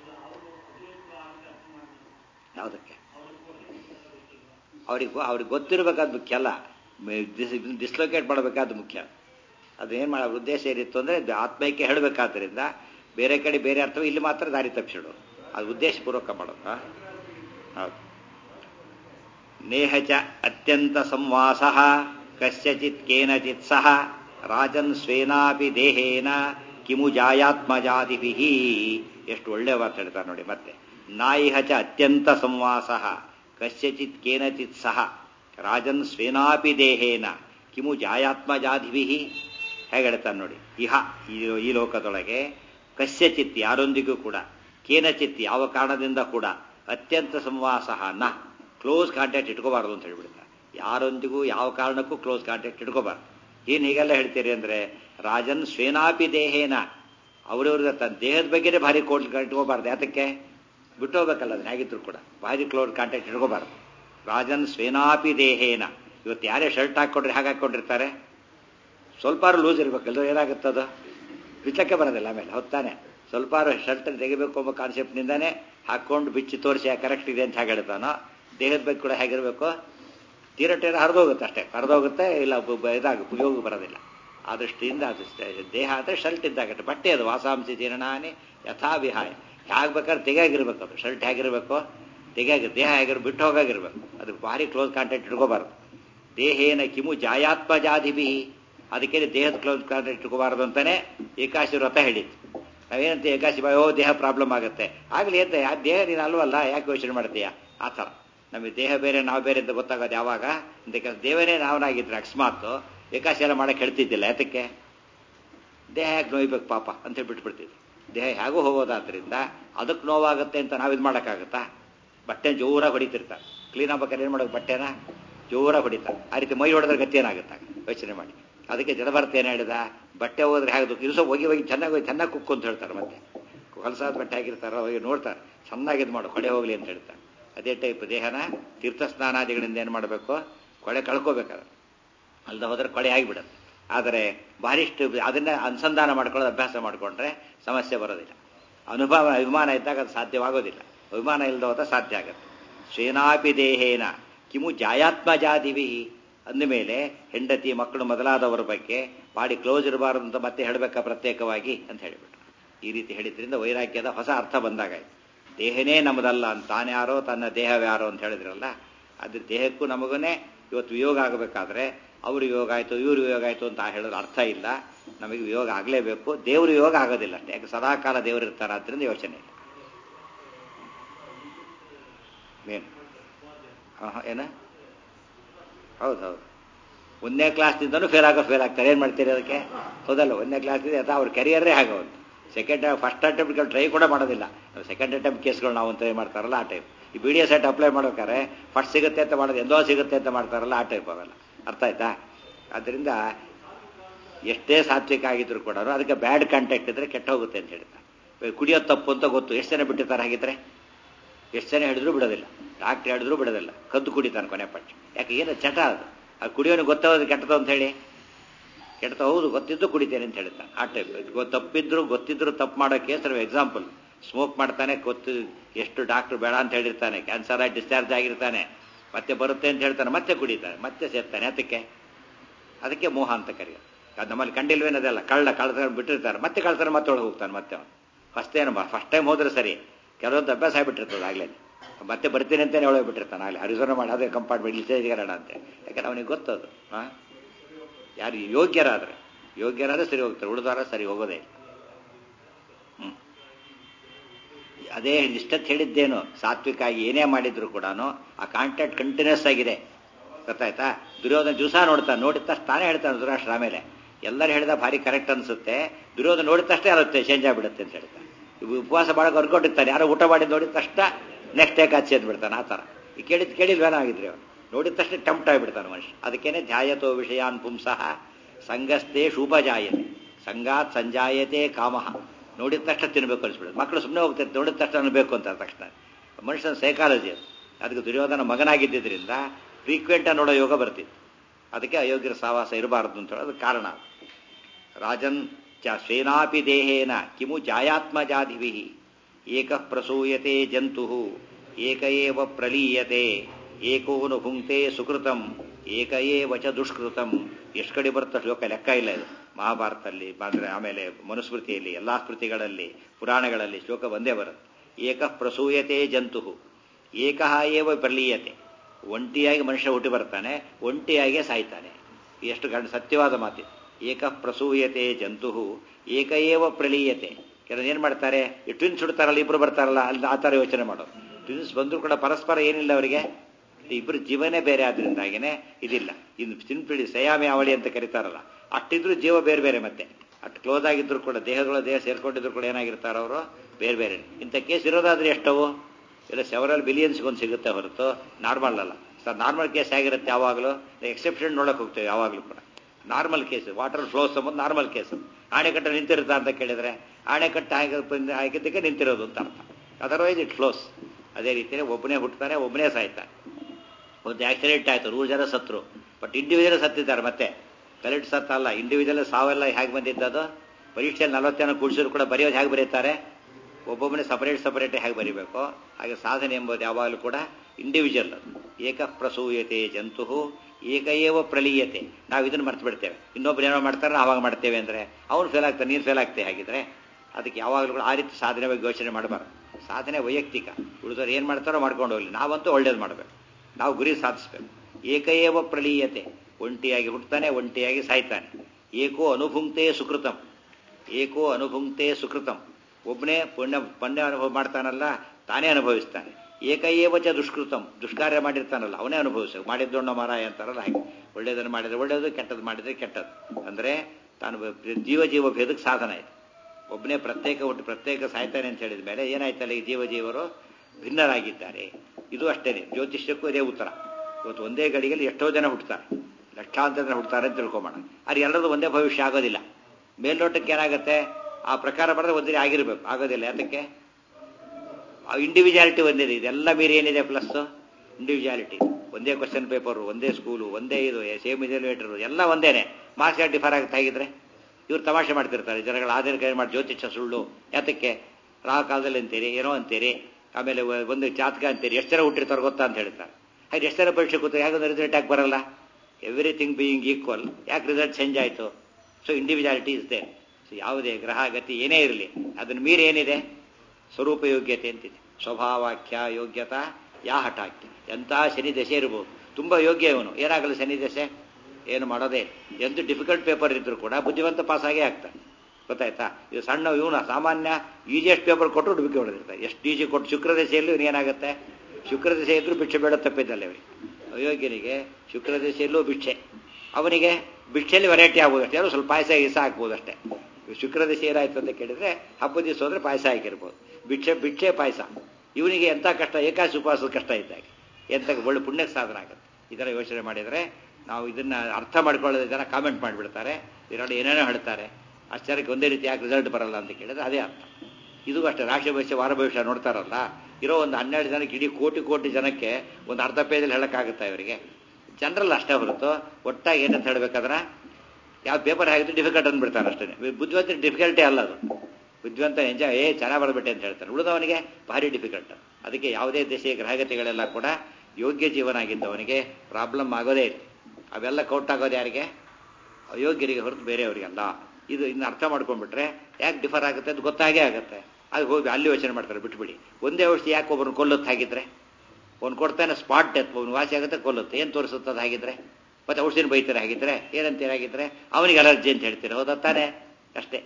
ಯಾವುದಕ್ಕೆ ಅವ್ರಿಗೆ ಅವ್ರಿಗೆ ಗೊತ್ತಿರಬೇಕಾದ ಮುಖ್ಯ ಅಲ್ಲ ಡಿಸ್ಲೊಕೇಟ್ ಮಾಡಬೇಕಾದ ಮುಖ್ಯ ಅದು ಏನು ಮಾಡೋ ಉದ್ದೇಶ ಏನಿತ್ತು ಅಂದರೆ ಆತ್ಮೈಕ್ಯ ಹೇಳಬೇಕಾದ್ರಿಂದ ಬೇರೆ ಕಡೆ ಬೇರೆ ಅರ್ಥವು ಇಲ್ಲಿ ಮಾತ್ರ ದಾರಿ ತಪ್ಪಿಸಿಡೋದು ಅದು ಉದ್ದೇಶಪೂರ್ವಕ ಮಾಡೋದು ಹೌದು ನೇಹಚ ಅತ್ಯಂತ ಸಂವಾಸ ಕಸ್ಯಚಿತ್ ಕೇನಚಿತ್ ಸಹ ರಾಜನ್ ಸ್ವೇನಾಪಿ ದೇಹೇನ ಕಿಮು ಜಾಯಾತ್ಮಜಾದಿಭಿ ಎಷ್ಟು ಒಳ್ಳೆ ಮಾತು ಹೇಳ್ತಾರೆ ನೋಡಿ ಮತ್ತೆ ನಾಯಿಹ ಚ ಅತ್ಯಂತ ಸಂವಾಸ ಕಸ್ಯಚಿತ್ ಕೇನಚಿತ್ ಸಹ ರಾಜನ್ ಸ್ವೇನಾಪಿ ದೇಹೇನ ಕಿಮು ಜಾಯಾತ್ಮಜಾದಿಭಿ ಹೇಗೆ ಹೇಳ್ತಾನೆ ನೋಡಿ ಇಹ ಈ ಲೋಕದೊಳಗೆ ಕಸ್ಯಚಿತ್ ಯಾರೊಂದಿಗೂ ಕೂಡ ಕೇನಚಿತ್ ಯಾವ ಕಾರಣದಿಂದ ಕೂಡ ಅತ್ಯಂತ ಸಂವಾಸ ನ ಕ್ಲೋಸ್ ಕಾಂಟ್ಯಾಕ್ಟ್ ಇಟ್ಕೋಬಾರದು ಅಂತ ಹೇಳ್ಬಿಡ್ತಾರೆ ಯಾರೊಂದಿಗೂ ಯಾವ ಕಾರಣಕ್ಕೂ ಕ್ಲೋಸ್ ಕಾಂಟ್ಯಾಕ್ಟ್ ಇಟ್ಕೋಬಾರ್ದು ಏನು ಹೀಗೆಲ್ಲ ಹೇಳ್ತೀರಿ ಅಂದರೆ ರಾಜನ್ ಸ್ವೇನಾಪಿ ದೇಹೇನ ಅವ್ರವ್ರ ತನ್ನ ದೇಹದ ಬಗ್ಗೆನೇ ಭಾರಿ ಕೋಟ್ ಇಟ್ಕೋಬಾರ್ದು ಯಾತಕ್ಕೆ ಬಿಟ್ಟು ಹೋಗ್ಬೇಕಲ್ಲ ಅದನ್ನ ಹೇಗಿದ್ರು ಕೂಡ ಭಾರಿ ಕ್ಲೋಸ್ ಕಾಂಟ್ಯಾಕ್ಟ್ ಇಟ್ಕೋಬಾರ್ದು ರಾಜನ್ ಸ್ವೇನಾಪಿ ದೇಹೇನ ಇವತ್ತು ಯಾರೇ ಶರ್ಟ್ ಹಾಕ್ಕೊಂಡ್ರೆ ಹಾಗೆ ಹಾಕ್ಕೊಂಡಿರ್ತಾರೆ ಸ್ವಲ್ಪ ಲೂಸ್ ಇರಬೇಕಲ್ಲ ಏನಾಗುತ್ತದು ಬಿಚ್ಚಕ್ಕೆ ಬರೋದಿಲ್ಲ ಆಮೇಲೆ ಹೊತ್ತಾನೆ ಸ್ವಲ್ಪ ಶರ್ಟ್ ತೆಗಿಬೇಕು ಎಂಬ ಕಾನ್ಸೆಪ್ಟ್ನಿಂದಾನೇ ಹಾಕ್ಕೊಂಡು ಬಿಚ್ಚಿ ತೋರಿಸಿ ಕರೆಕ್ಟ್ ಇದೆ ಅಂತ ಹೇಗೆ ಹೇಳ್ತಾನೋ ದೇಹದ ಬಗ್ಗೆ ಕೂಡ ಹೇಗಿರಬೇಕು ತೀರ ಟೀರ ಹರಿದೋಗುತ್ತೆ ಅಷ್ಟೇ ಹರಿದೋಗುತ್ತೆ ಇಲ್ಲ ಇದಾಗ ಉಪಯೋಗ ಬರೋದಿಲ್ಲ ಆ ದೃಷ್ಟಿಯಿಂದ ಅದು ದೇಹ ಅಂದರೆ ಶರ್ಟ್ ಇದ್ದಾಗತ್ತೆ ಬಟ್ಟೆ ಅದು ವಾಸಾಂಸಿ ಜೀರ್ಣಾನಿ ಯಥಾ ವಿಹಾಯ ಹೇಗೆ ಬೇಕಾದ್ರೆ ತೆಗಿಯಾಗಿರ್ಬೇಕು ಅದು ಶರ್ಟ್ ಹೇಗಿರಬೇಕು ತೆಗಿಯಾಗಿ ದೇಹ ಹೇಗಿರ್ ಬಿಟ್ಟು ಹೋಗಾಗಿರ್ಬೇಕು ಅದು ಭಾರಿ ಕ್ಲೋಸ್ ಕಾಂಟ್ಯಾಕ್ಟ್ ಇಟ್ಕೋಬಾರ್ದು ದೇಹೇನ ಕಿಮು ಜಾಯಾತ್ಮ ಜಾದಿಭಿ ಅದಕ್ಕೆ ದೇಹದ ಕ್ಲೋಸ್ ಕಾಂಟ್ಯಾಕ್ಟ್ ಇಟ್ಕೋಬಾರ್ದು ಅಂತಾನೆ ಏಕಾಶಿ ವ್ರತ ಹೇಳಿತ್ತು ನಾವೇನಂತ ಏಕಾಶಿ ಓ ದೇಹ ಪ್ರಾಬ್ಲಮ್ ಆಗುತ್ತೆ ಆಗಲಿ ಅಂತ ಆ ದೇಹ ನೀನು ಅಲ್ವಲ್ಲ ಯಾಕೆ ಯೋಚನೆ ಮಾಡ್ತೀಯ ಆ ಥರ ನಮಗೆ ದೇಹ ಬೇರೆ ನಾವು ಬೇರೆ ಅಂತ ಗೊತ್ತಾಗೋದು ಯಾವಾಗ ಅದಕ್ಕೆ ದೇವರೇ ನಾವನಾಗಿದ್ರೆ ಅಕಸ್ಮಾತ್ ಏಕಾಶಿ ಎಲ್ಲ ಮಾಡಕ್ಕೆ ಹೇಳ್ತಿದ್ದಿಲ್ಲ ಯಾತಕ್ಕೆ ದೇಹ ಯಾಕೆ ನೋಯ್ಬೇಕು ಪಾಪ ಅಂತ ಹೇಳಿ ಬಿಟ್ಬಿಡ್ತಿದ್ವಿ ದೇಹ ಹೇಗೂ ಹೋಗೋದಾದ್ರಿಂದ ಅದಕ್ಕೆ ನೋವಾಗುತ್ತೆ ಅಂತ ನಾವು ಇದು ಮಾಡೋಕ್ಕಾಗತ್ತಾ ಬಟ್ಟೆ ಜೋರಾಗಿ ಹೊಡಿತಿರ್ತಾರೆ ಕ್ಲೀನ್ ಆಗ್ಬೇಕಾದ್ರೆ ಏನು ಮಾಡೋದು ಬಟ್ಟೆನ ಜೋರಾಗಿ ಹೊಡಿತಾರೆ ಆ ರೀತಿ ಮೈ ಹೊಡೆದ್ರೆ ಗತಿ ಏನಾಗುತ್ತೆ ಯೋಚನೆ ಮಾಡಿ ಅದಕ್ಕೆ ಜಡಭರ್ತ ಏನು ಹೇಳಿದ ಬಟ್ಟೆ ಹೋದ್ರೆ ಹೇಗೆ ದಿವಸ ಹೋಗಿ ಹೋಗಿ ಚೆನ್ನಾಗಿ ಹೋಗಿ ಚೆನ್ನಾಗಿ ಕುಕ್ಕು ಅಂತ ಹೇಳ್ತಾರೆ ಮತ್ತೆ ಹೊಲಸಾದ ಬಟ್ಟೆ ಹಾಕಿರ್ತಾರೆ ಹೋಗಿ ನೋಡ್ತಾರೆ ಚೆನ್ನಾಗಿ ಇದು ಮಾಡು ಕೊಡೆ ಹೋಗ್ಲಿ ಅಂತ ಹೇಳ್ತಾರೆ ಅದೇ ಟೈಪ್ ದೇಹನ ತೀರ್ಥ ಸ್ನಾನಾದಿಗಳಿಂದ ಏನು ಮಾಡಬೇಕು ಕೊಳೆ ಕಳ್ಕೋಬೇಕಾದ್ರೆ ಅಲ್ಲದೆ ಹೋದ್ರೆ ಕೊಳೆ ಆಗಿಬಿಡುತ್ತೆ ಆದರೆ ಭಾರಿಷ್ಟು ಅದನ್ನ ಅನುಸಂಧಾನ ಮಾಡ್ಕೊಳ್ಳೋದು ಅಭ್ಯಾಸ ಮಾಡಿಕೊಂಡ್ರೆ ಸಮಸ್ಯೆ ಬರೋದಿಲ್ಲ ಅನುಭವ ಅಭಿಮಾನ ಇದ್ದಾಗ ಅದು ಸಾಧ್ಯವಾಗೋದಿಲ್ಲ ಅಭಿಮಾನ ಇಲ್ಲದ ಹೋದ ಸಾಧ್ಯ ಆಗುತ್ತೆ ಶ್ರೇನಾಪಿ ದೇಹೇನ ಕಿಮು ಜಾಯಾತ್ಮ ಜಾದಿವಿ ಅಂದಮೇಲೆ ಹೆಂಡತಿ ಮಕ್ಕಳು ಮೊದಲಾದವರ ಬಗ್ಗೆ ಬಾಡಿ ಕ್ಲೋಸ್ ಇರಬಾರದು ಅಂತ ಮತ್ತೆ ಹೇಳಬೇಕಾ ಪ್ರತ್ಯೇಕವಾಗಿ ಅಂತ ಹೇಳಿಬಿಟ್ರು ಈ ರೀತಿ ಹೇಳಿದ್ರಿಂದ ವೈರಾಗ್ಯದ ಹೊಸ ಅರ್ಥ ಬಂದಾಗಾಯ್ತು ದೇಹನೇ ನಮ್ಮದಲ್ಲ ಅಂತ ತಾನ್ಯಾರೋ ತನ್ನ ದೇಹವ್ಯಾರೋ ಅಂತ ಹೇಳಿದ್ರಲ್ಲ ಅದ್ರ ದೇಹಕ್ಕೂ ನಮಗೂನೇ ಇವತ್ತು ವಿಯೋಗ ಆಗಬೇಕಾದ್ರೆ ಅವ್ರ ಯೋಗ ಆಯಿತು ಇವ್ರ ಯೋಗ ಆಯಿತು ಅಂತ ಹೇಳೋದು ಅರ್ಥ ಇಲ್ಲ ನಮಗೆ ವಿಯೋಗ ಆಗಲೇಬೇಕು ದೇವ್ರ ಯೋಗ ಆಗೋದಿಲ್ಲ ಅಷ್ಟೇ ಯಾಕೆ ಸದಾಕಾಲ ದೇವರು ಇರ್ತಾರೆ ಆದ್ದರಿಂದ ಯೋಚನೆ ಇಲ್ಲ ಏನು ಹಾಂ ಏನ ಹೌದು ಹೌದು ಒಂದನೇ ಕ್ಲಾಸ್ನಿಂದನೂ ಫೇಲ್ ಆಗೋ ಫೇಲ್ ಆಗ್ತಾರೆ ಏನು ಮಾಡ್ತೀರಿ ಅದಕ್ಕೆ ಹೌದಲ್ಲ ಒಂದನೇ ಕ್ಲಾಸ್ನಿಂದ ಅಥವಾ ಅವ್ರ ಕೆರಿಯರೇ ಆಗೋದು ಸೆಕೆಂಡ್ ಫಸ್ಟ್ ಅಟೆಂಪ್ಟ್ಗಳು ಟ್ರೈ ಕೂಡ ಮಾಡೋದಿಲ್ಲ ಸೆಕೆಂಡ್ ಅಟೆಂಪ್ಟ್ ಕೇಸ್ಗಳು ನಾವು ಅಂತ ಮಾಡ್ತಾರಲ್ಲ ಆ ಟೈಪ್ ಈ B D S set apply ಮಾಡ್ಬೇಕಾದ್ರೆ ಫಸ್ಟ್ ಸಿಗುತ್ತೆ ಅಂತ ಮಾಡೋದು ಎಂದೋ ಸಿಗುತ್ತೆ ಅಂತ ಮಾಡ್ತಾರಲ್ಲ ಆ ಟೈಪ್ ಅವೆಲ್ಲ ಅರ್ಥ ಆಯ್ತಾ ಆದ್ದರಿಂದ ಎಷ್ಟೇ ಸಾತ್ವಿಕ ಆಗಿದ್ರು ಕೂಡ ಅದಕ್ಕೆ ಬ್ಯಾಡ್ ಕಾಂಟ್ಯಾಕ್ಟ್ ಇದ್ರೆ ಕೆಟ್ಟ ಹೋಗುತ್ತೆ ಅಂತ ಹೇಳ್ತಾರೆ ಕುಡಿಯೋದು ತಪ್ಪು ಅಂತ ಗೊತ್ತು ಎಷ್ಟು ಜನ ಬಿಟ್ಟಿರ್ತಾರೆ ಹಾಗಿದ್ರೆ ಎಷ್ಟು ಜನ ಹಿಡಿದ್ರು ಬಿಡೋದಿಲ್ಲ ಡಾಕ್ಟ್ರ್ ಹೇಳಿದ್ರು ಬಿಡೋದಿಲ್ಲ ಕದ್ದು ಕುಡಿತಾನೆ ಕೊನೆ ಪಟ್ಟ ಯಾಕೆ ಏನು ಚಟ ಅದು ಅದು ಕುಡಿಯೋನು ಗೊತ್ತಾಗೋದು ಕೆಟ್ಟದು ಅಂತ ಹೇಳಿ ಕೆಟ್ಟದ ಹೌದು ಗೊತ್ತಿದ್ದು ಕುಡಿತೇನೆ ಅಂತ ಹೇಳ್ತಾನೆ ಆ ಟೈಪ್ ತಪ್ಪಿದ್ರು ಗೊತ್ತಿದ್ರು ತಪ್ಪು ಮಾಡೋ ಕೇಸ್ ಎಕ್ಸಾಂಪಲ್ ಸ್ಮೋಕ್ ಮಾಡ್ತಾನೆ ಗೊತ್ತು ಎಷ್ಟು ಡಾಕ್ಟ್ರು ಬೇಡ ಅಂತ ಹೇಳಿರ್ತಾನೆ ಕ್ಯಾನ್ಸರ್ ಆಗಿ ಡಿಸ್ಚಾರ್ಜ್ ಆಗಿರ್ತಾನೆ ಮತ್ತೆ ಬರುತ್ತೆ ಅಂತ ಹೇಳ್ತಾನೆ ಮತ್ತೆ ಕುಡಿತಾನೆ ಮತ್ತೆ ಸೇರ್ತಾನೆ ಅದಕ್ಕೆ ಅದಕ್ಕೆ ಮೋಹ ಅಂತ ಕರೆಯೋದು ಅದು ನಮ್ಮಲ್ಲಿ ಕಂಡಿಲ್ವೇನದಲ್ಲ ಕಳ್ಳ ಕಳ್ತ ಬಿಟ್ಟಿರ್ತಾರೆ ಮತ್ತೆ ಕಳ್ತಾನೆ ಮತ್ತೆ ಒಳಗೆ ಹೋಗ್ತಾನೆ ಮತ್ತೆ ಅವನು ಫಸ್ಟ್ ಏನು ಫಸ್ಟ್ ಟೈಮ್ ಹೋದ್ರೆ ಸರಿ ಕೆಲವೊಂದು ಅಭ್ಯಾಸ ಆಗಿಬಿಟ್ಟಿರ್ತದೆ ಆಗಲೇ ಮತ್ತೆ ಬರ್ತೀನಿ ಅಂತಲೇ ಒಳಗೆ ಬಿಟ್ಟಿರ್ತಾನೆ ಆಗಲೇ ಅರಿಸೋನ ಮಾಡಿ ಅದೇ ಕಂಪಾರ್ಟ್ಮೆಂಟ್ ಇಲ್ಸೇಜ್ಗಾರಣ ಅಂತ ಯಾಕಂದ್ರೆ ಅವನಿಗೆ ಗೊತ್ತದು ಹಾಂ ಯಾರು ಯೋಗ್ಯರಾದ್ರೆ ಯೋಗ್ಯರಾದ್ರೆ ಸರಿ ಹೋಗ್ತಾರೆ ಉಳಿದಾರ ಸರಿ ಹೋಗೋದೇ ಹ್ಞೂ ಅದೇ ಇಷ್ಟಕ್ಕೆ ಹೇಳಿದ್ದೇನು ಸಾತ್ವಿಕಾಗಿ ಏನೇ ಮಾಡಿದ್ರು ಕೂಡ ಆ ಕಾಂಟ್ಯಾಕ್ಟ್ ಕಂಟಿನ್ಯೂಸ್ ಆಗಿದೆ ಗೊತ್ತಾಯ್ತಾ ದುರ್ಯೋಧನ ದಿವಸ ನೋಡ್ತಾನೆ ನೋಡಿದ ತಕ್ಷಣ ತಾನೇ ಹೇಳ್ತಾನೆ ದುರಾಷ್ಟ್ರ ಆಮೇಲೆ ಎಲ್ಲರೂ ಹೇಳಿದ ಭಾರಿ ಕರೆಕ್ಟ್ ಅನ್ಸುತ್ತೆ ದುರ್ಯೋಧನ ನೋಡಿದ ತಕ್ಷಣ ಇರುತ್ತೆ ಚೇಂಜ್ ಆಗಿಬಿಡುತ್ತೆ ಅಂತ ಹೇಳ್ತಾನೆ ಉಪವಾಸ ಮಾಡಕ್ಕೆ ಹೊರ್ಕೊಂಡಿರ್ತಾನೆ ಯಾರೋ ಊಟ ಮಾಡಿ ನೋಡಿದ ತಕ್ಷಣ ನೆಕ್ಸ್ಟ್ ಡೇ ಕಾಚಿ ಬಿಡ್ತಾನೆ ಆ ಥರ ಈ ಕೇಳಿದ್ ಕೇಳಿಲ್ವೇನಾಗಿದ್ರಿ ಅವನು ನೋಡಿದ ತಕ್ಷಣ ಟೆಂಪ್ಟ್ ಆಗಿಬಿಡ್ತಾನೆ ಮನುಷ್ಯ ಅದಕ್ಕೇನೆ ಧ್ಯಾಯತೋ ವಿಷಯಾನ್ ಪುಂಸಃ ಸಂಗಸ್ತೆ ಶೂಪಜಾಯತೆ ಸಂಗಾತ್ ಸಂಜಾಯತೆ ಕಾಮಃ ನೋಡಿದ ತಕ್ಷಣ ತಿನ್ಬೇಕು ಅನ್ಸ್ಬಿಡೋದು ಮಕ್ಕಳು ಸುಮ್ಮನೆ ಹೋಗ್ತಾರೆ ನೋಡಿದ ತಕ್ಷಣ ಅನ್ಬೇಕು ಅಂತ ತಕ್ಷಣ ಮನುಷ್ಯನ ಸೈಕಾಲಜಿ ಅದು ಅದಕ್ಕೆ ದುರ್ಯೋಧನ ಮಗನಾಗಿದ್ದರಿಂದ ಫ್ರೀಕ್ವೆಂಟ್ ನೋಡೋ ಯೋಗ ಬರ್ತಿತ್ತು ಅದಕ್ಕೆ ಅಯೋಗ್ಯರ ಸಾವಾಸ ಇರಬಾರದು ಅಂತ ಹೇಳೋದು ಕಾರಣ ರಾಜನ್ ಚ ಶ್ರೇನಾಪಿ ದೇಹೇನ ಕಿಮು ಜಾಯಾತ್ಮ ಜಾಧಿಭಿ ಏಕ ಪ್ರಸೂಯತೆ ಜಂತು ಏಕ ಏವ ಪ್ರಲೀಯತೆ ಏಕೋನು ಭುಂಕ್ತೆ ಸುಕೃತಂ ಏಕ ಏವ ಚ ದುಷ್ಕೃತಂ ಎಷ್ಟು ಕಡೆ ಬರುತ್ತೆ ಶ್ಲೋಕ ಲೆಕ್ಕ ಇಲ್ಲ ಇದು ಮಹಾಭಾರತದಲ್ಲಿ ಬಂದ್ರೆ ಆಮೇಲೆ ಮನುಸ್ಮೃತಿಯಲ್ಲಿ ಎಲ್ಲಾ ಸ್ಮೃತಿಗಳಲ್ಲಿ ಪುರಾಣಗಳಲ್ಲಿ ಶ್ಲೋಕ ಒಂದೇ ಬರುತ್ತೆ ಏಕ ಪ್ರಸೂಯತೆ ಜಂತು ಏಕಃ ಏವ ಪ್ರಲೀಯತೆ ಒಂಟಿಯಾಗಿ ಮನುಷ್ಯ ಹುಟ್ಟಿ ಬರ್ತಾನೆ ಒಂಟಿಯಾಗಿ ಸಾಯ್ತಾನೆ ಎಷ್ಟು ಗಂಡ ಸತ್ಯವಾದ ಮಾತು ಏಕ ಪ್ರಸೂಯತೆ ಜಂತು ಏಕ ಏವ ಪ್ರಲೀಯತೆ ಕೆಲವು ಏನು ಮಾಡ್ತಾರೆ ಈ ಟ್ವಿನ್ಸ್ ಹುಡ್ತಾರಲ್ಲ ಇಬ್ರು ಬರ್ತಾರಲ್ಲ ಅಲ್ಲಿ ಆ ಥರ ಯೋಚನೆ ಮಾಡೋದು ಟ್ವಿನ್ಸ್ ಬಂದರೂ ಕೂಡ ಪರಸ್ಪರ ಏನಿಲ್ಲ ಅವರಿಗೆ ಇಬ್ಬರು ಜೀವನೇ ಬೇರೆ ಆದ್ರಿಂದಾಗಿನೇ ಇದಿಲ್ಲ ಇನ್ನು ಚಿನ್ಪಿಡಿ ಸಯಾಮಿ ಅವಳಿ ಅಂತ ಕರೀತಾರಲ್ಲ ಅಷ್ಟಿದ್ರು ಜೀವ ಬೇರೆ ಬೇರೆ ಮತ್ತೆ ಅಷ್ಟು ಕ್ಲೋಸ್ ಆಗಿದ್ರು ಕೂಡ ದೇಹಗಳ ದೇಹ ಸೇರ್ಕೊಂಡಿದ್ರು ಕೂಡ ಏನಾಗಿರ್ತಾರ ಅವರು ಬೇರೆ ಬೇರೆ ಇಂಥ ಕೇಸ್ ಇರೋದಾದ್ರೆ ಎಷ್ಟವು ಇಲ್ಲ ಸೆವರಲ್ ಬಿಲಿಯನ್ಸ್ಗೊಂದು ಸಿಗುತ್ತೆ ಹೊರತು ನಾರ್ಮಲ್ ಅಲ್ಲ ಸರ್ ನಾರ್ಮಲ್ ಕೇಸ್ ಆಗಿರುತ್ತೆ ಯಾವಾಗಲೂ ಎಕ್ಸೆಪ್ಷನ್ ನೋಡಕ್ಕೆ ಹೋಗ್ತೇವೆ ಯಾವಾಗಲೂ ಕೂಡ ನಾರ್ಮಲ್ ಕೇಸ್ ವಾಟರ್ ಫ್ಲೋಸ್ ಅಂಬೋದು ನಾರ್ಮಲ್ ಕೇಸ್ ಆಣೆಕಟ್ಟು ನಿಂತಿರುತ್ತಾ ಅಂತ ಕೇಳಿದ್ರೆ ಆಣೆಕಟ್ಟು ಹಾಕಿ ಹಾಕಿದ್ದಕ್ಕೆ ನಿಂತಿರೋದು ಅಂತ ಅರ್ಥ ಅದರ್ವೈಸ್ ಇಟ್ ಫ್ಲೋಸ್ ಅದೇ ರೀತಿಯಲ್ಲಿ ಒಬ್ಬನೇ ಹುಟ್ಟುತ್ತಾರೆ ಒಬ್ಬನೇ ಸಾಯ್ತಾರೆ ಒಂದು ಆಕ್ಸಿಡೆಂಟ್ ಆಯಿತು ನೂರು ಜನ ಸತ್ರು ಬಟ್ ಇಂಡಿವಿಜುವಲ್ ಸತ್ತಿದ್ದಾರೆ ಮತ್ತೆ ಕರೆಕ್ಟ್ ಸತ್ತ ಅಲ್ಲ ಇಂಡಿವಿಜುವಲ್ ಸಾವೆಲ್ಲ ಹೇಗೆ ಬಂದಿದ್ದದು ಪರೀಕ್ಷೆಯಲ್ಲಿ ನಲವತ್ತು ಜನ ಕೂಡಿಸಿದ್ರು ಕೂಡ ಬರೆಯೋದು ಹೇಗೆ ಬರೀತಾರೆ ಒಬ್ಬೊಬ್ಬನೇ ಸಪರೇಟ್ ಸಪರೇಟ್ ಹೇಗೆ ಬರೀಬೇಕು ಹಾಗೆ ಸಾಧನೆ ಎಂಬುದು ಯಾವಾಗಲೂ ಕೂಡ ಇಂಡಿವಿಜುವಲ್ ಏಕ ಪ್ರಸೂಯತೆ ಜಂತು ಏಕಏವ ಪ್ರಲೀಯತೆ ನಾವು ಇದನ್ನು ಮರ್ತು ಬಿಡ್ತೇವೆ ಇನ್ನೊಬ್ರು ಏನೋ ಮಾಡ್ತಾರೆ ಆವಾಗ ಮಾಡ್ತೇವೆ ಅಂದರೆ ಅವ್ನು ಫೇಲ್ ಆಗ್ತಾನೆ ನೀನು ಫೇಲ್ ಆಗ್ತೇ ಹಾಗಿದ್ರೆ ಅದಕ್ಕೆ ಯಾವಾಗಲೂ ಕೂಡ ಆ ರೀತಿ ಸಾಧನೆ ಬಗ್ಗೆ ಯೋಚನೆ ಮಾಡಬಾರ್ದು ಸಾಧನೆ ವೈಯಕ್ತಿಕ ಉಳಿದವ್ರು ಏನು ಮಾಡ್ತಾರೋ ಮಾಡ್ಕೊಂಡು ಹೋಗಲಿ ನಾವಂತೂ ಒಳ್ಳೇದು ಮಾಡಬೇಕು ನಾವು ಗುರಿ ಸಾಧಿಸ್ಬೇಕು ಏಕಏವ ಪ್ರಲೀಯತೆ ಒಂಟಿಯಾಗಿ ಹುಟ್ಟುತ್ತಾನೆ ಒಂಟಿಯಾಗಿ ಸಾಯ್ತಾನೆ ಏಕೋ ಅನುಭುಂಕ್ತೇ ಸುಕೃತಂ ಏಕೋ ಅನುಭುಂಕ್ತೇ ಸುಕೃತಂ ಒಬ್ಬನೇ ಪುಣ್ಯ ಪುಣ್ಯ ಅನುಭವ ಮಾಡ್ತಾನಲ್ಲ ತಾನೇ ಅನುಭವಿಸ್ತಾನೆ ಏಕಏವ ಚ ದುಷ್ಕೃತಂ ದುಷ್ಕಾರ್ಯ ಮಾಡಿರ್ತಾನಲ್ಲ ಅವನೇ ಅನುಭವಿಸ ಮಾಡಿದ್ದೊಣ್ಣ ಮಾರಾಯ ಅಂತಾರಲ್ಲ ಹಾಗೆ ಒಳ್ಳೇದನ್ನು ಮಾಡಿದ್ರೆ ಒಳ್ಳೇದು ಕೆಟ್ಟದ್ದು ಮಾಡಿದ್ರೆ ಕೆಟ್ಟದ್ದು ಅಂದರೆ ತಾನು ಜೀವ ಜೀವ ಭೇದಕ್ಕೆ ಸಾಧನ ಇದೆ ಒಬ್ಬನೇ ಪ್ರತ್ಯೇಕ ಹುಟ್ಟು ಪ್ರತ್ಯೇಕ ಸಾಯ್ತಾನೆ ಅಂತ ಹೇಳಿದ ಮೇಲೆ ಏನಾಯ್ತಲ್ಲ ಈ ಜೀವ ಜೀವರು ಭಿನ್ನರಾಗಿದ್ದಾರೆ ಇದು ಅಷ್ಟೇನೆ ಜ್ಯೋತಿಷ್ಯಕ್ಕೂ ಇದೇ ಉತ್ತರ ಇವತ್ತು ಒಂದೇ ಗಡಿಗೆಯಲ್ಲಿ ಎಷ್ಟೋ ಜನ ಹುಟ್ಟುತ್ತಾರೆ ಲಕ್ಷಾಂತರ ಜನ ಹುಡ್ತಾರೆ ಅಂತ ತಿಳ್ಕೊಂಬೋಣ ಅದು ಎಲ್ಲರದು ಒಂದೇ ಭವಿಷ್ಯ ಆಗೋದಿಲ್ಲ ಮೇಲ್ನೋಟಕ್ಕೆ ಏನಾಗುತ್ತೆ ಆ ಪ್ರಕಾರ ಬರೆದ್ರೆ ಒಂದೇ ಆಗಿರ್ಬೇಕು ಆಗೋದಿಲ್ಲ ಯಾತಕ್ಕೆ ಇಂಡಿವಿಜುವಾಲಿಟಿ ಒಂದಿದೆ ಇದೆಲ್ಲ ಮೀರಿ ಏನಿದೆ ಪ್ಲಸ್ ಇಂಡಿವಿಜುವಾಲಿಟಿ ಒಂದೇ ಕ್ವಶನ್ ಪೇಪರು ಒಂದೇ ಸ್ಕೂಲು ಒಂದೇ ಇದು ಸೇಮ್ ಇನ್ವೆಲೇಟರು ಎಲ್ಲ ಒಂದೇನೆ ಮಾರ್ಕ್ಸ್ ಯಾಕೆ ಡಿಫರ್ ಆಗುತ್ತೆ ಹಾಗಿದ್ರೆ ಇವ್ರು ತಮಾಷೆ ಮಾಡ್ತಿರ್ತಾರೆ ಜನಗಳ ಆಧಾರ ಕೈ ಮಾಡಿ ಜ್ಯೋತಿಷ ಸುಳ್ಳು ಯಾತಕ್ಕೆ ರಾಹ ಕಾಲದಲ್ಲಿ ಅಂತೀರಿ ಏನೋ ಅಂತೀರಿ ಆಮೇಲೆ ಒಂದು ಜಾತಕ ಅಂತೀರಿ ಎಷ್ಟು ಜನ ಹುಟ್ಟಿರ್ತಾರೆ ಗೊತ್ತಾ ಅಂತ ಹೇಳ್ತಾರೆ ಹಾಗೆ ಎಷ್ಟು ಜನ ಪರೀಕ್ಷೆ ಕೂತಾರೆ ಯಾಕೆ ರಿಸಲ್ಟ್ ಯಾಕೆ ಬರಲ್ಲ ಎವ್ರಿಥಿಂಗ್ ಬೀಯಿಂಗ್ ಈಕ್ವಲ್ ಯಾಕೆ ರಿಸಲ್ಟ್ ಚೇಂಜ್ ಆಯಿತು so individuality is the so ಯಾವುದೇ ಗ್ರಹ ಗತಿ ಏನೇ ಇರಲಿ ಅದನ್ನು ಮೀರಿ ಏನಿದೆ ಸ್ವರೂಪ ಯೋಗ್ಯತೆ ಅಂತಿದೆ ಸ್ವಭಾವಾಖ್ಯ ಯೋಗ್ಯತಾ ಯಾ ಹಠಾಖ್ಯ ಎಂಥ ಶನಿ ದಶೆ ಇರ್ಬೋದು ತುಂಬ ಯೋಗ್ಯ ಇವನು ಏನಾಗಲ್ಲ ಶನಿ ದಶೆ ಏನು ಮಾಡೋದೇ ಎಂತ ಡಿಫಿಕಲ್ಟ್ ಪೇಪರ್ ಇದ್ರು ಕೂಡ ಬುದ್ಧಿವಂತ ಪಾಸ್ ಆಗೇ ಆಗ್ತಾನೆ ಗೊತ್ತಾಯ್ತಾ ಇದು ಸಣ್ಣ ಇವನು ಸಾಮಾನ್ಯ ಈಜಿಯಸ್ಟ್ ಪೇಪರ್ ಕೊಟ್ಟರು ಡುಬಿಕೆ ಹೊಡೆದಿರ್ತಾರೆ ಎಷ್ಟು ಈಜಿ ಕೊಟ್ಟು ಶುಕ್ರ ದಶೆಯಲ್ಲಿ ಇವನು ಏನಾಗುತ್ತೆ ಶುಕ್ರ ದಶೆ ಇದ್ರೂ ಭಿಕ್ಷೆ ಬೇಡ ತಪ್ಪಿದ್ದಲ್ಲ ಅವರಿಗೆ ಅಯೋಗ್ಯನಿಗೆ ಶುಕ್ರ ದಶೆಯಲ್ಲೂ ಭಿಕ್ಷೆ ಅವನಿಗೆ ಭಿಕ್ಷೆಯಲ್ಲಿ ವೆರೈಟಿ ಆಗ್ಬೋದು ಅಷ್ಟೇ ಸ್ವಲ್ಪ ಪಾಯಸ ಗೀಸ ಹಾಕ್ಬೋದು ಅಷ್ಟೇ ಶುಕ್ರ ದಶೆ ಏನಾಯ್ತು ಅಂತ ಕೇಳಿದ್ರೆ ಹಬ್ಬದ ದಿವಸ ಹೋದ್ರೆ ಪಾಯಸ ಹಾಕಿರ್ಬೋದು ಭಿಕ್ಷೆ ಭಿಕ್ಷೆ ಪಾಯಸ ಇವನಿಗೆ ಎಂಥ ಕಷ್ಟ ಏಕಾಶಿ ಉಪವಾಸದ ಕಷ್ಟ ಇದ್ದಾಗ ಎಂಥ ಒಳ್ಳೆ ಪುಣ್ಯಕ್ಕೆ ಸಾಧನ ಆಗುತ್ತೆ ಇದರ ಯೋಚನೆ ಮಾಡಿದರೆ ನಾವು ಇದನ್ನ ಅರ್ಥ ಮಾಡ್ಕೊಳ್ಳೋದೇ ಜನ ಕಾಮೆಂಟ್ ಮಾಡಿಬಿಡ್ತಾರೆ ಇದರಲ್ಲಿ ಏನೇನೋ ಹೇಳ್ತಾರೆ ಆಶ್ಚರ್ಯಕ್ಕೆ ಒಂದೇ ರೀತಿ ಯಾಕೆ ರಿಸಲ್ಟ್ ಬರಲ್ಲ ಅಂತ ಕೇಳಿದ್ರೆ ಅದೇ ಅರ್ಥ ಇದು ಅಷ್ಟೇ ರಾಶಿ ಭವಿಷ್ಯ ವಾರ ಭವಿಷ್ಯ ನೋಡ್ತಾರಲ್ಲ ಇರೋ ಒಂದು ಹನ್ನೆರಡು ಜನಕ್ಕೆ ಇಡೀ ಕೋಟಿ ಕೋಟಿ ಜನಕ್ಕೆ ಒಂದು ಅರ್ಧ ಪೇಜಲ್ಲಿ ಹೇಳೋಕ್ಕಾಗುತ್ತಾ ಇವರಿಗೆ ಜನರಲ್ ಅಷ್ಟೇ ಹೊರತು ಒಟ್ಟಾಗಿ ಏನಂತ ಹೇಳ್ಬೇಕಾದ್ರೆ ಯಾವ ಪೇಪರ್ ಆಗಿದ್ದು ಡಿಫಿಕಲ್ಟ್ ಅಂದ್ಬಿಡ್ತಾರೆ ಅಷ್ಟೇ ಬುದ್ಧಿವಂತ ಡಿಫಿಕಲ್ಟೇ ಅಲ್ಲ ಅದು ಬುದ್ಧಿವಂತ ಎಂಜಾಯ್ ಏ ಚೆನ್ನಾಗಿ ಬರಬಿಟ್ಟೆ ಅಂತ ಹೇಳ್ತಾರೆ ಉಳಿದವನಿಗೆ ಭಾರಿ ಡಿಫಿಕಲ್ಟ್ ಅದಕ್ಕೆ ಯಾವುದೇ ದೇಶೀಯ ಗ್ರಹಗತಿಗಳೆಲ್ಲ ಕೂಡ ಯೋಗ್ಯ ಜೀವನ ಆಗಿದ್ದವನಿಗೆ ಪ್ರಾಬ್ಲಮ್ ಆಗೋದೇ ಇಲ್ಲ ಅವೆಲ್ಲ ಕೌಂಟ್ ಆಗೋದು ಯಾರಿಗೆ ಅಯೋಗ್ಯರಿಗೆ ಹೊರತು ಬೇರೆಯವರಿಗಲ್ಲ ಇದು ಇನ್ನು ಅರ್ಥ ಮಾಡ್ಕೊಂಡ್ಬಿಟ್ರೆ ಯಾಕೆ ಡಿಫರ್ ಆಗುತ್ತೆ ಅದು ಗೊತ್ತಾಗೇ ಆಗುತ್ತೆ ಅದು ಹೋಗಿ ಅಲ್ಲಿ ಯೋಚನೆ ಮಾಡ್ತಾರೆ ಬಿಟ್ಬಿಡಿ ಒಂದೇ ಔಷಧಿ ಯಾಕೆ ಒಬ್ಬರನ್ನ ಕೊಲ್ಲುತ್ತೆ ಹಾಗಿದ್ರೆ ಅವ್ನು ಕೊಡ್ತಾನೆ ಸ್ಪಾಟ್ ಡೆತ್ ಅವ್ನು ವಾಸಿ ಆಗುತ್ತೆ ಕೊಲ್ಲುತ್ತೆ ಏನು ತೋರಿಸುತ್ತೆ ಅದು ಹಾಗಿದ್ರೆ ಮತ್ತೆ ಔಷಧಿನ ಬೈತಾರೆ ಹಾಗಿದ್ರೆ ಏನಂತೀರ ಹಾಗಿದ್ರೆ ಅವನಿಗೆ ಅಲರ್ಜಿ ಅಂತ ಹೇಳ್ತೀರ ಹೌದಾ ತಾನೆ ಅಷ್ಟೇ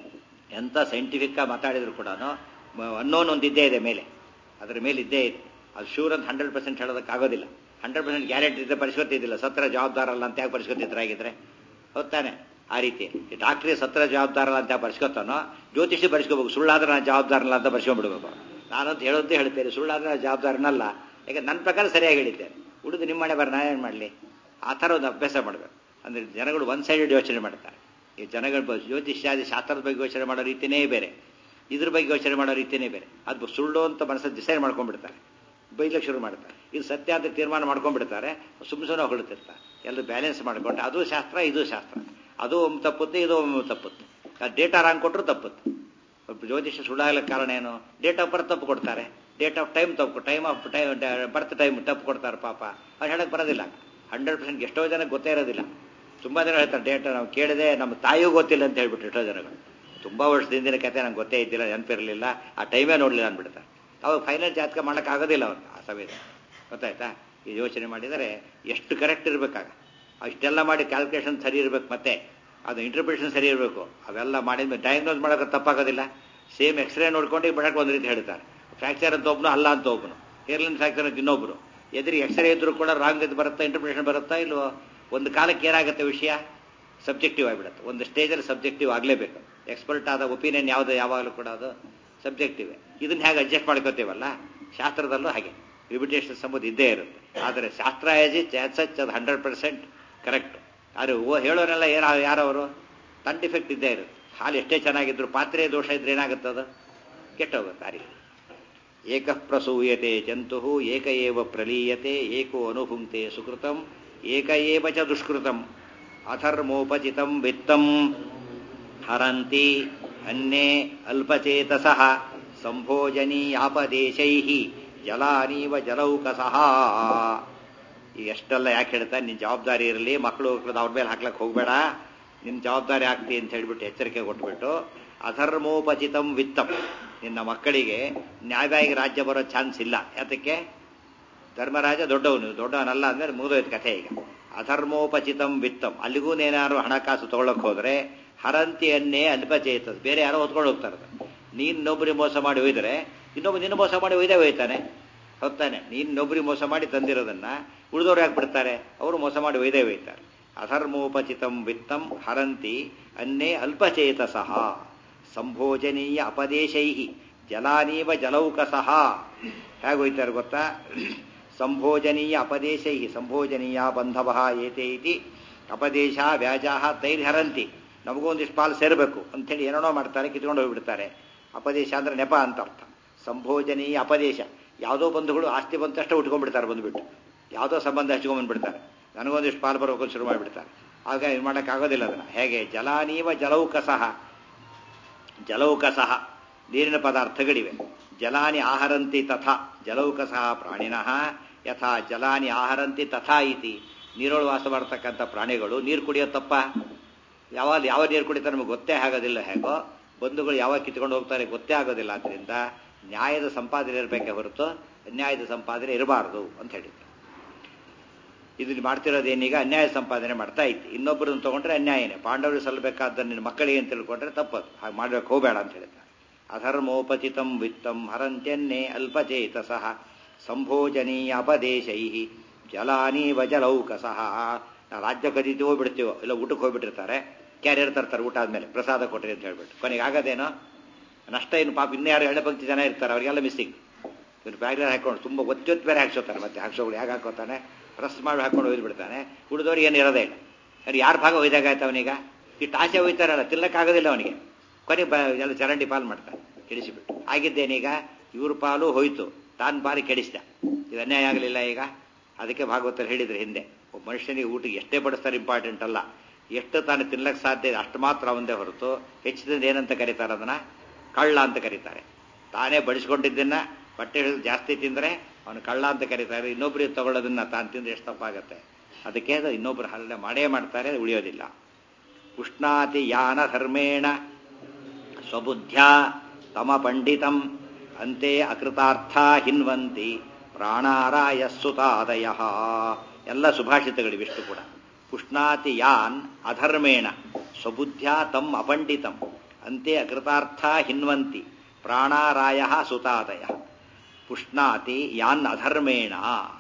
ಎಂಥ ಸೈಂಟಿಫಿಕ್ ಮಾತಾಡಿದ್ರು ಕೂಡ ಅನ್ನೋನ್ ಒಂದು ಇದ್ದೇ ಇದೆ ಮೇಲೆ ಅದರ ಮೇಲೆ ಇದ್ದೇ ಇದೆ ಅದು ಶೂರ್ ಅಂತ ಹಂಡ್ರೆಡ್ ಪರ್ಸೆಂಟ್ ಹೇಳೋದಕ್ಕಾಗೋದಿಲ್ಲ ಹಂಡ್ರೆಡ್ ಪರ್ಸೆಂಟ್ ಗ್ಯಾರಂಟಿ ಇದ್ದರೆ ಪರಿಸ್ಕೊತಿದ್ದಿಲ್ಲ ಸತ್ರ ಜವಾಬ್ದಾರ ಅಲ್ಲ ಅಂತ ಯಾಕೆ ಪರಿಸ್ಕೊತಿದ್ರು ಹಾಗಿದ್ರೆ ಹೌದಾನೆ ಆ ರೀತಿ ಡಾಕ್ಟ್ರಿಗೆ ಸತ್ರ ಜವಾಬ್ದಾರ ಅಲ್ಲ ಅಂತ ಬರ್ಸ್ಕೊತಾನೋ ಜ್ಯೋತಿಷಿ ಬರ್ಸ್ಕೋಬೇಕು ಸುಳ್ಳಾದ್ರೆ ನಾನು ಜವಾಬ್ದಾರನಲ್ಲ ಅಂತ ಬರ್ಸ್ಕೊಂಡ್ಬಿಡ್ಬೇಕು ನಾನಂತ ಹೇಳೋದೇ ಹೇಳ್ತೇನೆ ಸುಳ್ಳಾದ್ರೆ ನಾನು ಜವಾಬ್ದಾರನಲ್ಲ ಯಾಕೆ ನನ್ನ ಪ್ರಕಾರ ಸರಿಯಾಗಿ ಹೇಳಿದ್ದೇನೆ ಉಳಿದು ನಿಮ್ಮ ಮನೆ ಬರ ನಾನೇನು ಮಾಡಲಿ ಆ ಥರ ಒಂದು ಅಭ್ಯಾಸ ಮಾಡಬೇಕು ಅಂದರೆ ಜನಗಳು ಒನ್ ಸೈಡೆಡ್ ಯೋಚನೆ ಮಾಡ್ತಾರೆ ಈ ಜನಗಳು ಜ್ಯೋತಿಷ್ಯಾದಿ ಶಾಸ್ತ್ರದ ಬಗ್ಗೆ ಯೋಚನೆ ಮಾಡೋ ರೀತಿಯೇ ಬೇರೆ ಇದ್ರ ಬಗ್ಗೆ ಯೋಚನೆ ಮಾಡೋ ರೀತಿಯೇ ಬೇರೆ ಅದು ಸುಳ್ಳು ಅಂತ ಮನಸ್ಸಲ್ಲಿ ಡಿಸೈಡ್ ಮಾಡ್ಕೊಂಡ್ಬಿಡ್ತಾರೆ ಬೈಲಕ್ಕೆ ಶುರು ಮಾಡ್ತಾರೆ ಇದು ಸತ್ಯ ಅಂತ ತೀರ್ಮಾನ ಮಾಡ್ಕೊಂಡ್ಬಿಡ್ತಾರೆ ಸುಮ್ಮ ಸುಮ್ಮನೆ ಹೊಳುತ್ತಿರ್ತಾರೆ ಎಲ್ಲ ಬ್ಯಾಲೆನ್ಸ್ ಮಾಡ್ಕೊಂಡು ಅದು ಶಾಸ್ತ್ರ ಇದು ಶಾಸ್ತ್ರ ಅದು ಒಮ್ಮೆ ತಪ್ಪುತ್ತೆ ಇದು ಒಮ್ಮೆ ತಪ್ಪುತ್ತೆ ಡೇಟಾ ರಾಂಗ್ ಕೊಟ್ಟರು ತಪ್ಪುತ್ತೆ ಜ್ಯೋತಿಷ ಸುಳ್ಳಾಗಲಿಕ್ಕೆ ಕಾರಣ ಏನು ಡೇಟ್ ಆಫ್ ಬರ್ತ್ ತಪ್ಪು ಕೊಡ್ತಾರೆ ಡೇಟ್ ಆಫ್ ಟೈಮ್ ತಪ್ಪು time of time birth time ತಪ್ಪು ಕೊಡ್ತಾರೆ ಪಾಪ ಅವ್ರು ಹೇಳಕ್ಕೆ ಬರೋದಿಲ್ಲ ಹಂಡ್ರೆಡ್ ಪರ್ಸೆಂಟ್ ಎಷ್ಟೋ ಜನ ಗೊತ್ತೇ ಇರೋದಿಲ್ಲ ತುಂಬ ಜನ ಹೇಳ್ತಾರೆ ಡೇಟ್ ನಾವು ಕೇಳಿದೆ ನಮ್ಮ ತಾಯಿಗೂ ಗೊತ್ತಿಲ್ಲ ಅಂತ ಹೇಳ್ಬಿಟ್ಟು ಎಷ್ಟೋ ಜನಗಳು ತುಂಬ ವರ್ಷದಿಂದ ಕತೆ ನಂಗೆ ಗೊತ್ತೇ ಇದ್ದಿಲ್ಲ ನೆನಪಿರಲಿಲ್ಲ ಆ ಟೈಮೇ ನೋಡಲಿಲ್ಲ ಅಂದ್ಬಿಡ್ತಾರೆ ಅವಾಗ ಫೈನಲ್ ಜಾತಕ ಮಾಡೋಕ್ಕಾಗೋದಿಲ್ಲ ಅವ್ರಿಗೆ ಆ ಸಮಯದಲ್ಲಿ ಗೊತ್ತಾಯ್ತಾ ಈ ಯೋಚನೆ ಮಾಡಿದರೆ ಎಷ್ಟು ಕರೆಕ್ಟ್ ಇರಬೇಕಾಗ ಅಷ್ಟೆಲ್ಲ ಮಾಡಿ ಕ್ಯಾಲ್ಕುಲೇಷನ್ ಸರಿ ಇರಬೇಕು ಮತ್ತೆ ಅದು ಇಂಟರ್ಪ್ರಿಟೇಷನ್ ಸರಿ ಇರಬೇಕು ಅವೆಲ್ಲ ಮಾಡಿದ್ಮೇಲೆ ಡಯಾಗ್ನೋಸ್ ಮಾಡೋಕೆ ತಪ್ಪಾಗೋದಿಲ್ಲ ಸೇಮ್ ಎಕ್ಸ್ರೇ ನೋಡ್ಕೊಂಡು ಬಡಕ್ಕೆ ಒಂದು ರೀತಿ ಹೇಳ್ತಾರೆ ಫ್ರ್ಯಾಕ್ಚರ್ ಅಂತ ಒಬ್ಬನು ಅಲ್ಲ ಅಂತ ಒಬ್ಬನು ಹೇರ್ಲಿನ್ ಫ್ರ್ಯಾಕ್ಚರ್ ಅಂತ ಇನ್ನೊಬ್ಬರು ಎದುರು ಎಕ್ಸ್ರೇ ಇದ್ರೂ ಕೂಡ ರಾಂಗ್ ಇದು ಬರುತ್ತಾ ಇಂಟರ್ಪ್ರಿಟೇಷನ್ ಬರುತ್ತಾ ಇಲ್ವೋ ಒಂದು ಕಾಲಕ್ಕೆ ಏನಾಗುತ್ತೆ ವಿಷಯ ಸಬ್ಜೆಕ್ಟಿವ್ ಆಗಿಬಿಡುತ್ತೆ ಒಂದು ಸ್ಟೇಜಲ್ಲಿ ಸಬ್ಜೆಕ್ಟಿವ್ ಆಗಲೇಬೇಕು ಎಕ್ಸ್ಪರ್ಟ್ ಆದ ಒಪಿನಿಯನ್ ಯಾವುದು ಯಾವಾಗಲೂ ಕೂಡ ಅದು ಸಬ್ಜೆಕ್ಟಿವ್ ಇದನ್ನ ಹೇಗೆ ಅಡ್ಜಸ್ಟ್ ಮಾಡ್ಕೋತೀವಲ್ಲ ಶಾಸ್ತ್ರದಲ್ಲೂ ಹಾಗೆ ಲಿಮಿಟೇಷನ್ಸ್ ಎಂಬುದು ಇದ್ದೇ ಇರುತ್ತೆ ಆದರೆ ಶಾಸ್ತ್ರ ಆಸ್ ಇಟ್ ಸಚ್ ಅದು ಹಂಡ್ರೆಡ್ ಪರ್ಸೆಂಟ್ ಕರೆಕ್ಟ್ ಆದರೆ ಓ ಹೇಳೋರೆಲ್ಲ ಯಾರು ಯಾರವರು ತನ್ನ ಡಿಫೆಕ್ಟ್ ಇದ್ದೇ ಇರುತ್ತೆ ಹಾಲು ಎಷ್ಟೇ ಚೆನ್ನಾಗಿದ್ರು ಪಾತ್ರೆ ದೋಷ ಇದ್ರೆ ಏನಾಗುತ್ತದ ಕೆಟ್ಟೋಗುತ್ತೆ ಆ ರೀತಿ ಏಕ ಪ್ರಸೂಯತೆ ಜಂತು ಏಕ ಏವ ಪ್ರಲೀಯತೆ ಏಕೋ ಅನುಭುಂಕ್ತೆ ಸುಕೃತಂ ಏಕ ಏವ ಚ ದುಷ್ಕೃತಂ ಅಧರ್ಮೋಪಚಿತಂ ವಿತ್ತಂ ಹರಂತಿ ಅನ್ಯೇ ಅಲ್ಪಚೇತಸಃ ಸಂಭೋಜನೀಯಾಪದೇಶೈ ಜಲಾನೀವ ಜಲೌಕಸಃ ಈಗ ಎಷ್ಟೆಲ್ಲ ಯಾಕೆ ಹೇಳ್ತಾ ನಿನ್ನ ಜವಾಬ್ದಾರಿ ಇರಲಿ ಮಕ್ಕಳು ಮಕ್ಕಳು ಅವ್ರ ಮೇಲೆ ಹಾಕ್ಲಕ್ಕೆ ಹೋಗಬೇಡ ನಿನ್ನ ಜವಾಬ್ದಾರಿ ಆಗ್ತಿ ಅಂತ ಹೇಳ್ಬಿಟ್ಟು ಎಚ್ಚರಿಕೆ ಕೊಟ್ಬಿಟ್ಟು ಅಧರ್ಮೋಪಚಿತಂ ವಿತ್ತಂ ನಿನ್ನ ಮಕ್ಕಳಿಗೆ ನ್ಯಾಯವಾಗಿ ರಾಜ್ಯ ಬರೋ ಚಾನ್ಸ್ ಇಲ್ಲ ಯಾತಕ್ಕೆ ಧರ್ಮರಾಜ ದೊಡ್ಡವನು ದೊಡ್ಡವನಲ್ಲ ಅಂದ್ರೆ ಮುಗಿದೋಯ್ತು ಕಥೆ ಈಗ ಅಧರ್ಮೋಪಚಿತಂ ವಿತ್ತಂ ಅಲ್ಲಿಗೂ ನೇನಾರು ಹಣಕಾಸು ತಗೊಳಕ್ ಹೋದ್ರೆ ಹರಂತಿಯನ್ನೇ ಅಲ್ಪಚೇತ ಬೇರೆ ಯಾರೋ ಹೊತ್ಕೊಂಡು ಹೋಗ್ತಾರೆ ನೀನ್ ನೊಬ್ಬರಿ ಮೋಸ ಮಾಡಿ ಒಯ್ದರೆ ಇನ್ನೊಬ್ಬ ನಿನ್ನ ಮೋಸ ಮಾಡಿ ಒಯ್ದೇ ಒಯ್ತಾನೆ ಹೊತ್ತಾನೆ ನೀನ್ ನೊಬ್ಬರಿ ಮೋಸ ಮಾಡಿ ತಂದಿರೋದನ್ನ ಉಳಿದವ್ರು ಯಾಕೆ ಬಿಡ್ತಾರೆ ಅವರು ಮೋಸ ಮಾಡಿ ಒಯ್ದೇ ಒಯ್ತಾರೆ ಅಧರ್ಮೋಪಚಿತಂ ವಿತ್ತಂ ಹರಂತಿ ಅನ್ನೇ ಅಲ್ಪಚೇತಸಃ ಸಂಭೋಜನೀಯ ಅಪದೇಶೈ ಜಲಾನೀವ ಜಲೌಕಸಃ ಹೇಗೋಯ್ತಾರೆ ಗೊತ್ತಾ ಸಂಭೋಜನೀಯ ಅಪದೇಶೈ ಸಂಭೋಜನೀಯ ಬಂಧವ ಏತೆ ಇತಿ ಅಪದೇಶ ವ್ಯಾಜಾಹ ತೈರ್ಹರಂತಿ ನಮಗೊಂದಿಷ್ಟು ಪಾಲು ಸೇರಬೇಕು ಅಂಥೇಳಿ ಏನೇನೋ ಮಾಡ್ತಾರೆ ಕಿತ್ಕೊಂಡು ಹೋಗ್ಬಿಡ್ತಾರೆ ಅಪದೇಶ ಅಂದ್ರೆ ನೆಪ ಅಂತ ಅರ್ಥ ಸಂಭೋಜನೀಯ ಅಪದೇಶ ಯಾವುದೋ ಬಂಧುಗಳು ಆಸ್ತಿ ಬಂದ ತಕ್ಷಣ ಉಟ್ಕೊಂಡ್ಬಿಡ್ತಾರೆ ಬಂದ್ಬಿಟ್ಟು ಯಾವುದೋ ಸಂಬಂಧ ಹಚ್ಕೊಂಡ್ಬಂದ್ಬಿಡ್ತಾರೆ ನನಗೊಂದಿಷ್ಟು ಪಾಲು ಬರೋಕೆ ಶುರು ಮಾಡಿಬಿಡ್ತಾರೆ ಆಗ ಇದು ಮಾಡೋಕ್ಕಾಗೋದಿಲ್ಲ ಅದನ್ನು ಹೇಗೆ ಜಲಾನೀವ ಜಲೌಕಸಃ ಜಲೌಕಸಃ ನೀರಿನ ಪದಾರ್ಥಗಳಿವೆ ಜಲಾನಿ ಆಹರಂತಿ ತಥಾ ಜಲೌಕಸಃ ಪ್ರಾಣಿನಃ ಯಥಾ ಜಲಾನಿ ಆಹರಂತಿ ತಥಾ ಇತಿ ನೀರೊಳು ವಾಸ ಮಾಡತಕ್ಕಂಥ ಪ್ರಾಣಿಗಳು ನೀರು ಕುಡಿಯೋ ತಪ್ಪ ಯಾವಾಗ ಯಾವ ನೀರು ಕುಡಿತಾರೆ ನಮಗೆ ಗೊತ್ತೇ ಆಗೋದಿಲ್ಲ ಹೇಗೋ ಬಂಧುಗಳು ಯಾವಾಗ ಕಿತ್ಕೊಂಡು ಹೋಗ್ತಾರೆ ಗೊತ್ತೇ ಆಗೋದಿಲ್ಲ ಆದ್ದರಿಂದ ನ್ಯಾಯದ ಸಂಪಾದನೆ ಇರಬೇಕೆ ಹೊರತು ಅನ್ಯಾಯದ ಸಂಪಾದನೆ ಇರಬಾರ್ದು ಅಂತ ಹೇಳಿದ್ರು ಇದನ್ನು ಮಾಡ್ತಿರೋದೇನೀಗ ಅನ್ಯಾಯ ಸಂಪಾದನೆ ಮಾಡ್ತಾ ಇತ್ತು ಇನ್ನೊಬ್ಬರನ್ನು ತಗೊಂಡ್ರೆ ಅನ್ಯಾಯನೇ ಪಾಂಡವರು ಸಲ್ಲಬೇಕಾದ ನಿನ್ನ ಮಕ್ಕಳಿಗೆ ಅಂತ ತಿಳ್ಕೊಂಡ್ರೆ ತಪ್ಪದು ಹಾಗೆ ಮಾಡ್ಬೇಕು ಹೋಗಬೇಡ ಅಂತ ಹೇಳಿದ್ದಾರೆ ಅಧರ್ಮೋಪಚಿತಂ ವಿತ್ತಂ ಹರಂತ್ಯನ್ನೇ ಅಲ್ಪಚೇತಸಃ ಸಂಭೋಜನೀಯ ಅಪದೇಶೈ ಜಲಾನೀವ ಜಲೌಕಸಃ ನಾವು ರಾಜ್ಯ ಕದೀತೀವೋ ಬಿಡ್ತೀವೋ ಇಲ್ಲ ಊಟಕ್ಕೆ ಹೋಗ್ಬಿಟ್ಟಿರ್ತಾರೆ ಕ್ಯಾರಿಯರ್ ತರ್ತಾರೆ ಊಟ ಆದ್ಮೇಲೆ ಪ್ರಸಾದ ಕೊಟ್ರಿ ಅಂತ ಹೇಳ್ಬಿಟ್ಟು ಕೊನೆಗೆ ಆಗೋದೇನೋ ನಷ್ಟ ಏನು ಪಾಪ ಇನ್ಯಾರು ಎಳೆ ಪಂಕ್ತಿ ಜನ ಇರ್ತಾರೆ ಅವರಿಗೆಲ್ಲ ಮಿಸ್ಸಿಂಗ್ ಇವ್ರು ಬ್ಯಾಗ್ರಲ್ಲಿ ಹಾಕೊಂಡು ತುಂಬ ಒತ್ತೊತ್ತು ಬೇರೆ ಹಾಕ್ಸೋತಾರೆ ಮತ್ತೆ ಹಾಕ್ಸೋಗಳು ಹೇಗೆ ಹಾಕೋತಾನೆ ಪ್ರೆಸ್ ಮಾಡಿ ಹಾಕೊಂಡು ಒಯ್ದು ಬಿಡ್ತಾನೆ ಉಳಿದವ್ರಿಗೆ ಏನು ಇರೋದೇ ಇಲ್ಲ ಯಾರು ಯಾರು ಭಾಗ ಒಯ್ದಾಗ ಆಯ್ತು ಅವನೀಗ ಇಟ್ಟು ಆಸೆ ಒಯ್ತಾರಲ್ಲ ತಿನ್ನಕ್ಕಾಗೋದಿಲ್ಲ ಅವನಿಗೆ ಕೊನೆ ಬ ಎಲ್ಲ ಚರಂಡಿ ಪಾಲು ಮಾಡ್ತಾನೆ ಕೆಡಿಸಿಬಿಟ್ಟು ಆಗಿದ್ದೇನೀಗ ಇವ್ರ ಪಾಲು ಹೋಯ್ತು ತಾನು ಪಾಲು ಕೆಡಿಸಿದ ಇದು ಅನ್ಯಾಯ ಆಗಲಿಲ್ಲ ಈಗ ಅದಕ್ಕೆ ಭಾಗವತರು ಹೇಳಿದ್ರು ಹಿಂದೆ ಒಬ್ಬ ಮನುಷ್ಯನಿಗೆ ಊಟಕ್ಕೆ ಎಷ್ಟೇ ಬಡಿಸ್ತಾರೆ ಇಂಪಾರ್ಟೆಂಟ್ ಅಲ್ಲ ಎಷ್ಟು ತಾನು ತಿನ್ಲಕ್ಕೆ ಸಾಧ್ಯ ಇದೆ ಅಷ್ಟು ಮಾತ್ರ ಅವಂದೇ ಹೊರತು ಹೆಚ್ಚಿದಿಂದ ಏನಂತ ಕರೀತಾರೆ ಅದನ್ನ ಕಳ್ಳ ಅಂತ ಕರೀತಾರೆ ತಾನೇ ಬಡಿಸ್ಕೊಂಡಿದ್ದನ್ನ ಬಟ್ಟೆ ಹಿಡಿದು ಜಾಸ್ತಿ ತಿಂದರೆ ಅವನು ಕಳ್ಳ ಅಂತ ಕರೀತಾರೆ ಇನ್ನೊಬ್ರಿಗೆ ತಗೊಳ್ಳೋದನ್ನ ತಾನು ತಿಂದ್ರೆ ಎಷ್ಟು ತಪ್ಪಾಗತ್ತೆ ಅದಕ್ಕೆ ಅದು ಇನ್ನೊಬ್ರು ಹಲ್ಲೆ ಮಾಡೇ ಮಾಡ್ತಾರೆ ಅದು ಉಳಿಯೋದಿಲ್ಲ ಉಷ್ಣಾತಿ ಯಾನ ಧರ್ಮೇಣ ಸ್ವಬುದ್ಧ್ಯ ತಮ ಪಂಡಿತಂ ಅಂತೆ ಅಕೃತಾರ್ಥ ಹಿನ್ವಂತಿ ಪ್ರಾಣಾರಾಯ ಸುತಾದಯ ಎಲ್ಲ ಸುಭಾಷಿತಗಳಿವಿಷ್ಟು ಕೂಡ ಪುಷ್ಣಾತಿ ಯಾನ್ ಅಧರ್ಮೇಣ ಸ್ವಬುದ್ಧ್ಯ ತಮ್ ಅಪಂಡಿತಂ ಅಂತೆ ಅಕೃತಾರ್ಥ ಹಿನ್ವಂತಿ ಪ್ರಾಣಾರಾಯ ಸುತಾದಯ ಪುಷ್ಣಾತಿ ಯಾನ್ ಅಧರ್ಮೇಣ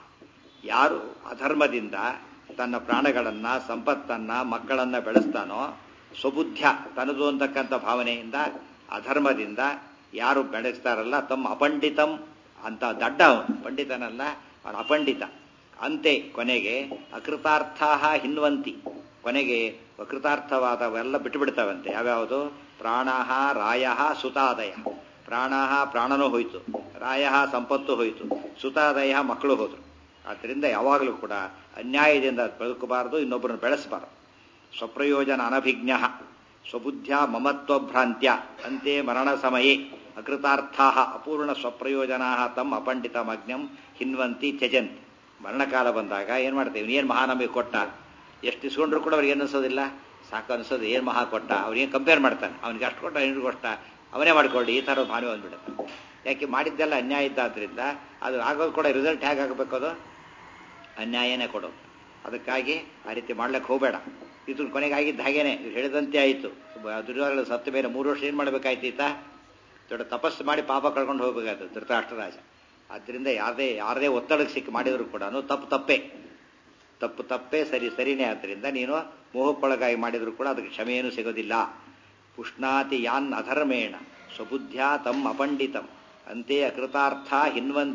ಯಾರು ಅಧರ್ಮದಿಂದ ತನ್ನ ಪ್ರಾಣಗಳನ್ನ ಸಂಪತ್ತನ್ನ ಮಕ್ಕಳನ್ನ ಬೆಳೆಸ್ತಾನೋ ಸ್ವಬುದ್ಧ್ಯ ತನದು ಅಂತಕ್ಕಂಥ ಭಾವನೆಯಿಂದ ಅಧರ್ಮದಿಂದ ಯಾರು ಬೆಳೆಸ್ತಾರಲ್ಲ ತಮ್ಮ ಅಪಂಡಿತಂ ಅಂತ ದಡ್ಡ ಅವನು ಪಂಡಿತನಲ್ಲ ಅವನು ಅಪಂಡಿತ ಅಂತೆ ಕೊನೆಗೆ ಅಕೃತಾರ್ಥ ಹಿನ್ವಂತಿ ಕೊನೆಗೆ ಅಕೃತಾರ್ಥವಾದವೆಲ್ಲ ಬಿಟ್ಟುಬಿಡ್ತಾವಂತೆ ಯಾವ್ಯಾವುದು ಪ್ರಾಣಾಹ ರಾಯ ಸುತಾದಯ ಪ್ರಾಣಾಹ ಪ್ರಾಣನೂ ಹೋಯ್ತು ರಾಯ ಸಂಪತ್ತು ಹೋಯ್ತು ಸುತಾದಯ ಮಕ್ಕಳು ಹೋದ್ರು ಆದ್ದರಿಂದ ಯಾವಾಗಲೂ ಕೂಡ ಅನ್ಯಾಯದಿಂದ ಬದುಕಬಾರದು ಇನ್ನೊಬ್ಬರನ್ನು ಬೆಳೆಸಬಾರದು ಸ್ವಪ್ರಯೋಜನ ಅನಭಿಜ್ಞ ಸ್ವಬುದ್ಧ್ಯ ಮಮತ್ವಭ್ರಾಂತ್ಯ ಅಂತೆ ಮರಣ ಸಮಯೇ ಅಕೃತಾರ್ಥಾ ಅಪೂರ್ಣ ಸ್ವಪ್ರಯೋಜನಾ ತಮ್ಮ ಅಪಂಡಿತಮಜ್ಞಂ ಹಿನ್ವಂತಿ ತ್ಯಜಂತಿ ಮರಣಕಾಲ ಬಂದಾಗ ಏನು ಮಾಡ್ತೇವೆ ಏನು ಮಹಾ ನಮಗೆ ಕೊಟ್ಟ ಎಷ್ಟು ಇಸ್ಕೊಂಡ್ರು ಕೂಡ ಅವ್ರಿಗೆ ಏನು ಅನ್ಸೋದಿಲ್ಲ ಸಾಕು ಅನ್ಸೋದು ಏನು ಮಹಾ ಕೊಟ್ಟ ಅವ್ರಿಗೆ ಕಂಪೇರ್ ಮಾಡ್ತಾನೆ ಅವನಿಗೆ ಅಷ್ಟು ಕೊಟ್ಟ ಇವ್ರಿಗೆ ಕೊಟ್ಟ ಅವನೇ ಮಾಡ್ಕೊಳ್ಳಿ ಈ ಥರ ಭಾವನೆ ಬಂದ್ಬಿಡುತ್ತೆ ಯಾಕೆ ಮಾಡಿದ್ದೆಲ್ಲ ಅನ್ಯಾಯ ಇದ್ದಾದ್ರಿಂದ ಅದು ಆಗೋದು ಕೂಡ ರಿಸಲ್ಟ್ ಹೇಗಾಗಬೇಕು ಅದು ಅನ್ಯಾಯನೇ ಕೊಡೋದು ಅದಕ್ಕಾಗಿ ಆ ರೀತಿ ಮಾಡ್ಲಿಕ್ಕೆ ಹೋಗಬೇಡ ಇದು ಕೊನೆಗೆ ಆಗಿದ್ದ ಹಾಗೇನೆ ಇವ್ರು ಹೇಳಿದಂತೆ ಆಯಿತು ದುರ್ಯೋಧನ ಸತ್ತ ಮೇಲೆ ಮೂರು ವರ್ಷ ಏನು ಮಾಡಬೇಕಾಯ್ತು ಈತ ದೊಡ್ಡ ತಪಸ್ಸು ಮಾಡಿ ಪಾಪ ಕಳ್ಕೊಂಡು ಹೋಗ್ಬೇಕಾಯ್ತು ಧೃತರಾಷ್ಟ್ರರಾಜ ಆದ್ದರಿಂದ ಯಾರದೇ ಯಾರದೇ ಒತ್ತಡಕ್ಕೆ ಸಿಕ್ಕಿ ಮಾಡಿದ್ರು ಕೂಡ ತಪ್ಪು ತಪ್ಪೇ ತಪ್ಪು ತಪ್ಪೇ ಸರಿ ಸರಿನೇ ಆದ್ದರಿಂದ ನೀನು ಮೋಹಕ್ಕೊಳಗಾಗಿ ಮಾಡಿದ್ರು ಕೂಡ ಅದಕ್ಕೆ ಕ್ಷಮೆಯೇನು ಸಿಗೋದಿಲ್ಲ ಪುಷ್ಣಾತಿ ಯಾನ್ ಅಧರ್ಮೇಣ ಸ್ವಬುದ್ಧ್ಯ ತಮ್ ಅಪಂಡಿತಂ ಅಂತೆ ಅಕೃತಾರ್ಥ ಹಿನ್ವಂತಿ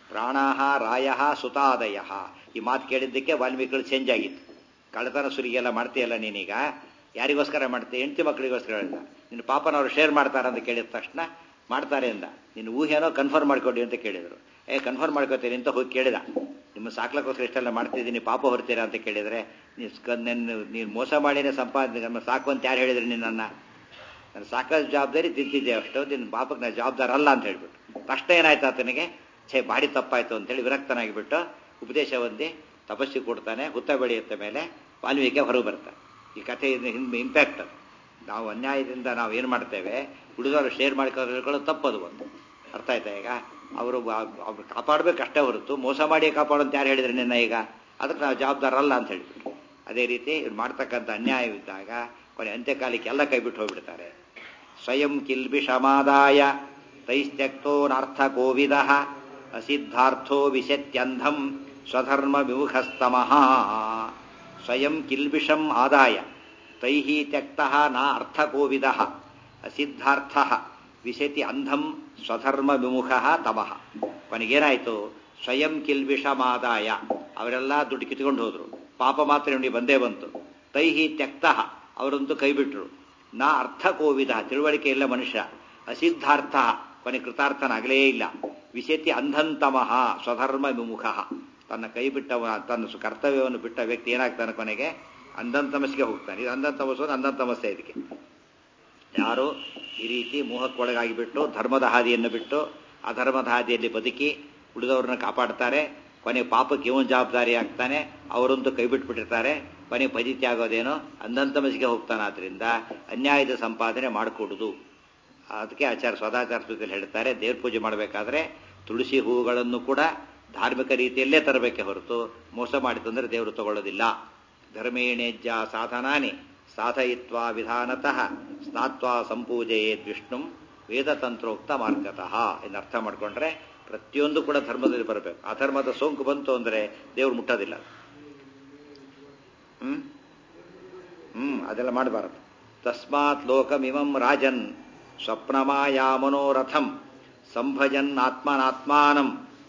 ಪ್ರಾಣಾಹ ರಾಯ ಸುತಾದಯ ಈ ಮಾತು ಕೇಳಿದ್ದಕ್ಕೆ ವಾಲ್ಮೀಕಿಗಳು ಚೇಂಜ್ ಆಗಿತ್ತು ಕಳ್ಳತನ ಸುಲಿಗೆಲ್ಲ ಮಾಡ್ತೀಯಲ್ಲ ನೀನೀಗ ಯಾರಿಗೋಸ್ಕರ ಮಾಡ್ತೀಯ ಹೆಂಡತಿ ಮಕ್ಕಳಿಗೋಸ್ಕರ ಹೇಳಿದ ನಿನ್ನ ಪಾಪನವ್ರು ಶೇರ್ ಮಾಡ್ತಾರ ಅಂತ ಕೇಳಿದ ತಕ್ಷಣ ಮಾಡ್ತಾರೆ ಅಂದ ನಿನ್ನ ಊಹೆನೋ ಕನ್ಫರ್ಮ್ ಮಾಡ್ಕೊಡಿ ಅಂತ ಕೇಳಿದರು ಏ ಕನ್ಫರ್ಮ್ ಮಾಡ್ಕೋತೀನಿ ಅಂತ ಹೋಗಿ ಕೇಳಿದ ನಿಮ್ಮ ಸಾಕ್ಲಕ್ಕೋಸ್ಕರ ಇಷ್ಟೆಲ್ಲ ಮಾಡ್ತಿದ್ದೀನಿ ಪಾಪ ಹೊರ್ತೀರಾ ಅಂತ ಕೇಳಿದರೆ ನೀನು ನೀನು ಮೋಸ ಮಾಡಿನೇ ಸಂಪಾದನೆ ನಮ್ಮ ಸಾಕು ಅಂತ ಯಾರು ಹೇಳಿದ್ರಿ ನಿನ್ನನ್ನು ನಾನು ಸಾಕಷ್ಟು ಜವಾಬ್ದಾರಿ ತಿಂತಿದ್ದೆ ಅಷ್ಟು ನಿನ್ನ ಪಾಪಕ್ಕೆ ನಾನು ಜವಾಬ್ದಾರ ಅಲ್ಲ ಅಂತ ಹೇಳ್ಬಿಟ್ಟು ತಕ್ಷಣ ಏನಾಯ್ತು ಆತನಿಗೆ ಛೇ ಬಾಡಿ ತಪ್ಪಾಯ್ತು ಅಂತೇಳಿ ವಿರಕ್ತನಾಗಿಬಿಟ್ಟು ಉಪದೇಶ ಹೊಂದಿ ತಪಸ್ಸಿ ಕೊಡ್ತಾನೆ ಹುತ್ತ ಬೆಳೆಯುತ್ತ ಮೇಲೆ ವಾಲ್ಮೀಕಿ ಹೊರಗೆ ಬರ್ತಾನೆ ಈ ಕಥೆ ಹಿಂದೆ ಇಂಪ್ಯಾಕ್ಟ್ ಅದು ನಾವು ಅನ್ಯಾಯದಿಂದ ನಾವು ಏನು ಮಾಡ್ತೇವೆ ಉಳಿದವರು ಶೇರ್ ಮಾಡ್ಕೊಳ್ಳೋದು ತಪ್ಪದು ಒಂದು ಅರ್ಥ ಆಯ್ತಾ ಈಗ ಅವರು ಅವ್ರು ಕಾಪಾಡಬೇಕು ಅಷ್ಟೇ ಹೊರತು ಮೋಸ ಮಾಡಿ ಕಾಪಾಡೋಂತ ಯಾರು ಹೇಳಿದ್ರೆ ನಿನ್ನ ಈಗ ಅದಕ್ಕೆ ನಾವು ಜವಾಬ್ದಾರ ಅಲ್ಲ ಅಂತ ಹೇಳ್ಬಿಟ್ಟು ಅದೇ ರೀತಿ ಇವ್ರು ಮಾಡ್ತಕ್ಕಂಥ ಅನ್ಯಾಯವಿದ್ದಾಗ ಕೊನೆ ಅಂತ್ಯಕಾಲಕ್ಕೆ ಎಲ್ಲ ಕೈ ಬಿಟ್ಟು ಹೋಗ್ಬಿಡ್ತಾರೆ ಸ್ವಯಂ ಕಿಲ್ಬಿಷಮಾದಾಯ ತೈಸ್ತ್ಯಕ್ತೋನಾರ್ಥ ಕೋವಿದ ಅಸಿದ್ಧಾರ್ಥೋ ವಿಶತ್ಯಂಧಂ ಸ್ವಧರ್ಮ ವಿಮುಖಸ್ತಮಃ ಸ್ವಯಂ ಕಿಲ್ಬಿಷಂ ಆದಾಯ ತೈ ತ್ಯಕ್ತ ನ ಅರ್ಥಕೋವಿದ ಅಸಿದ್ಧಾರ್ಥ ವಿಶತಿ ಅಂಧಂ ಸ್ವಧರ್ಮ ವಿಮುಖ ತಮಃ ಕೊನೆಗೇನಾಯಿತು ಸ್ವಯಂ ಕಿಲ್ಬಿಷಮಾದಾಯ ಅವರೆಲ್ಲ ದುಡ್ಡು ಕಿತ್ಕೊಂಡು ಹೋದ್ರು ಪಾಪ ಮಾತ್ರ ಇವನಿಗೆ ಬಂದೇ ಬಂತು ತೈಹಿ ತ್ಯಕ್ತ ಅವರಂತೂ ಕೈಬಿಟ್ರು ನಾ ಅರ್ಥಕೋವಿದ ತಿಳುವಳಿಕೆ ಇಲ್ಲ ಮನುಷ್ಯ ಅಸಿದ್ಧಾರ್ಥ ಕೊನೆ ಕೃತಾರ್ಥನಾಗಲೇ ಇಲ್ಲ ವಿಶತಿ ಅಂಧಂತಮಃ ಸ್ವಧರ್ಮ ವಿಮುಖ ತನ್ನ ಕೈ ಬಿಟ್ಟವ ತನ್ನ ಕರ್ತವ್ಯವನ್ನು ಬಿಟ್ಟ ವ್ಯಕ್ತಿ ಏನಾಗ್ತಾನೆ ಕೊನೆಗೆ ಅಂಧಂತಮಸ್ಸಿಗೆ ಹೋಗ್ತಾನೆ ಇದು ಅಂಧಂತಮಸ್ಸು ಅಂಧಂತಮಸ್ಸೆ ಇದಕ್ಕೆ ಯಾರು ಈ ರೀತಿ ಮೋಹಕ್ಕೊಳಗಾಗಿ ಬಿಟ್ಟು ಧರ್ಮದ ಹಾದಿಯನ್ನು ಬಿಟ್ಟು ಅಧರ್ಮದ ಹಾದಿಯಲ್ಲಿ ಬದುಕಿ ಉಳಿದವ್ರನ್ನ ಕಾಪಾಡ್ತಾರೆ ಕೊನೆ ಪಾಪಕ್ಕೆ ಇವನ್ ಜವಾಬ್ದಾರಿ ಆಗ್ತಾನೆ ಅವರಂತೂ ಕೈ ಬಿಟ್ಬಿಟ್ಟಿರ್ತಾರೆ ಕೊನೆ ಫಜಿತಿ ಆಗೋದೇನೋ ಅಂಧಂತಮಸ್ಸಿಗೆ ಹೋಗ್ತಾನೆ ಆದ್ರಿಂದ ಅನ್ಯಾಯದ ಸಂಪಾದನೆ ಮಾಡಿಕೊಡುದು ಅದಕ್ಕೆ ಆಚಾರ್ಯ ಸದಾಚಾರ ಸ್ಥಿತಿಯಲ್ಲಿ ಹೇಳ್ತಾರೆ ದೇವ್ರ ಪೂಜೆ ಮಾಡಬೇಕಾದ್ರೆ ತುಳಸಿ ಹೂವುಗಳನ್ನು ಕೂಡ ಧಾರ್ಮಿಕ ರೀತಿಯಲ್ಲೇ ತರಬೇಕೆ ಹೊರತು ಮೋಸ ಮಾಡಿ ತಂದರೆ ದೇವರು ತಗೊಳ್ಳೋದಿಲ್ಲ ಧರ್ಮೇಣೇಜ್ಯ ಸಾಧನಾನಿ ಸಾಧಯಿತ್ವ ವಿಧಾನತಃ ಸ್ನಾತ್ವ ಸಂಪೂಜೆಯೇದ್ ವಿಷ್ಣು ವೇದತಂತ್ರೋಕ್ತ ಮಾರ್ಗತಃ ಎಂದು ಅರ್ಥ ಮಾಡಿಕೊಂಡ್ರೆ ಪ್ರತಿಯೊಂದು ಕೂಡ ಧರ್ಮದಲ್ಲಿ ಬರಬೇಕು ಅಧರ್ಮದ ಸೋಂಕು ಬಂತು ಅಂದರೆ ದೇವ್ರು ಮುಟ್ಟೋದಿಲ್ಲ ಹ್ಮ್ ಹ್ಮ್ ಅದೆಲ್ಲ ಮಾಡಬಾರದು ತಸ್ಮಾತ್ ಲೋಕಮಿಮಂ ರಾಜನ್ ಸ್ವಪ್ನಮಾಯಾ ಮನೋರಥಂ ಸಂಭಜನ್ ಆತ್ಮನಾತ್ಮಾನಂ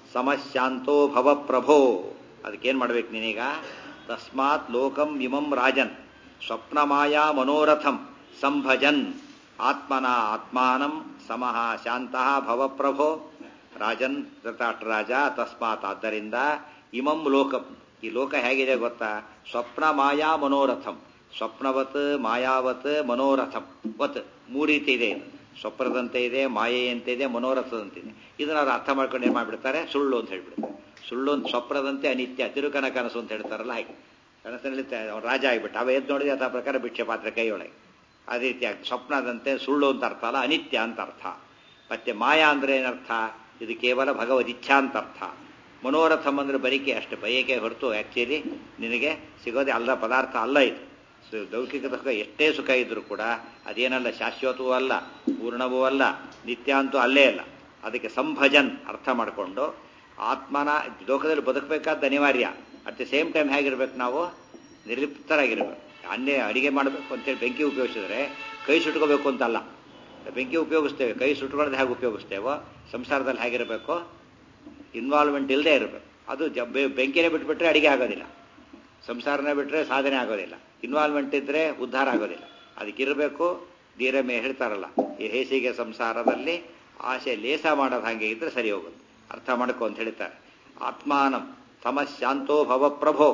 ಸಮಶಾಂತೋ ಭವ ಪ್ರಭೋ ಅದಕ್ಕೇನು ಮಾಡ್ಬೇಕು ನೀನೀಗ ತಸ್ಮಾತ್ ಲೋಕಂ ಇಮಂ ರಾಜನ್ ಸ್ವಪ್ನಮಾಯಾ ಮನೋರಥಂ ಸಂಭಜನ್ ಆತ್ಮನ ಆತ್ಮಾನಂ ಸಮಃ ಶಾಂತಃ ಭವ ಪ್ರಭೋ ರಾಜನ್ ರಾಜ ತಸ್ಮಾತ್ ಆದ್ದರಿಂದ ಇಮಂ ಲೋಕಂ ಈ ಲೋಕ ಹೇಗಿದೆ ಗೊತ್ತಾ ಸ್ವಪ್ನ ಮಾಯಾ ಮನೋರಥಂ ಸ್ವಪ್ನವತ್ ಮಾಯಾವತ್ ಮನೋರಥಂ ವತ್ ಮೂರು ರೀತಿ ಇದೆ ಇದು ಸ್ವಪ್ನದಂತೆ ಇದೆ ಮಾಯೆಯಂತೆ ಇದೆ ಮನೋರಥದಂತೆ ಇದೆ ಇದನ್ನ ಅವ್ರು ಅರ್ಥ ಮಾಡ್ಕೊಂಡು ಏನು ಮಾಡ್ಬಿಡ್ತಾರೆ ಸುಳ್ಳು ಅಂತ ಹೇಳ್ಬಿಡ್ತಾರೆ ಸುಳ್ಳು ಅಂತ ಸ್ವಪ್ನದಂತೆ ಅನಿತ್ಯ ತಿರುಕನ ಕನಸು ಅಂತ ಹೇಳ್ತಾರಲ್ಲ ಹಾಗೆ ಕನಸಿನಲ್ಲಿ ಅವ್ನು ರಾಜ ಆಗಿಬಿಟ್ಟು ಅವ ಎದ್ದು ನೋಡಿದ್ರೆ ಅಥ ಪ್ರಕಾರ ಭಿಕ್ಷೆ ಪಾತ್ರೆ ಕೈಯೊಳಗೆ ಅದೇ ರೀತಿ ಆಗಿ ಸ್ವಪ್ನದಂತೆ ಸುಳ್ಳು ಅಂತ ಅರ್ಥ ಅಲ್ಲ ಅನಿತ್ಯ ಅಂತ ಅರ್ಥ ಮತ್ತೆ ಮಾಯಾ ಅಂದ್ರೆ ಏನರ್ಥ ಇದು ಕೇವಲ ಭಗವದಿಚ್ಛಾ ಅಂತ ಅರ್ಥ ಮನೋರಥಂ ಅಂದ್ರೆ ಬರಿಕೆ ಅಷ್ಟು ಬಯಕೆ ಹೊರತು ಆಕ್ಚುಲಿ ನಿನಗೆ ಸಿಗೋದೇ ಅಲ್ಲ ಪದಾರ್ಥ ಅಲ್ಲ ಇದು ಲೌಕಿಕ ಸುಖ ಎಷ್ಟೇ ಸುಖ ಇದ್ರೂ ಕೂಡ ಅದೇನಲ್ಲ ಶಾಶ್ವತವೂ ಅಲ್ಲ ಪೂರ್ಣವೂ ಅಲ್ಲ ನಿತ್ಯ ಅಂತೂ ಅಲ್ಲೇ ಅಲ್ಲ ಅದಕ್ಕೆ ಸಂಭಜನ್ ಅರ್ಥ ಮಾಡಿಕೊಂಡು ಆತ್ಮನ ಲೋಕದಲ್ಲಿ ಬದುಕಬೇಕಾದ ಅನಿವಾರ್ಯ ಅಟ್ ದಿ ಸೇಮ್ ಟೈಮ್ ಹೇಗಿರ್ಬೇಕು ನಾವು ನಿರ್ಲಿಪ್ತರಾಗಿರ್ಬೇಕು ಅನ್ನೇ ಅಡಿಗೆ ಮಾಡಬೇಕು ಅಂತೇಳಿ ಬೆಂಕಿ ಉಪಯೋಗಿಸಿದ್ರೆ ಕೈ ಸುಟ್ಕೋಬೇಕು ಅಂತಲ್ಲ ಬೆಂಕಿ ಉಪಯೋಗಿಸ್ತೇವೆ ಕೈ ಸುಟ್ಕೊಳ್ಳೋದು ಹೇಗೆ ಉಪಯೋಗಿಸ್ತೇವೋ ಸಂಸಾರದಲ್ಲಿ ಹೇಗಿರಬೇಕು ಇನ್ವಾಲ್ವ್ಮೆಂಟ್ ಇಲ್ಲದೆ ಇರಬೇಕು ಅದು ಬೆಂಕಿನೇ ಬಿಟ್ಬಿಟ್ರೆ ಅಡಿಗೆ ಆಗೋದಿಲ್ಲ ಸಂಸಾರನೇ ಬಿಟ್ಟರೆ ಸಾಧನೆ ಆಗೋದಿಲ್ಲ ಇನ್ವಾಲ್ವ್ಮೆಂಟ್ ಇದ್ದರೆ ಉದ್ಧಾರ ಆಗೋದಿಲ್ಲ ಅದಕ್ಕಿರಬೇಕು ಧೀರಮೇ ಹೇಳ್ತಾರಲ್ಲ ಈ ಹೇಸಿಗೆ ಸಂಸಾರದಲ್ಲಿ ಆಸೆ ಲೇಸ ಮಾಡೋದು ಹಾಗೆ ಇದ್ರೆ ಸರಿ ಹೋಗುತ್ತೆ ಅರ್ಥ ಮಾಡ್ಕೊ ಅಂತ ಹೇಳ್ತಾರೆ ಆತ್ಮಾನಂ ಸಮಶಾಂತೋ ಭವ ಪ್ರಭೋ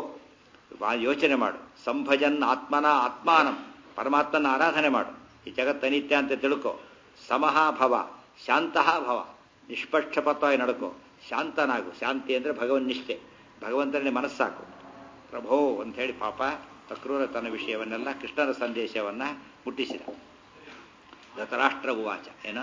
ಯೋಚನೆ ಮಾಡು ಸಂಭಜನ್ ಆತ್ಮನ ಆತ್ಮಾನಂ ಪರಮಾತ್ಮನ ಆರಾಧನೆ ಮಾಡು ಈ ಜಗತ್ತು ಅನಿತ್ಯ ಅಂತ ತಿಳ್ಕೊ ಸಮಃ ಭವ ಶಾಂತಃ ಭವ ನಿಷ್ಪಕ್ಷಪಾತವಾಗಿ ನಡ್ಕೋ ಶಾಂತನಾಗು ಶಾಂತಿ ಅಂದರೆ ಭಗವನ್ ನಿಷ್ಠೆ ಭಗವಂತನೇ ಮನಸ್ಸಾಕು ಪ್ರಭೋ ಅಂತ ಹೇಳಿ ಪಾಪ ಅಕ್ರೂರ ತನ್ನ ವಿಷಯವನ್ನೆಲ್ಲ ಕೃಷ್ಣನ ಸಂದೇಶವನ್ನ ಮುಟ್ಟಿಸಿದ ಧೃತರಾಷ್ಟ್ರ ಉವಾಚ ಏನ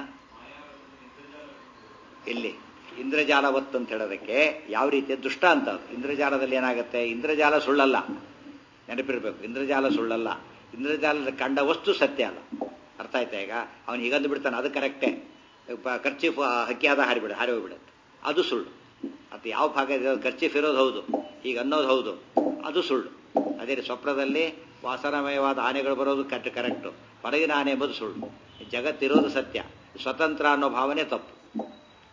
ಇಲ್ಲಿ ಇಂದ್ರಜಾಲವತ್ತು ಅಂತ ಹೇಳೋದಕ್ಕೆ ಯಾವ ರೀತಿಯ ದುಷ್ಟ ಅಂತ ಅದು ಇಂದ್ರಜಾಲದಲ್ಲಿ ಏನಾಗುತ್ತೆ ಇಂದ್ರಜಾಲ ಸುಳ್ಳಲ್ಲ ನೆನಪಿರ್ಬೇಕು ಇಂದ್ರಜಾಲ ಸುಳ್ಳಲ್ಲ ಇಂದ್ರಜಾಲದ ಕಂಡ ವಸ್ತು ಸತ್ಯ ಅಲ್ಲ ಅರ್ಥ ಆಯ್ತಾ ಈಗ ಅವನು ಹೀಗಂದು ಬಿಡ್ತಾನೆ ಅದು ಕರೆಕ್ಟೇ ಖರ್ಚೀಫ್ ಹಕ್ಕಿಯಾದ ಹಾರಿಬಿಡ ಹಾರಿ ಹೋಗ್ಬಿಡುತ್ತೆ ಅದು ಸುಳ್ಳು ಅದು ಯಾವ ಭಾಗ ಖರ್ಚೀಫ್ ಇರೋದು ಹೌದು ಈಗ ಅನ್ನೋದು ಹೌದು ಅದು ಸುಳ್ಳು ಅದೇ ಸ್ವಪ್ನದಲ್ಲಿ ವಾಸನಮಯವಾದ ಆನೆಗಳು ಬರೋದು ಕರೆಕ್ಟ್ ಕರೆಕ್ಟು ಹೊರಗಿನ ಆನೆ ಎಂಬುದು ಸುಳ್ಳು ಜಗತ್ತಿರೋದು ಸತ್ಯ ಸ್ವತಂತ್ರ ಅನ್ನೋ ಭಾವನೆ ತಪ್ಪು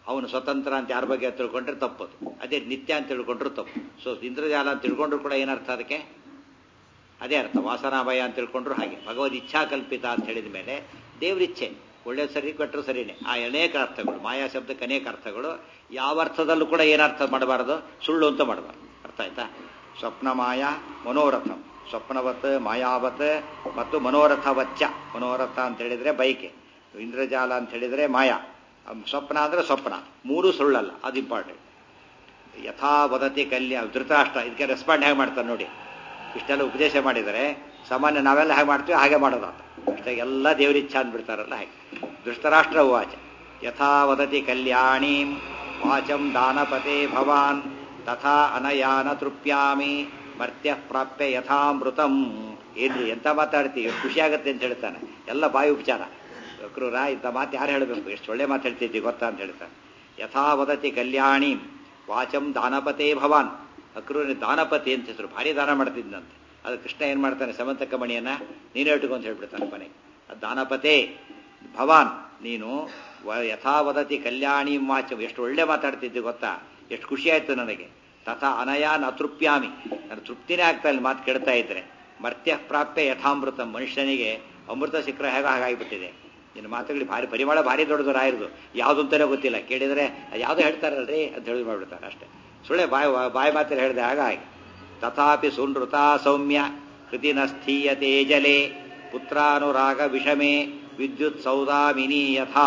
ಅವನು ಸ್ವತಂತ್ರ ಅಂತ ಯಾರ ಬಗ್ಗೆ ತಿಳ್ಕೊಂಡ್ರೆ ತಪ್ಪದು ಅದೇ ನಿತ್ಯ ಅಂತ ತಿಳ್ಕೊಂಡ್ರು ತಪ್ಪು ಸೊ ಇಂದ್ರಜಾಲ ಅಂತ ತಿಳ್ಕೊಂಡ್ರು ಕೂಡ ಏನರ್ಥ ಅದಕ್ಕೆ ಅದೇ ಅರ್ಥ ವಾಸನಾಭಯ ಅಂತ ತಿಳ್ಕೊಂಡ್ರು ಹಾಗೆ ಭಗವದ್ ಇಚ್ಛಾ ಕಲ್ಪಿತ ಅಂತ ಹೇಳಿದ ಮೇಲೆ ದೇವರಿಚ್ಛೆ ಒಳ್ಳೆ ಸರಿ ಕೊಟ್ಟರು ಸರಿನೇ ಆ ಅನೇಕ ಅರ್ಥಗಳು ಮಾಯಾ ಶಬ್ದಕ್ಕೆ ಅನೇಕ ಅರ್ಥಗಳು ಯಾವ ಅರ್ಥದಲ್ಲೂ ಕೂಡ ಏನರ್ಥ ಮಾಡಬಾರದು ಸುಳ್ಳು ಅಂತ ಮಾಡಬಾರ್ದು ಅರ್ಥ ಆಯ್ತಾ ಸ್ವಪ್ನ ಮಾಯಾ ಮನೋರಥಂ ಸ್ವಪ್ನವತ್ ಮಾಯಾವತ್ ಮತ್ತು ಮನೋರಥವಚ್ಚ ಮನೋರಥ ಅಂತ ಹೇಳಿದ್ರೆ ಬೈಕೆ ಇಂದ್ರಜಾಲ ಅಂತ ಹೇಳಿದ್ರೆ ಮಾಯಾ ಸ್ವಪ್ನ ಅಂದ್ರೆ ಸ್ವಪ್ನ ಮೂರು ಸುಳ್ಳಲ್ಲ ಅದು ಇಂಪಾರ್ಟೆಂಟ್ ಯಥಾ ವದತಿ ಕಲ್ಯ ಧೃತರಾಷ್ಟ್ರ ಇದಕ್ಕೆ ರೆಸ್ಪಾಂಡ್ ಹೇಗೆ ಮಾಡ್ತಾರೆ ನೋಡಿ ಇಷ್ಟೆಲ್ಲ ಉಪದೇಶ ಮಾಡಿದರೆ ಸಾಮಾನ್ಯ ನಾವೆಲ್ಲ ಹೇಗೆ ಮಾಡ್ತೀವಿ ಹಾಗೆ ಮಾಡೋದು ಅಷ್ಟೇ ಎಲ್ಲ ದೇವರಿಚ್ಛಾ ಅಂದ್ಬಿಡ್ತಾರಲ್ಲ ಹಾಗೆ ಧೃಷ್ಟರಾಷ್ಟ್ರ ಉವಾಚ ಯಥಾ ವದತಿ ಕಲ್ಯಾಣೀಂ ವಾಚಂ ದಾನಪತೆ ಭವಾನ್ ತಥಾ ಅನಯಾನ ತೃಪ್ಯಾಮಿ ಮರ್ತ್ಯ ಪ್ರಾಪ್ಯ ಯಥಾಮೃತಂ ಏನ್ರಿ ಎಂತ ಮಾತಾಡ್ತೀವಿ ಎಷ್ಟು ಖುಷಿ ಆಗುತ್ತೆ ಅಂತ ಹೇಳ್ತಾನೆ ಎಲ್ಲ ಬಾಯಿ ಉಪಚಾರ ಕ್ರೂರ ಇಂಥ ಮಾತು ಯಾರು ಹೇಳಬೇಕು ಎಷ್ಟು ಒಳ್ಳೆ ಮಾತು ಹೇಳ್ತಿದ್ದಿ ಗೊತ್ತಾ ಅಂತ ಹೇಳ್ತಾನೆ ಯಥಾ ವದತಿ ಕಲ್ಯಾಣಿ ವಾಚಂ ದಾನಪತೆ ಭವಾನ್ ಅಕ್ರೂರಿ ದಾನಪತಿ ಅಂತ ಹೆಸರು ಭಾರಿ ದಾನ ಮಾಡ್ತಿದ್ದಂತೆ ಅದು ಕೃಷ್ಣ ಏನ್ ಮಾಡ್ತಾನೆ ಸಮಂತಕ ಮಣಿಯನ್ನ ನೀನೇ ಇಟ್ಟುಕೊಂತ ಹೇಳ್ಬಿಡ್ತಾನೆ ಮನೆಗೆ ಅದು ದಾನಪತೆ ಭವಾನ್ ನೀನು ಯಥಾ ವದತಿ ಕಲ್ಯಾಣಿ ವಾಚಂ ಎಷ್ಟು ಒಳ್ಳೆ ಮಾತಾಡ್ತಿದ್ದಿ ಗೊತ್ತಾ ಎಷ್ಟು ಖುಷಿ ಆಯ್ತು ನನಗೆ ತಥಾ ಅನಯಾನ್ ಅತೃಪ್ಯಾಮಿ ನಾನು ತೃಪ್ತಿನೇ ಆಗ್ತಾ ಇಲ್ಲ ಮಾತು ಕೇಳ್ತಾ ಇದ್ರೆ ಮರ್ತ್ಯ ಪ್ರಾಪ್ಯ ಯಥಾಮೃತ ಮನುಷ್ಯನಿಗೆ ಅಮೃತ ಸಿಕ್ಕರ ಹೇಗ ಹಾಗಾಗಿಬಿಟ್ಟಿದೆ ನಿನ್ನ ಮಾತುಗಳು ಭಾರಿ ಪರಿಮಳ ಭಾರಿ ದೊಡ್ಡದು ರಾಯರದು ಯಾವುದು ಅಂತಾನೆ ಗೊತ್ತಿಲ್ಲ ಕೇಳಿದ್ರೆ ಯಾವುದೋ ಹೇಳ್ತಾರಲ್ರಿ ಅಂತ ಹೇಳಿ ಮಾಡ್ಬಿಡ್ತಾರೆ ಅಷ್ಟೇ ಸುಳ್ಳೆ ಬಾಯಿ ಬಾಯಿ ಮಾತಲ್ಲಿ ಹೇಳಿದೆ ಹಾಗಾಗಿ ತಥಾಪಿ ಸುನೃತ ಸೌಮ್ಯ ಕೃತಿನ ಸ್ಥೀಯತೆ ಜಲೆ ಪುತ್ರಾನುರಾಗ ವಿಷಮೆ ವಿದ್ಯುತ್ ಸೌದಾಮಿನಿ ಯಥಾ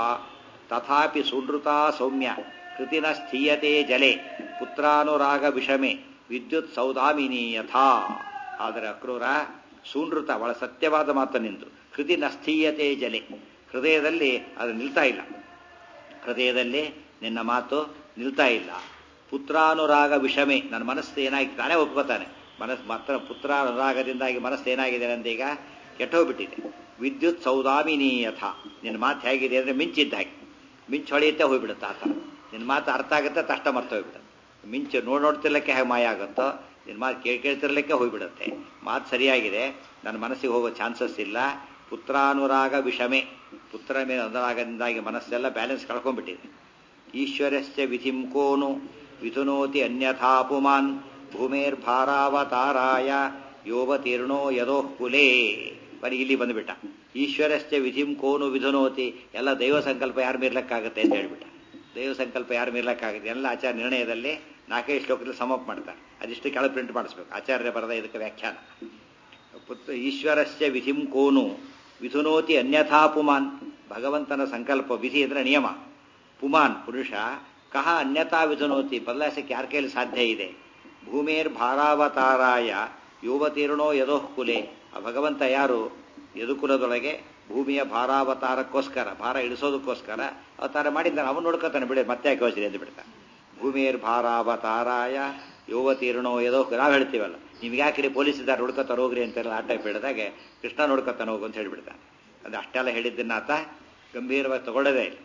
ತಥಾಪಿ ಸುನೃತ ಸೌಮ್ಯ ಕೃತಿನ ಸ್ಥೀಯತೆ ಜಲೆ ಪುತ್ರಾನುರಾಗ ವಿಷಮೆ ವಿದ್ಯುತ್ ಸೌದಾಮಿನಿ ಯಥಾ ಆದರೆ ಅಕ್ರೂರ ಸೂನೃತ ಬಹಳ ಸತ್ಯವಾದ ಮಾತು ನಿಂತು ಕೃತಿ ನಸ್ಥೀಯತೆ ಜಲೆ ಹೃದಯದಲ್ಲಿ ಅದು ನಿಲ್ತಾ ಇಲ್ಲ ಹೃದಯದಲ್ಲಿ ನಿನ್ನ ಮಾತು ನಿಲ್ತಾ ಇಲ್ಲ ಪುತ್ರಾನುರಾಗ ವಿಷಮೆ ನನ್ನ ಮನಸ್ಸು ಏನಾಗಿ ತಾನೇ ಒಪ್ಕೋತಾನೆ ಮನಸ್ಸು ಮಾತ್ರ ಪುತ್ರ ಅನುರಾಗದಿಂದಾಗಿ ಮನಸ್ಸು ಏನಾಗಿದೆ ನಂದೀಗ ಕೆಟ್ಟೋಗ್ಬಿಟ್ಟಿದೆ ವಿದ್ಯುತ್ ಸೌದಾಮಿನಿ ಯಥ ನಿನ್ನ ಮಾತು ಹೇಗಿದೆ ಅಂದ್ರೆ ಮಿಂಚಿದ್ದ ಹಾಗೆ ಮಿಂಚು ಹೊಳೆಯುತ್ತೆ ಹೋಗ್ಬಿಡುತ್ತೆ ಆ ಥರ ನಿನ್ನ ಮಾತು ಅರ್ಥ ಆಗುತ್ತೆ ತಷ್ಟ ಮರ್ತ ಹೋಗ್ಬಿಡುತ್ತೆ ಮಿಂಚು ನೋಡ್ ನೋಡ್ತಿರ್ಲಿಕ್ಕೆ ಹೇಗೆ ಮಾಯ ಆಗುತ್ತೋ ನಿನ್ನ ಮಾತು ಕೇಳಿ ಕೇಳ್ತಿರ್ಲಿಕ್ಕೆ ಹೋಗ್ಬಿಡುತ್ತೆ ಮಾತು ಸರಿಯಾಗಿದೆ ನನ್ನ ಮನಸ್ಸಿಗೆ ಹೋಗೋ ಚಾನ್ಸಸ್ ಇಲ್ಲ ಪುತ್ರಾನುರಾಗ ವಿಷಮೆ ಪುತ್ರ ಮೇಲೆ ಅನುರಾಗದಿಂದಾಗಿ ಮನಸ್ಸೆಲ್ಲ ಬ್ಯಾಲೆನ್ಸ್ ಕಳ್ಕೊಂಡ್ಬಿಟ್ಟಿದೆ ಈಶ್ವರಸ್ಯ ವಿಧಿಂ ಕೋನು ವಿಧುನೋತಿ ಅನ್ಯಥಾ ಪುಮಾನ್ ಭೂಮೇರ್ಭಾರಾವತಾರಾಯ ಯೋವತೀರ್ಣೋ ಯದೋಃ ಕುಲೇ ಬರೀ ಇಲ್ಲಿ ಬಂದ್ಬಿಟ್ಟ ಈಶ್ವರಸ್ಯ ವಿಧಿಂ ಕೋನು ವಿಧುನೋತಿ ಎಲ್ಲ ದೈವ ಸಂಕಲ್ಪ ಯಾರು ಮೀರ್ಲಕ್ಕಾಗತ್ತೆ ಅಂತ ಹೇಳ್ಬಿಟ್ಟ ದೈವ ಸಂಕಲ್ಪ ಯಾರು ಮೀರ್ಲಕ್ಕಾಗುತ್ತೆ ಎಲ್ಲ ಆಚಾರ ನಿರ್ಣಯದಲ್ಲಿ ನಾಲ್ಕೈದು ಶ್ಲೋಕದಲ್ಲಿ ಸಮಪ್ ಮಾಡ್ತಾರೆ ಅದಿಷ್ಟು ಕೆಳಗೆ ಪ್ರಿಂಟ್ ಮಾಡಿಸ್ಬೇಕು ಆಚಾರ್ಯ ಬರದ ಇದಕ್ಕೆ ವ್ಯಾಖ್ಯಾನ ಪುತ್ರ ಈಶ್ವರಸ್ಯ ವಿಧಿಂ ಕೋನು ವಿಧುನೋತಿ ಅನ್ಯಥಾ ಪುಮಾನ್ ಭಗವಂತನ ಸಂಕಲ್ಪ ವಿಧಿ ಅಂದ್ರೆ ನಿಯಮ ಪುಮಾನ್ ಪುರುಷ ಕಹ ಅನ್ಯಥಾ ವಿಧುನೋತಿ ಬದಲಾಯಿಸಕ್ಕೆ ಯಾರ ಕೈಯಲ್ಲಿ ಸಾಧ್ಯ ಇದೆ ಭೂಮೇರ್ ಭಾರಾವತಾರಾಯ ಯುವತೀರ್ಣೋ ಯದೋಃ ಕುಲೆ ಆ ಭಗವಂತ ಯಾರು ಯದುಕುಲದೊಳಗೆ ಭೂಮಿಯ ಭಾರಾವತಾರಕ್ಕೋಸ್ಕರ ಭಾರ ಇಳಿಸೋದಕ್ಕೋಸ್ಕರ ಅವತಾರ ಮಾಡಿದ್ದಾನೆ ಅವನು ನೋಡ್ಕೊತಾನೆ ಬಿಡಿ ಮತ್ತೆ ಯಾಕೆ ಯೋಚನೆ ಎಂದು ಬಿಡ್ತಾನೆ ಭೂಮಿಯರ್ ಭಾರಾವತಾರಾಯ ಯುವತೀರ್ಣೋ ಯದೋ ನಾವು ಹೇಳ್ತೀವಲ್ಲ ನಿಮ್ಗೆ ಯಾಕ್ರಿ ಪೊಲೀಸ್ ಇದ್ದಾರೆ ನೋಡ್ಕೊತಾರ ಹೋಗ್ರಿ ಅಂತೆಲ್ಲ ಆ ಟೈಪ್ ಹೇಳಿದಾಗೆ ಕೃಷ್ಣ ನೋಡ್ಕೊತಾನೆ ಹೋಗು ಅಂತ ಹೇಳ್ಬಿಡ್ತಾನೆ ಅದು ಅಷ್ಟೆಲ್ಲ ಹೇಳಿದ್ದನ್ನ ಆತ ಗಂಭೀರವಾಗಿ ತಗೊಳ್ಳೋದೇ ಇಲ್ಲ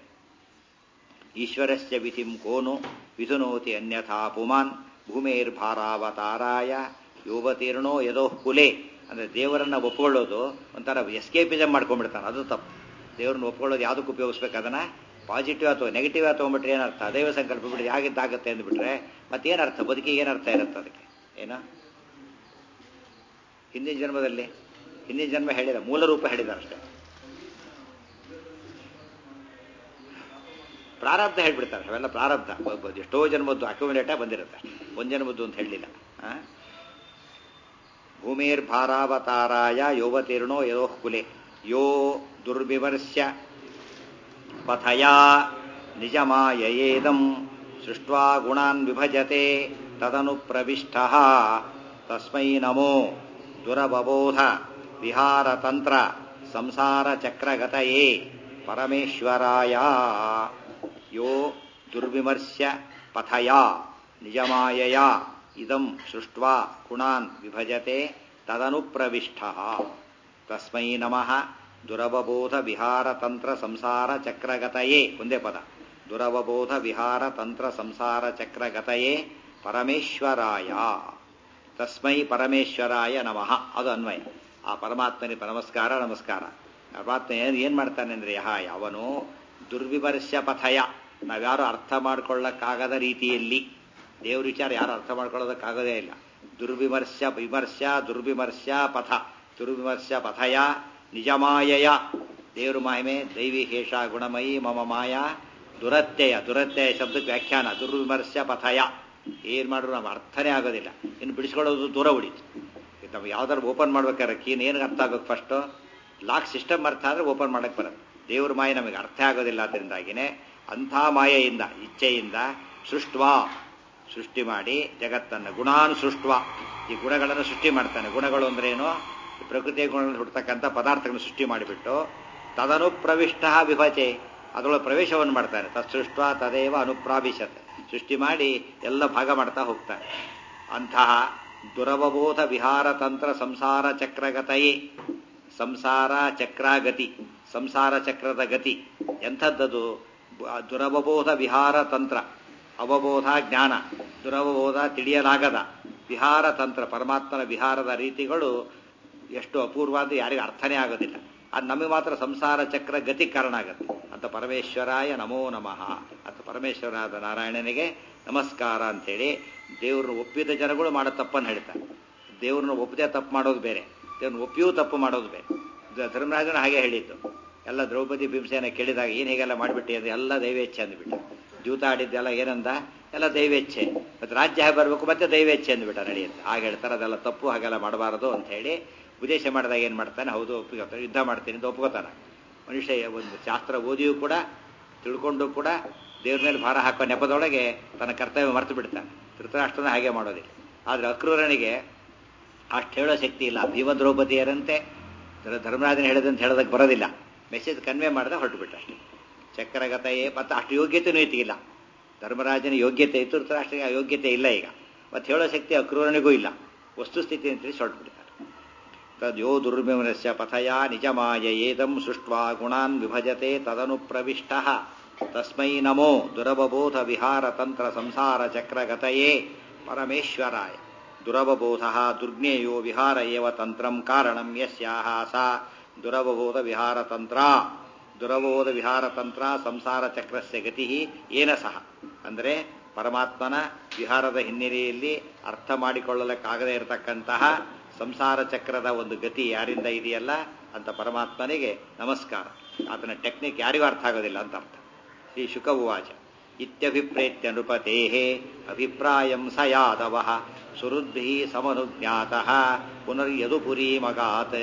ಈಶ್ವರಸ್ಯ ವಿಧಿಂ ಕೋನು ವಿಧುನೋತಿ ಅನ್ಯಥಾ ಪುಮಾನ್ ಭೂಮೇರ್ ಭಾರಾವತಾರಾಯ ಯುವತೀರ್ಣೋ ಯದೋ ಕುಲೆ ಅಂದ್ರೆ ದೇವರನ್ನ ಒಪ್ಕೊಳ್ಳೋದು ಒಂಥರ ಎಸ್ಕೇಪಿಸಮ್ ಮಾಡ್ಕೊಂಡ್ಬಿಡ್ತಾನೆ ಅದು ತಪ್ಪು ದೇವ್ರನ್ನ ಒಪ್ಕೊಳ್ಳೋದು ಯಾವುದಕ್ಕೆ ಉಪಯೋಗಿಸ್ಬೇಕು ಅದನ್ನ ಪಾಸಿಟಿವ್ ಅಥವಾ ನೆಗೆಟಿವ್ ತೊಗೊಂಡ್ಬಿಟ್ರೆ ಏನರ್ಥ ದೈವ ಸಂಕಲ್ಪ ಬಿಟ್ಟು ಯಾಗಿದ್ದಾಗತ್ತೆ ಅಂದ್ಬಿಟ್ರೆ ಮತ್ತೇನರ್ಥ ಬದುಕಿಗೆ ಏನರ್ಥ ಇರುತ್ತೆ ಅದಕ್ಕೆ ಏನೋ ಹಿಂದಿನ ಜನ್ಮದಲ್ಲಿ ಹಿಂದಿನ ಜನ್ಮ ಹೇಳಿದ ಮೂಲ ರೂಪ ಹೇಳಿದಾರೆ ಅಷ್ಟೇ ಪ್ರಾರಬ್ಧ ಹೇಳ್ಬಿಡ್ತಾರೆ ಅವೆಲ್ಲ ಪ್ರಾರಬ್ಧ ಎಷ್ಟೋ ಜನ್ಮದ್ದು ಅಕ್ಯುಮಿಲೇಟ ಬಂದಿರುತ್ತೆ ಒಂದ್ ಜನ್ಮದ್ದು ಅಂತ ಹೇಳಲಿಲ್ಲ ಭೂಮೇರ್ ಭಾರಾವತಾರಾಯ ಯೋವತೀರ್ಣೋ ಯೋ ಕುಲೆ ಯೋ ದುರ್ವಿಮರ್ಶ್ಯ ಪಥಯಾ ನಿಜಮಾಯಯೇದಂ ಸೃಷ್ಟ್ವಾ ಗುಣಾನ್ ವಿಭಜತೆ ತದನು ಪ್ರವಿಷ್ಟ ತಸ್ಮೈ ನಮೋ ದುರಬಬೋಧ ವಿಹಾರತಂತ್ರ ಸಂಸಾರ ಚಕ್ರಗತಯೇ ಪರಮೇಶ್ವರಾಯ ಯೋ ದುರ್ವಿಮರ್ಶ್ಯ ಪಥಯಾ ನಿಜಮಾಯಯ ಇದಂ ಸೃಷ್ಟ್ವಾ ಗುಣಾನ್ ವಿಭಜತೆ ತದನು ಪ್ರವಿಷ್ಟ ತಸ್ಮೈ ನಮಃ ದುರವಬೋಧ ವಿಹಾರ ತಂತ್ರ ಸಂಸಾರ ಚಕ್ರಗತಯೇ ಒಂದೇ ಪದ ದುರವಬೋಧ ವಿಹಾರ ತಂತ್ರ ಸಂಸಾರ ಚಕ್ರಗತಯೇ ಪರಮೇಶ್ವರಾಯ ತಸ್ಮೈ ಪರಮೇಶ್ವರಾಯ ನಮಃ ಅದು ಅನ್ವಯ ಆ ಪರಮಾತ್ಮನಿಗೆ ನಮಸ್ಕಾರ ನಮಸ್ಕಾರ ಪರಮಾತ್ಮ ಏನ್ ಏನ್ ಮಾಡ್ತಾನೆ ಅಂದ್ರೆ ಯಹ ಅವನು ದುರ್ವಿಮರ್ಶ ಪಥಯ ನಾವ್ಯಾರು ಅರ್ಥ ಮಾಡ್ಕೊಳ್ಳಕ್ಕಾಗದ ರೀತಿಯಲ್ಲಿ ದೇವ್ರ ವಿಚಾರ ಯಾರು ಅರ್ಥ ಮಾಡ್ಕೊಳ್ಳೋದಕ್ಕಾಗೋದೇ ಇಲ್ಲ ದುರ್ವಿಮರ್ಶ ವಿಮರ್ಶ ದುರ್ವಿಮರ್ಶ ಪಥ ದುರ್ವಿಮರ್ಶ ಪಥಯ ನಿಜಮಾಯಯ ದೇವ್ರ ಮಹಿಮೆ ದೈವಿಹೇಷ ಗುಣಮಯಿ ಮಮ ಮಾಯ ದುರತ್ಯಯ ದುರತ್ಯಯ ಶಬ್ದಕ್ಕೆ ವ್ಯಾಖ್ಯಾನ ದುರ್ವಿಮರ್ಶ ಪಥಯ ಏನ್ ಮಾಡಿದ್ರು ನಾವು ಅರ್ಥನೇ ಆಗೋದಿಲ್ಲ ಇನ್ನು ಬಿಡಿಸ್ಕೊಳ್ಳೋದು ದೂರ ಉಳಿತು ನಾವು ಯಾವ್ದಾರು ಓಪನ್ ಮಾಡ್ಬೇಕಾದ್ರೆ ಕೀನ್ ಏನು ಅರ್ಥ ಆಗೋದು ಫಸ್ಟು ಲಾಕ್ ಸಿಸ್ಟಮ್ ಅರ್ಥ ಆದ್ರೆ ಓಪನ್ ಮಾಡಕ್ ಬರುತ್ತೆ ದೇವ್ರ ಮಾಯೆ ನಮಗೆ ಅರ್ಥ ಆಗೋದಿಲ್ಲ ಅದರಿಂದಾಗಿನೇ ಅಂಥ ಮಾಯೆಯಿಂದ ಇಚ್ಛೆಯಿಂದ ಸೃಷ್ಟ್ವಾ ಸೃಷ್ಟಿ ಮಾಡಿ ಜಗತ್ತನ್ನು ಗುಣಾನು ಸೃಷ್ಟ್ವ ಈ ಗುಣಗಳನ್ನು ಸೃಷ್ಟಿ ಮಾಡ್ತಾನೆ ಗುಣಗಳು ಅಂದ್ರೆ ಏನು ಈ ಪ್ರಕೃತಿಯ ಗುಣಗಳನ್ನು ಹುಡ್ತಕ್ಕಂಥ ಪದಾರ್ಥಗಳನ್ನು ಸೃಷ್ಟಿ ಮಾಡಿಬಿಟ್ಟು ತದನು ಪ್ರವಿಷ್ಟ ವಿಭಜೆ ಅದರೊಳಗೆ ಪ್ರವೇಶವನ್ನು ಮಾಡ್ತಾನೆ ತತ್ಸೃಷ್ಟ ತದೇವ ಅನುಪ್ರಾವಿಶತೆ ಸೃಷ್ಟಿ ಮಾಡಿ ಎಲ್ಲ ಭಾಗ ಮಾಡ್ತಾ ಹೋಗ್ತಾನೆ ಅಂತಹ ದುರವಬೋಧ ವಿಹಾರ ತಂತ್ರ ಸಂಸಾರ ಚಕ್ರಗತಯೇ ಸಂಸಾರ ಚಕ್ರಾಗತಿ ಸಂಸಾರ ಚಕ್ರದ ಗತಿ ಎಂಥದ್ದದು ದುರವಬೋಧ ವಿಹಾರ ತಂತ್ರ ಅವಬೋಧ ಜ್ಞಾನ ದುರವಬೋಧ ತಿಳಿಯಲಾಗದ ವಿಹಾರ ತಂತ್ರ ಪರಮಾತ್ಮನ ವಿಹಾರದ ರೀತಿಗಳು ಎಷ್ಟು ಅಪೂರ್ವಾದ ಯಾರಿಗೂ ಅರ್ಥನೇ ಆಗೋದಿಲ್ಲ ಅದು ನಮಗೆ ಮಾತ್ರ ಸಂಸಾರ ಚಕ್ರ ಗತಿ ಕಾರಣ ಆಗುತ್ತೆ ಅಂತ ಪರಮೇಶ್ವರಾಯ ನಮೋ ನಮಃ ಅಂತ ಪರಮೇಶ್ವರನಾದ ನಾರಾಯಣನಿಗೆ ನಮಸ್ಕಾರ ಅಂತೇಳಿ ದೇವ್ರನ್ನ ಒಪ್ಪಿದ ಜನಗಳು ಮಾಡೋ ತಪ್ಪನ್ನು ಹೇಳ್ತಾರೆ ದೇವ್ರನ್ನ ಒಪ್ಪದೆ ತಪ್ಪು ಮಾಡೋದು ಬೇರೆ ದೇವ್ರನ್ನ ಒಪ್ಪಿಯೂ ತಪ್ಪು ಮಾಡೋದು ಬೇರೆ ಧರ್ಮರಾಜನ ಹಾಗೆ ಹೇಳಿದ್ದು ಎಲ್ಲ ದ್ರೌಪದಿ ಭೀಮಸೇನ ಕೇಳಿದಾಗ ಏನು ಹೇಗೆಲ್ಲ ಮಾಡಿಬಿಟ್ಟು ಅಂದ್ರೆ ಎಲ್ಲ ದೈವೇಚ್ಛೆ ಅಂದ್ಬಿಟ್ಟು ಜೂತ ಆಡಿದ್ದೆಲ್ಲ ಏನಂದ ಎಲ್ಲ ದೈವೇಚ್ಛೆ ಮತ್ತೆ ರಾಜ್ಯ ಹೇಗೆ ಬರಬೇಕು ಮತ್ತೆ ದೈವೇಚ್ಛೆ ಅಂದ್ಬಿಟ್ಟ ನಡೆಯುತ್ತೆ ಆಗ ಹೇಳ್ತಾರೆ ಅದೆಲ್ಲ ತಪ್ಪು ಹಾಗೆಲ್ಲ ಮಾಡಬಾರದು ಅಂತ ಹೇಳಿ ಉದ್ದೇಶ ಮಾಡಿದಾಗ ಏನು ಮಾಡ್ತಾನೆ ಹೌದು ಒಪ್ಪಿಗೆ ಯುದ್ಧ ಮಾಡ್ತೀನಿ ಅಂತ ಒಪ್ಕೋತಾನೆ ಮನುಷ್ಯ ಒಂದು ಶಾಸ್ತ್ರ ಓದಿಯೂ ಕೂಡ ತಿಳ್ಕೊಂಡು ಕೂಡ ದೇವ್ರ ಮೇಲೆ ಭಾರ ಹಾಕೋ ನೆಪದೊಳಗೆ ತನ್ನ ಕರ್ತವ್ಯ ಮರೆತು ಬಿಡ್ತಾನೆ ಧೃತರಾಷ್ಟ್ರನ ಹಾಗೆ ಮಾಡೋದಿಲ್ಲ ಆದರೆ ಅಕ್ರೂರನಿಗೆ ಅಷ್ಟು ಹೇಳೋ ಶಕ್ತಿ ಇಲ್ಲ ಭೀಮ ದ್ರೌಪದಿಯರಂತೆ ಧರ್ಮರಾಜನ ಹೇಳಿದಂತ ಹೇಳೋದಕ್ಕೆ ಬರೋದಿಲ್ಲ ಮೆಸೇಜ್ ಕನ್ವೆ ಮಾಡಿದ ಹೊರಟು ಬಿಟ್ಟ ಅಷ್ಟೇ ಚಕ್ರಗತೆಯೇ ಮತ್ತು ಅಷ್ಟು ಯೋಗ್ಯತೆಯೂ ಐತಿಗಿಲ್ಲ ಧರ್ಮರಾಜನ ಯೋಗ್ಯತೆ ಇತ್ತು ಧೃತರಾಷ್ಟ್ರಿಗೆ ಆ ಯೋಗ್ಯತೆ ಇಲ್ಲ ಈಗ ಮತ್ತೆ ಹೇಳೋ ಶಕ್ತಿ ಅಕ್ರೂರನಿಗೂ ಇಲ್ಲ ವಸ್ತುಸ್ಥಿತಿ ಅಂತ ತಿಳಿಸಿ ಹೊರಟು ಬಿಡ್ತಾರೆ ತದ್ಯೋ ದುರ್ವಿಮನಸ್ಯ ಪಥಯ ನಿಜಮಾಯೇದಂ ಸೃಷ್ಟ್ವಾ ಗುಣಾನ್ ವಿಭಜತೆ ತದನು ಪ್ರವಿಷ್ಟ ತಸ್ಮೈ ನಮೋ ದುರವಬೋಧ ವಿಹಾರ ತಂತ್ರ ಸಂಸಾರ ಚಕ್ರಗತಯೇ ಪರಮೇಶ್ವರಾಯ ದುರವಬೋಧ ದುರ್ಜ್ಞೇಯೋ ವಿಹಾರ ಏವ ತಂತ್ರಂ ಕಾರಣಂ ಯಸ್ಯಾಹ ಸಾ ದುರವಬೋಧ ವಿಹಾರ ತಂತ್ರ ದುರವಬೋಧ ವಿಹಾರ ತಂತ್ರ ಸಂಸಾರ ಚಕ್ರಸ್ಯ ಗತಿ ಏನ ಸಹ ಅಂದರೆ ಪರಮಾತ್ಮನ ವಿಹಾರದ ಹಿನ್ನೆಲೆಯಲ್ಲಿ ಅರ್ಥ ಮಾಡಿಕೊಳ್ಳಲಕ್ಕಾಗದೇ ಇರತಕ್ಕಂತಹ ಸಂಸಾರ ಚಕ್ರದ ಒಂದು ಗತಿ ಯಾರಿಂದ ಇದೆಯಲ್ಲ ಅಂತ ಪರಮಾತ್ಮನಿಗೆ ನಮಸ್ಕಾರ ಆತನ ಟೆಕ್ನಿಕ್ ಯಾರಿಗೂ ಅರ್ಥ ಆಗೋದಿಲ್ಲ ಅಂತ ಅರ್ಥ ಶ್ರೀ ಶುಕವಾಚ ಇತ್ಯಭಿಪ್ರೇತ್ಯ ನೃಪತೆ ಅಭಿಪ್ರಾಯಂ ಸ ಯಾದವ ಸುರುದ್ಭಿ ಸಮನುಜ್ಞಾತ ಪುನರ್ಯದುಪುರಿ ಮಗಾತ್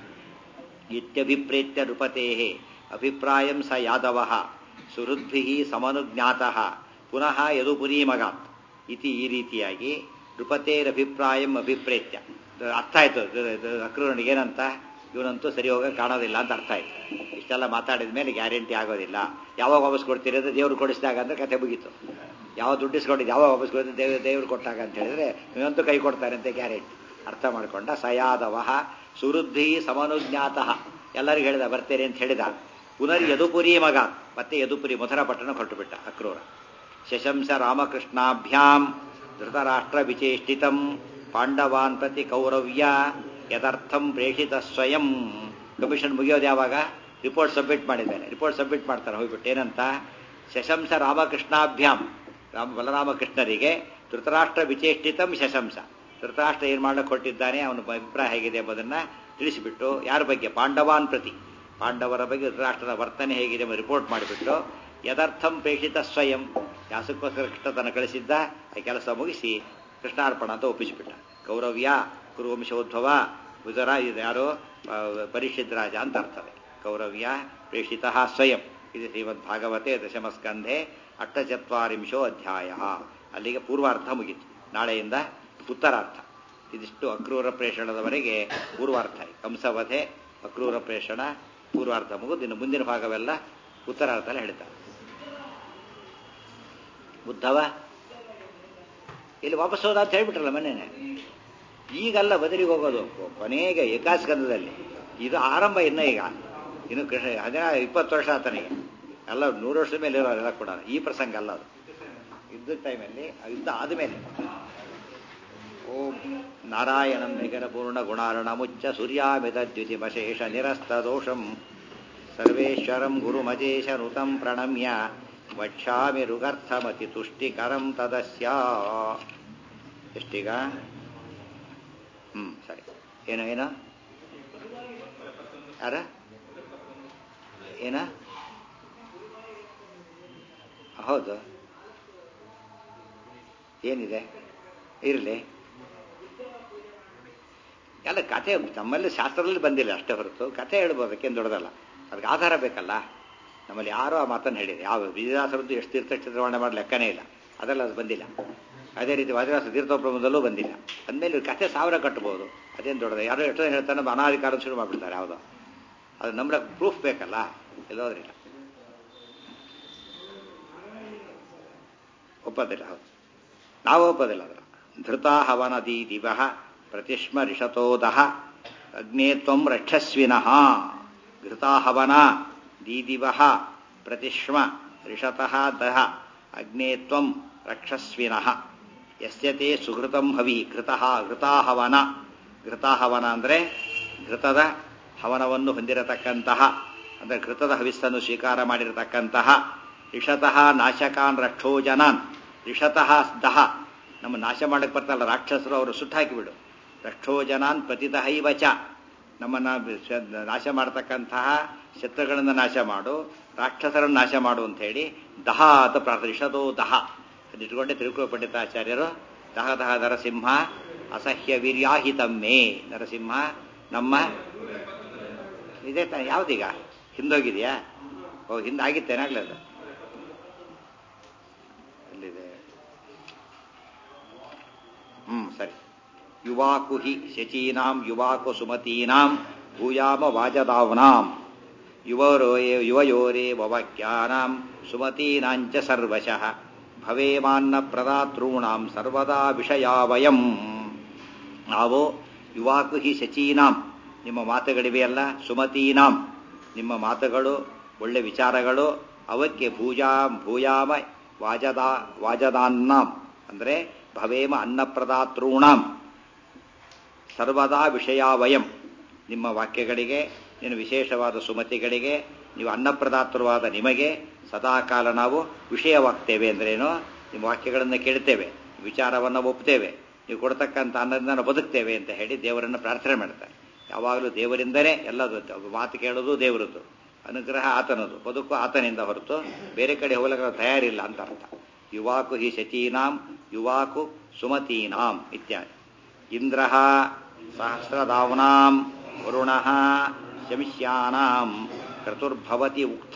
ಇತ್ಯಭಿಪ್ರೇತ್ಯ ನೃಪತೆ ಅಭಿಪ್ರಾಯಂ ಸ ಯಾದವ ಸುಹೃದ್ಭಿ ಸಮನುಜ್ಞಾತ ಪುನಃ ಯದುಪುರಿ ಮಗಾತ್ ಇತಿ ಈ ರೀತಿಯಾಗಿ ನೃಪತೇರಭಿಪ್ರಾಯಂ ಅಭಿಪ್ರೇತ್ಯ ಅರ್ಥ ಆಯ್ತು ಅಕ್ರೂರನಿಗೆ ಏನಂತ ಇವನಂತೂ ಸರಿ ಹೋಗ ಕಾಣೋದಿಲ್ಲ ಅಂತ ಅರ್ಥ ಆಯ್ತು ಇಷ್ಟೆಲ್ಲ ಮಾತಾಡಿದ ಮೇಲೆ ಗ್ಯಾರಂಟಿ ಆಗೋದಿಲ್ಲ ಯಾವಾಗ ವಾಪಸ್ ಕೊಡ್ತೀರಿ ಅಂದ್ರೆ ದೇವ್ರು ಕೊಡಿಸಿದಾಗ ಅಂದ್ರೆ ಕತೆ ಮುಗೀತು ಯಾವ ದುಡ್ಡು ಇಸ್ಕೊಂಡಿದ್ದು ಯಾವಾಗ ವಾಪಸ್ ಕೊಡ್ತೀವಿ ದೇವ್ ದೇವ್ರು ಕೊಟ್ಟಾಗ ಅಂತ ಹೇಳಿದ್ರೆ ಇವನಂತೂ ಕೈ ಕೊಡ್ತಾರೆ ಅಂತ ಗ್ಯಾರಂಟಿ ಅರ್ಥ ಮಾಡ್ಕೊಂಡ ಸಯಾದವಹ ಸುವೃದ್ಧಿ ಸಮನುಜ್ಞಾತ ಎಲ್ಲರಿಗೂ ಹೇಳಿದ ಬರ್ತೇನೆ ಅಂತ ಹೇಳಿದ ಪುನರ್ ಯದುಪುರಿ ಮಗ ಮತ್ತೆ ಯದುಪುರಿ ಮಥುರ ಪಟ್ಟಣ ಹೊರಟು ಬಿಟ್ಟ ಅಕ್ರೂರ ಶಶಂಸ ರಾಮಕೃಷ್ಣಾಭ್ಯಾಂ ಧೃತರಾಷ್ಟ್ರ ವಿಚೇಷ್ಟಿತಂ ಪಾಂಡವಾನ್ ಪ್ರತಿ ಕೌರವ್ಯ ಯದರ್ಥಂ ಪ್ರೇಷಿತ ಸ್ವಯಂ ಕಮಿಷನ್ ಮುಗಿಯೋದು ಯಾವಾಗ ರಿಪೋರ್ಟ್ ಸಬ್ಮಿಟ್ ಮಾಡಿದ್ದಾನೆ ರಿಪೋರ್ಟ್ ಸಬ್ಮಿಟ್ ಮಾಡ್ತಾರೆ ಹೋಗ್ಬಿಟ್ಟು ಏನಂತ ಶಶಂಸ ರಾಮಕೃಷ್ಣಾಭ್ಯಾಂ ರಾಮ ಬಲರಾಮಕೃಷ್ಣರಿಗೆ ಧೃತರಾಷ್ಟ್ರ ವಿಚೇಷ್ಟಿತಂ ಶಶಂಸ ಧೃತರಾಷ್ಟ್ರ ಏನು ಮಾಡಕ್ಕೆ ಹೊರಟಿದ್ದಾನೆ ಅವನ ಅಭಿಪ್ರಾಯ ಹೇಗಿದೆ ಎಂಬುದನ್ನು ತಿಳಿಸಿಬಿಟ್ಟು ಯಾರ ಬಗ್ಗೆ ಪಾಂಡವಾನ್ ಪ್ರತಿ ಪಾಂಡವರ ಬಗ್ಗೆ ಧೃತರಾಷ್ಟ್ರದ ವರ್ತನೆ ಹೇಗಿದೆ ಎಂಬ ರಿಪೋರ್ಟ್ ಮಾಡಿಬಿಟ್ಟು ಯದರ್ಥಂ ಪ್ರೇಷಿತ ಸ್ವಯಂ ಯಾಸಕ್ಕೋಸ್ಕರ ಕೃಷ್ಣ ತನ್ನ ಕಳಿಸಿದ್ದ ಆ ಕೆಲಸ ಮುಗಿಸಿ ಕೃಷ್ಣಾರ್ಪಣ ಅಂತ ಒಪ್ಪಿಸಿಬಿಟ್ಟ ಕೌರವ್ಯ ಕುರುವಂಶೋದ್ಭವ ಉದರ ಇದು ಯಾರೋ ಪರಿಷಿದ್ ರಾಜ ಅಂತ ಅರ್ಥದೆ ಕೌರವ್ಯ ಪ್ರೇಷಿತ ಸ್ವಯಂ ಇದು ಶ್ರೀಮದ್ ಭಾಗವತೆ ದಶಮಸ್ಕಂಧೆ ಅಷ್ಟಚತ್ವರಿಂಶೋ ಅಧ್ಯಾಯ ಅಲ್ಲಿಗೆ ಪೂರ್ವಾರ್ಧ ಮುಗಿತು ನಾಳೆಯಿಂದ ಉತ್ತರಾರ್ಥ ಇದಿಷ್ಟು ಅಕ್ರೂರ ಪ್ರೇಷಣದವರೆಗೆ ಪೂರ್ವಾರ್ಥ ಕಂಸವಧೆ ಅಕ್ರೂರ ಪ್ರೇಷಣ ಪೂರ್ವಾರ್ಥ ಮುಗಿದು ಇನ್ನು ಮುಂದಿನ ಭಾಗವೆಲ್ಲ ಉತ್ತರಾರ್ಥ ಹೇಳ್ತಾರೆ ಬುದ್ಧವ ಇಲ್ಲಿ ವಾಪಸ್ ಹೋದ ಅಂತ ಹೇಳ್ಬಿಟ್ರಲ್ಲ ಮನೇನೆ ಈಗಲ್ಲ ಬದಲಿಗೆ ಹೋಗೋದು ಕೊನೆಗೆ ಏಕಾಸ್ಕಂದದಲ್ಲಿ ಇದು ಆರಂಭ ಇನ್ನ ಈಗ ಇನ್ನು ಕೃಷ್ಣ ಹದಿನ ಇಪ್ಪತ್ತು ವರ್ಷ ಆತನಿಗೆ ಎಲ್ಲ ನೂರು ವರ್ಷದ ಮೇಲೆ ಇರೋರೆಲ್ಲ ಕೂಡ ಈ ಪ್ರಸಂಗ ಅಲ್ಲ ಅದು ಯುದ್ಧದ ಟೈಮಲ್ಲಿ ಯುದ್ಧ ಆದಮೇಲೆ ಓಂ ನಾರಾಯಣಂ ನಿಗರ ಪೂರ್ಣ ಗುಣಾರ್ಣ ಮುಚ್ಚ ಸೂರ್ಯಾಮಿತ ದ್ಯುತಿಮಶೇಷ ನಿರಸ್ತ ದೋಷಂ ಸರ್ವೇಶ್ವರಂ ಗುರುಮಜೇಶ ನುತಂ ಪ್ರಣಮ್ಯ ವಕ್ಷ್ಯಾಮಿ ರುಗರ್ಥಮತಿ ತುಷ್ಟಿಕರಂ ತದಸ್ಯ ಎಷ್ಟೀಗ ಹ್ಮ್ ಸರಿ ಏನು ಏನು ಯಾರ ಏನ ಹೌದು ಏನಿದೆ ಇರಲಿ ಎಲ್ಲ ಕಥೆ ನಮ್ಮಲ್ಲಿ ಶಾಸ್ತ್ರದಲ್ಲಿ ಬಂದಿಲ್ಲ ಅಷ್ಟೇ ಹೊರತು ಕಥೆ ಹೇಳ್ಬೋದು ಅದಕ್ಕೇನು ದೊಡ್ಡದಲ್ಲ ಅದಕ್ಕೆ ಆಧಾರ ಬೇಕಲ್ಲ ನಮ್ಮಲ್ಲಿ ಯಾರೋ ಆ ಮಾತನ್ನು ಹೇಳಿದೆ ಯಾವ ವಿಜಯದಾಸರದ್ದು ಎಷ್ಟು ತೀರ್ಥ ಚಿತ್ರವಣೆ ಮಾಡಿ ಲೆಕ್ಕನೇ ಇಲ್ಲ ಅದೆಲ್ಲ ಅದು ಬಂದಿಲ್ಲ ಅದೇ ರೀತಿ ವಾದಿರಾಸ ತೀರ್ಥೋಪ್ರಮದಲ್ಲೂ ಬಂದಿಲ್ಲ ಅಂದಮೇಲೆ ಕಥೆ ಸಾವಿರ ಕಟ್ಬೋದು ಅದೇನು ದೊಡ್ಡದು ಯಾರೋ ಎಷ್ಟೋ ಹೇಳ್ತಾನೆ ಅನಾಧಿಕಾರ ಶುರು ಮಾಡಿಬಿಡ್ತಾರೆ ಯಾವುದೋ ಅದು ನಮ್ಗೆ ಪ್ರೂಫ್ ಬೇಕಲ್ಲ ಎಲ್ಲೋದ್ರಿಲ್ಲ ಒಪ್ಪದಿಲ್ಲ ಹೌದು ನಾವು ಒಪ್ಪದಿಲ್ಲ ಅದರ ಧೃತಾ ಹವನದಿ ದಿವ ಪ್ರತಿಷ್ಮ ರಿಷತೋದಹ ಅಗ್ನೇತ್ವಂ ರಕ್ಷಸ್ವಿನಃ ಘೃತಾಹವನ ದೀದಿವ ಪ್ರತಿಷ್ಮ ರಿಷತಃ ದಹ ಅಗ್ನೇತ್ವಂ ರಕ್ಷಸ್ವಿನಃ ಯಸ್ಯತೆ ಸುಘೃತಂ ಹವಿ ಘೃತಃ ಘೃತಾಹವನ ಘೃತಾಹವನ ಅಂದರೆ ಘೃತದ ಹವನವನ್ನು ಹೊಂದಿರತಕ್ಕಂತಹ ಅಂದರೆ ಘೃತದ ಹವಿಸ್ಸನ್ನು ಸ್ವೀಕಾರ ಮಾಡಿರತಕ್ಕಂತಹ ರಿಷತಃ ನಾಶಕಾನ್ ರಕ್ಷೋ ಜನಾನ್ ರಿಷತಃ ದಹ ನಮ್ಮ ನಾಶ ಮಾಡಕ್ಕೆ ಬರ್ತಾರಲ್ಲ ರಾಕ್ಷಸರು ಅವರು ಸುಟ್ಟಾಕಿಬಿಡು ರಕ್ಷೋ ಜನಾನ್ ಪ್ರತಿದಹೈವಚ ನಮ್ಮನ್ನ ನಾಶ ಮಾಡತಕ್ಕಂತಹ ಶತ್ರುಗಳನ್ನು ನಾಶ ಮಾಡು ರಾಕ್ಷಸರನ್ನು ನಾಶ ಮಾಡು ಅಂತ ಹೇಳಿ ದಹ ಅಂತ ಪ್ರಾರ್ಥನೆ ರಿಷದೋ ದಹ ಅದಿಟ್ಕೊಂಡೆ ತಿರುಕುಳ ಪಂಡಿತಾಚಾರ್ಯರು ದಹ ದಹ ನರಸಿಂಹ ಅಸಹ್ಯ ವೀರ್ಯಾಹಿತಮ್ಮೆ ನರಸಿಂಹ ನಮ್ಮ ಇದೇ ತಾನೆ ಯಾವ್ದೀಗ ಹಿಂದೋಗಿದೆಯಾ ಓ ಹಿಂದಾಗಿತ್ತೇನಾಗ್ಲಿ ಅದು ಎಲ್ಲಿದೆ ಹ್ಮ್ ಸರಿ ಯುವಾಕು ಹಿ ಶಚೀನಾಂ ಯುವಾಕು ಸುಮತೀನಾಂ ಭೂಯಾಮ ವಾಜದಾವ್ನಾಂ ಯುವರೋ ಯುವಯೋರೇ ವವಾಕ್ಯಾನಾಂ ಸುಮತೀನಾಂಚ ಸರ್ವಶಃ ಭವೇಮಾನ್ನ ಪ್ರದಾತॄಣಾಂ ಸರ್ವದಾ ವಿಷಯಾವಯಂ ನಾವು ಯುವಾಕು ಹಿ ಶಚೀನಾಂ ನಿಮ್ಮ ಮಾತುಗಳಿವೆಯಲ್ಲ ಸುಮತೀನಾಂ ನಿಮ್ಮ ಮಾತುಗಳು ಒಳ್ಳೆ ವಿಚಾರಗಳು ಅವಕ್ಕೆ ಭೂಜಾ ಭೂಯಾಮ ವಾಜದಾ ವಾಜದಾನ್ನಾಂ ಅಂದರೆ ಭವೇಮ ಅನ್ನಪ್ರದಾತॄಣಾಂ ಸರ್ವದಾ ವಿಷಯಾವಯಂ ನಿಮ್ಮ ವಾಕ್ಯಗಳಿಗೆ ನಿನ್ನ ವಿಶೇಷವಾದ ಸುಮತಿಗಳಿಗೆ ನೀವು ಅನ್ನಪ್ರದಾತೃವಾದ ನಿಮಗೆ ಸದಾಕಾಲ ನಾವು ವಿಷಯವಾಗ್ತೇವೆ ಅಂದ್ರೇನು ನಿಮ್ಮ ವಾಕ್ಯಗಳನ್ನು ಕೇಳ್ತೇವೆ ವಿಚಾರವನ್ನು ಒಪ್ತೇವೆ ನೀವು ಕೊಡ್ತಕ್ಕಂಥ ಅನ್ನದಿಂದ ನಾವು ಬದುಕ್ತೇವೆ ಅಂತ ಹೇಳಿ ದೇವರನ್ನು ಪ್ರಾರ್ಥನೆ ಮಾಡ್ತಾರೆ ಯಾವಾಗಲೂ ದೇವರಿಂದನೇ ಎಲ್ಲದು ಮಾತು ಕೇಳೋದು ದೇವರದ್ದು ಅನುಗ್ರಹ ಆತನದು ಬದುಕು ಆತನಿಂದ ಹೊರತು ಬೇರೆ ಕಡೆ ಹೋಗಲಿಕ್ಕೆ ತಯಾರಿಲ್ಲ ಅಂತ ಅರ್ಥ ಯುವಾಕು ಹಿ ಶಚೀನಾಂ ಯುವಾಕು ಸುಮತೀನಾಂ ಇತ್ಯಾದಿ ಇಂದ್ರ ಸಹಸ್ರದಾವ್ನಾಂ ವರುಣ ಶಮಿಷ್ಯಾನಾಂ ಕ್ರತುರ್ಭವತಿ ಉಕ್ತ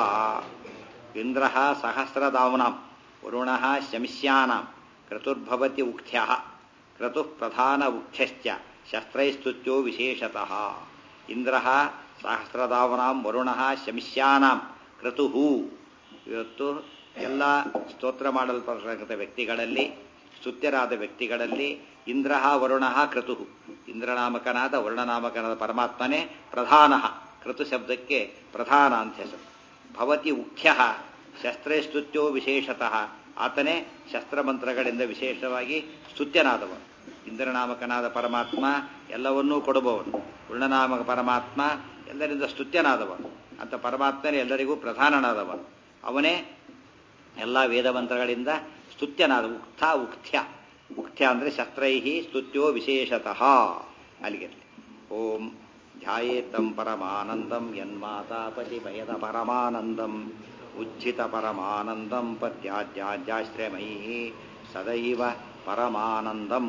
ಇಂದ್ರ ಸಹಸ್ರದಾವ್ನಾಂ ವರುಣ ಶಮಿಷ್ಯಾನಾಂ ಕ್ರತುರ್ಭವತಿ ಉಕ್ತ್ಯ ಕ್ರತು ಪ್ರಧಾನ ಉಕ್ಷ್ಯಶ್ಚ ಶಸ್ತ್ರೈಸ್ತುತ್ಯೋ ವಿಶೇಷತಃ ಇಂದ್ರ ಸಹಸ್ರದಾವನಾಂ ವರುಣ ಶಮಿಷ್ಯಾನಾಂ ಕ್ರತು ಇವತ್ತು ಎಲ್ಲ ಸ್ತೋತ್ರ ಮಾಡಲ್ಪಟ್ಟಂಥ ವ್ಯಕ್ತಿಗಳಲ್ಲಿ ಸ್ತುತ್ಯರಾದ ವ್ಯಕ್ತಿಗಳಲ್ಲಿ ಇಂದ್ರ ವರುಣ ಕ್ರತು ಇಂದ್ರನಾಮಕನಾದ ವರುಣನಾಮಕನಾದ ಪರಮಾತ್ಮನೇ ಪ್ರಧಾನ ಕ್ರತು ಶಬ್ದಕ್ಕೆ ಪ್ರಧಾನ ಅಂತ ಹೆಸರು ಭವತಿ ಮುಖ್ಯ ಶಸ್ತ್ರಸ್ತುತ್ಯೋ ವಿಶೇಷತಃ ಆತನೇ ಶಸ್ತ್ರಮಂತ್ರಗಳಿಂದ ವಿಶೇಷವಾಗಿ ಸ್ತುತ್ಯನಾದವನು ಇಂದ್ರನಾಮಕನಾದ ಪರಮಾತ್ಮ ಎಲ್ಲವನ್ನೂ ಕೊಡುವವನು ವರುಣನಾಮಕ ಪರಮಾತ್ಮ ಎಲ್ಲರಿಂದ ಸ್ತುತ್ಯನಾದವನು ಅಂತ ಪರಮಾತ್ಮನೇ ಎಲ್ಲರಿಗೂ ಪ್ರಧಾನನಾದವನು ಅವನೇ ಎಲ್ಲ ವೇದಮಂತ್ರಗಳಿಂದ ಸ್ತುತ್ಯನಾದ ಉಕ್ತ ಉಕ್ತ್ಯ ಉಕ್ತ್ಯ ಅಂದರೆ ಶಸ್ತ್ರೈಹಿ ಸ್ತುತ್ಯೋ ವಿಶೇಷತಃ ಅಲ್ಲಿಗೆ ಓಂ ಧ್ಯಾಯೇತ್ತಂ ಪರಮಾನಂದಂ ಯನ್ಮಾತಾಪತಿ ಭಯದ ಪರಮಾನಂದಂ ಉಜ್ಜಿತ ಪರಮಾನಂದಂ ಪತ್ಯಾಜ್ಯಾಶ್ರಮೈ ಸದೈವ ಪರಮಾನಂದಂ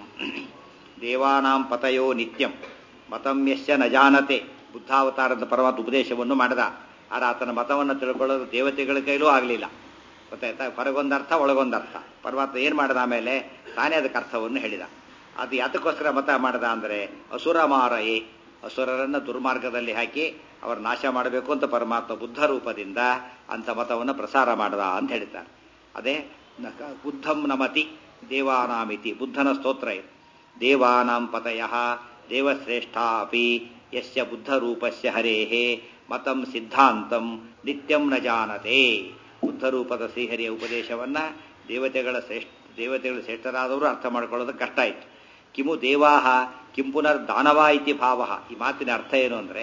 ದೇವಾನಾಂ ಪತಯೋ ನಿತ್ಯಂ ಮತಂ ಯಶ್ಯ ನ ಜಾನತೆ ಬುದ್ಧಾವತಾರದ ಪರಮಾತ್ಮ ಉಪದೇಶವನ್ನು ಮಾಡಿದ ಆದರೆ ಆತನ ಮತವನ್ನು ತಿಳ್ಕೊಳ್ಳೋದು ದೇವತೆಗಳ ಕೈಲೂ ಆಗಲಿಲ್ಲ ಗೊತ್ತಾಯ್ತಾ ಹೊರಗೊಂದರ್ಥ ಒಳಗೊಂದರ್ಥ ಪರಮಾತ್ಮ ಏನು ಮಾಡಿದ ಆಮೇಲೆ ತಾನೇ ಅದಕ್ಕೆ ಅರ್ಥವನ್ನು ಹೇಳಿದ ಅದು ಯಾತಕ್ಕೋಸ್ಕರ ಮತ ಮಾಡಿದ ಅಂದರೆ ಅಸುರ ಮಾರಯೇ ಅಸುರರನ್ನು ದುರ್ಮಾರ್ಗದಲ್ಲಿ ಹಾಕಿ ಅವರ ನಾಶ ಮಾಡಬೇಕು ಅಂತ ಪರಮಾತ್ಮ ಬುದ್ಧ ರೂಪದಿಂದ ಅಂತ ಮತವನ್ನು ಪ್ರಸಾರ ಮಾಡದ ಅಂತ ಹೇಳಿದ್ದಾರೆ ಅದೇ ಬುದ್ಧಂ ನಮತಿ ದೇವಾನಾಮಿತಿ ಬುದ್ಧನ ಸ್ತೋತ್ರ ಇದು ದೇವಾನಾಂ ಪತಯ ದೇವಶ್ರೇಷ್ಠ ಅಪಿ ಯಸ್ಯ ಬುದ್ಧ ರೂಪಸ್ಯ ಹರೇಹೇ ಮತಂ ಸಿದ್ಧಾಂತಂ ನಿತ್ಯಂ ನ ಜಾನತೆ ಬುದ್ಧ ರೂಪದ ಶ್ರೀಹರಿಯ ಉಪದೇಶವನ್ನ ದೇವತೆಗಳ ಶ್ರೇಷ್ಠ ದೇವತೆಗಳು ಶ್ರೇಷ್ಠರಾದವರು ಅರ್ಥ ಮಾಡ್ಕೊಳ್ಳೋದು ಕಷ್ಟ ಆಯ್ತು ಕಿಮು ದೇವಾಹ ಕಿಂ ಪುನರ್ ದಾನವ ಇತಿ ಭಾವ ಈ ಮಾತಿನ ಅರ್ಥ ಏನು ಅಂದ್ರೆ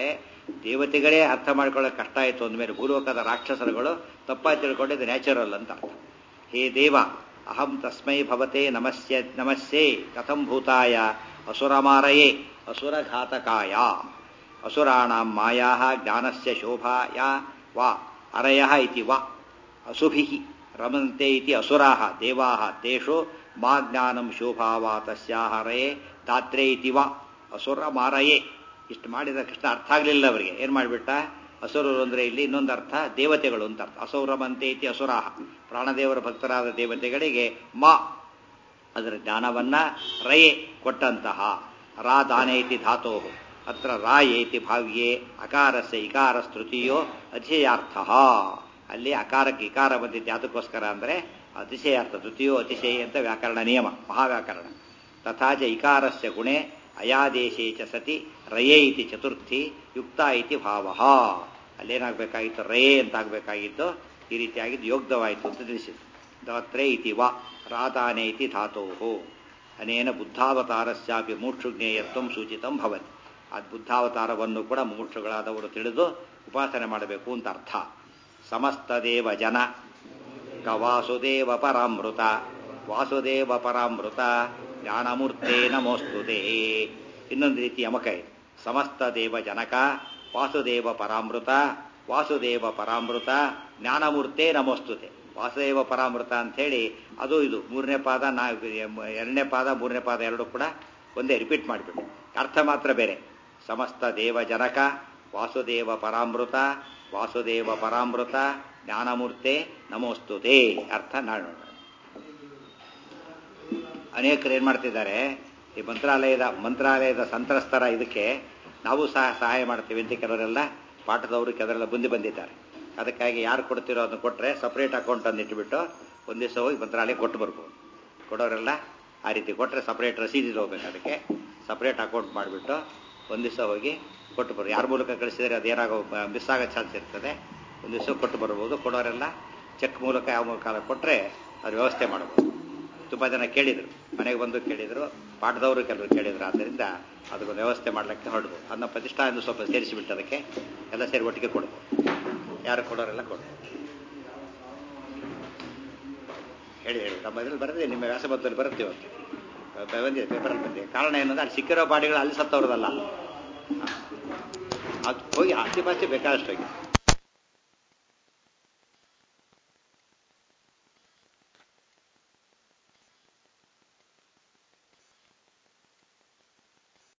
ದೇವತೆಗಳೇ ಅರ್ಥ ಮಾಡ್ಕೊಳ್ಳೋಕೆ ಕಷ್ಟ ಆಯಿತು ಅಂದಮೇಲೆ ಭೂಲೋಕದ ರಾಕ್ಷಸರುಗಳು ತಪ್ಪಾಗಿ ತಿಳ್ಕೊಂಡಿದ್ದು ನ್ಯಾಚುರಲ್ ಅಂತ ಅರ್ಥ ಹೇ ದೇವ ಅಹಂ ತಸ್ಮೈ ಭವತೆ ನಮಸ್ಯ ನಮಸ್ಯೆ ಕಥಂ ಭೂತಾಯ ಅಸುರಮಾರಯೇ ಅಸುರಘಾತಕಾಯ ಅಸುರಾಣಾಂ ಮಾಯಾ ಜ್ಞಾನಸ್ಯ ಶೋಭಾಯ ವಾ ಅರಯ ಇತಿ ವಾ ಅಸುಭಿ ರಮಂತೆ ಇತಿ ಅಸುರಾ ದೇವಾ ತೇಷು ಮಾ ಜ್ಞಾನಂ ಶೋಭಾವಾ ತಸ್ಯಾಹರಯೇ ದಾತ್ರೆ ಇತಿ ವಾ ಅಸುರ ಮಾರಯೇ ಇಷ್ಟು ಮಾಡಿದ ಕೃಷ್ಣ ಅರ್ಥ ಆಗಲಿಲ್ಲ ಅವರಿಗೆ ಏನು ಮಾಡಿಬಿಟ್ಟ ಅಸುರರು ಅಂದರೆ ಇಲ್ಲಿ ಇನ್ನೊಂದು ಅರ್ಥ ದೇವತೆಗಳು ಅಂತ ಅರ್ಥ ಅಸೌರಮಂತೆ ಇತಿ ಅಸುರಾಹ ಪ್ರಾಣದೇವರ ಭಕ್ತರಾದ ದೇವತೆಗಳಿಗೆ ಮಾ ಅದರ ಜ್ಞಾನವನ್ನ ರಯೆ ಕೊಟ್ಟಂತಹ ರಾ ದಾನೆ ಇತಿ ಧಾತೋ ಅತ್ರ ರಾ ಏತಿ ಭಾವ್ಯೆ ಅಕಾರಸ್ಯ ಇಕಾರ ಸ್ತೃತಿಯೋ ಅತಿಶಯಾರ್ಥ ಅಲ್ಲಿ ಅಕಾರಕ್ಕೆ ಇಕಾರ ಬಂದಿದ್ದು ಯಾವುದಕ್ಕೋಸ್ಕರ ಅಂದರೆ ಅತಿಶಯಾರ್ಥ ತೃತೀಯೋ ಅತಿಶಯ ಅಂತ ವ್ಯಾಕರಣ ನಿಯಮ ಮಹಾವ್ಯಾಕರಣ ತಥಾಚ ಇಕಾರಸ್ಯ ಗುಣೆ ಅಯಾದೇಶೇ ಚ ಸತಿ ರಯೇ ಇತಿ ಚತುರ್ಥಿ ಯುಕ್ತ ಇತಿ ಭಾವ ಅಲ್ಲೇನಾಗಬೇಕಾಗಿತ್ತು ರಯೇ ಅಂತ ಆಗಬೇಕಾಗಿತ್ತು ಈ ರೀತಿಯಾಗಿದ್ದು ಯೋಗ್ಯವಾಯಿತು ಅಂತ ತಿಳಿಸಿತು ದಾತ್ರೆ ಇತಿ ವಾ ರಾಧಾನೆ ಇತಿ ಧಾತೋ ಅನೇನ ಬುದ್ಧಾವತಾರಸ್ಯಾಪಿ ಮೂಕ್ಷುಜ್ಞೇಯತ್ವ ಸೂಚಿತಂ ಭವತಿ ಅದು ಬುದ್ಧಾವತಾರವನ್ನು ಕೂಡ ಮುಮುಕ್ಷುಗಳಾದವರು ತಿಳಿದು ಉಪಾಸನೆ ಮಾಡಬೇಕು ಅಂತ ಅರ್ಥ ಸಮಸ್ತದೇವ ಜನ ಕ ವಾಸುದೇವ ಪರಾಮೃತ ವಾಸುದೇವ ಪರಾಮೃತ ಜ್ಞಾನಮೂರ್ತೆ ನಮೋಸ್ತುತೆ ಇನ್ನೊಂದು ರೀತಿ ಯಮಕ ಇದೆ ಸಮಸ್ತ ದೇವ ಜನಕ ವಾಸುದೇವ ಪರಾಮೃತ ವಾಸುದೇವ ಪರಾಮೃತ ಜ್ಞಾನಮೂರ್ತೆ ನಮೋಸ್ತುತೆ ವಾಸುದೇವ ಪರಾಮೃತ ಅಂಥೇಳಿ ಅದು ಇದು ಮೂರನೇ ಪಾದ ನಾ ಎರಡನೇ ಪಾದ ಮೂರನೇ ಪಾದ ಎರಡು ಕೂಡ ಒಂದೇ ರಿಪೀಟ್ ಮಾಡಿಬಿಟ್ಟು ಅರ್ಥ ಮಾತ್ರ ಬೇರೆ ಸಮಸ್ತ ದೇವ ಜನಕ ವಾಸುದೇವ ಪರಾಮೃತ ವಾಸುದೇವ ಪರಾಮೃತ ಜ್ಞಾನಮೂರ್ತೆ ನಮೋಸ್ತುತೆ ಅರ್ಥ ನಾಡೋಣ ಅನೇಕರು ಏನು ಮಾಡ್ತಿದ್ದಾರೆ ಈ ಮಂತ್ರಾಲಯದ ಮಂತ್ರಾಲಯದ ಸಂತ್ರಸ್ತರ ಇದಕ್ಕೆ ನಾವು ಸಹ ಸಹಾಯ ಮಾಡ್ತೀವಿ ಅಂತ ಕೆಲವರೆಲ್ಲ ಪಾಠದವರು ಕೆಲವರೆಲ್ಲ ಮುಂದೆ ಬಂದಿದ್ದಾರೆ ಅದಕ್ಕಾಗಿ ಯಾರು ಕೊಡ್ತಿರೋ ಅದನ್ನು ಕೊಟ್ಟರೆ ಸಪ್ರೇಟ್ ಅಕೌಂಟ್ ಅನ್ನು ಇಟ್ಬಿಟ್ಟು ಒಂದು ದಿವಸ ಹೋಗಿ ಮಂತ್ರಾಲಯ ಕೊಟ್ಟು ಬರ್ಬೋದು ಕೊಡೋರೆಲ್ಲ ಆ ರೀತಿ ಕೊಟ್ಟರೆ ಸಪ್ರೇಟ್ ರಸೀದಿ ಹೋಗ್ಬೇಕು ಅದಕ್ಕೆ ಸಪ್ರೇಟ್ ಅಕೌಂಟ್ ಮಾಡಿಬಿಟ್ಟು ಒಂದು ದಿವಸ ಹೋಗಿ ಕೊಟ್ಟು ಬರೋ ಯಾರ ಮೂಲಕ ಕಳಿಸಿದರೆ ಅದೇನಾಗೋ ಮಿಸ್ ಆಗೋ ಚಾನ್ಸ್ ಇರ್ತದೆ ಒಂದು ದಿವಸ ಕೊಟ್ಟು ಬರ್ಬೋದು ಕೊಡೋರೆಲ್ಲ ಚೆಕ್ ಮೂಲಕ ಯಾವ ಕಾಲ ಕೊಟ್ಟರೆ ಅದು ವ್ಯವಸ್ಥೆ ಮಾಡ್ಬೋದು ತುಂಬ ಜನ ಕೇಳಿದರು ಮನೆಗೆ ಬಂದು ಕೇಳಿದರು ಪಾಠದವರು ಕೆಲವರು ಕೇಳಿದರು ಆದ್ದರಿಂದ ಅದಕ್ಕೊಂದು ವ್ಯವಸ್ಥೆ ಮಾಡಲಿಕ್ಕೆ ಹೊರಡ್ಬೋದು ಅದನ್ನ ಪ್ರತಿಷ್ಠಾನ ಸ್ವಲ್ಪ ಸೇರಿಸಿಬಿಟ್ಟು ಅದಕ್ಕೆ ಎಲ್ಲ ಸೇರಿ ಒಟ್ಟಿಗೆ ಕೊಡ್ಬೋದು ಯಾರು ಕೊಡೋರೆಲ್ಲ ಕೊಡು ಹೇಳಿ ಹೇಳಿ ನಮ್ಮ ಇದ್ರಲ್ಲಿ ಬರ್ತದೆ ನಿಮ್ಮ ವ್ಯಾಸಬದ್ಧದಲ್ಲಿ ಬರುತ್ತೆ ಇವತ್ತು ಬಂದಿದೆ ಪೇಪರಲ್ಲಿ ಬಂದಿದೆ ಕಾರಣ ಏನಂದ್ರೆ ಅಲ್ಲಿ ಸಿಕ್ಕಿರೋ ಬಾಡಿಗಳು ಅಲ್ಲಿ ಸತ್ತವ್ರದಲ್ಲ ಅದು ಹೋಗಿ ಆಸ್ತಿ ಪಾಸ್ತಿ ಬೇಕಾದಷ್ಟು ಹೋಗಿ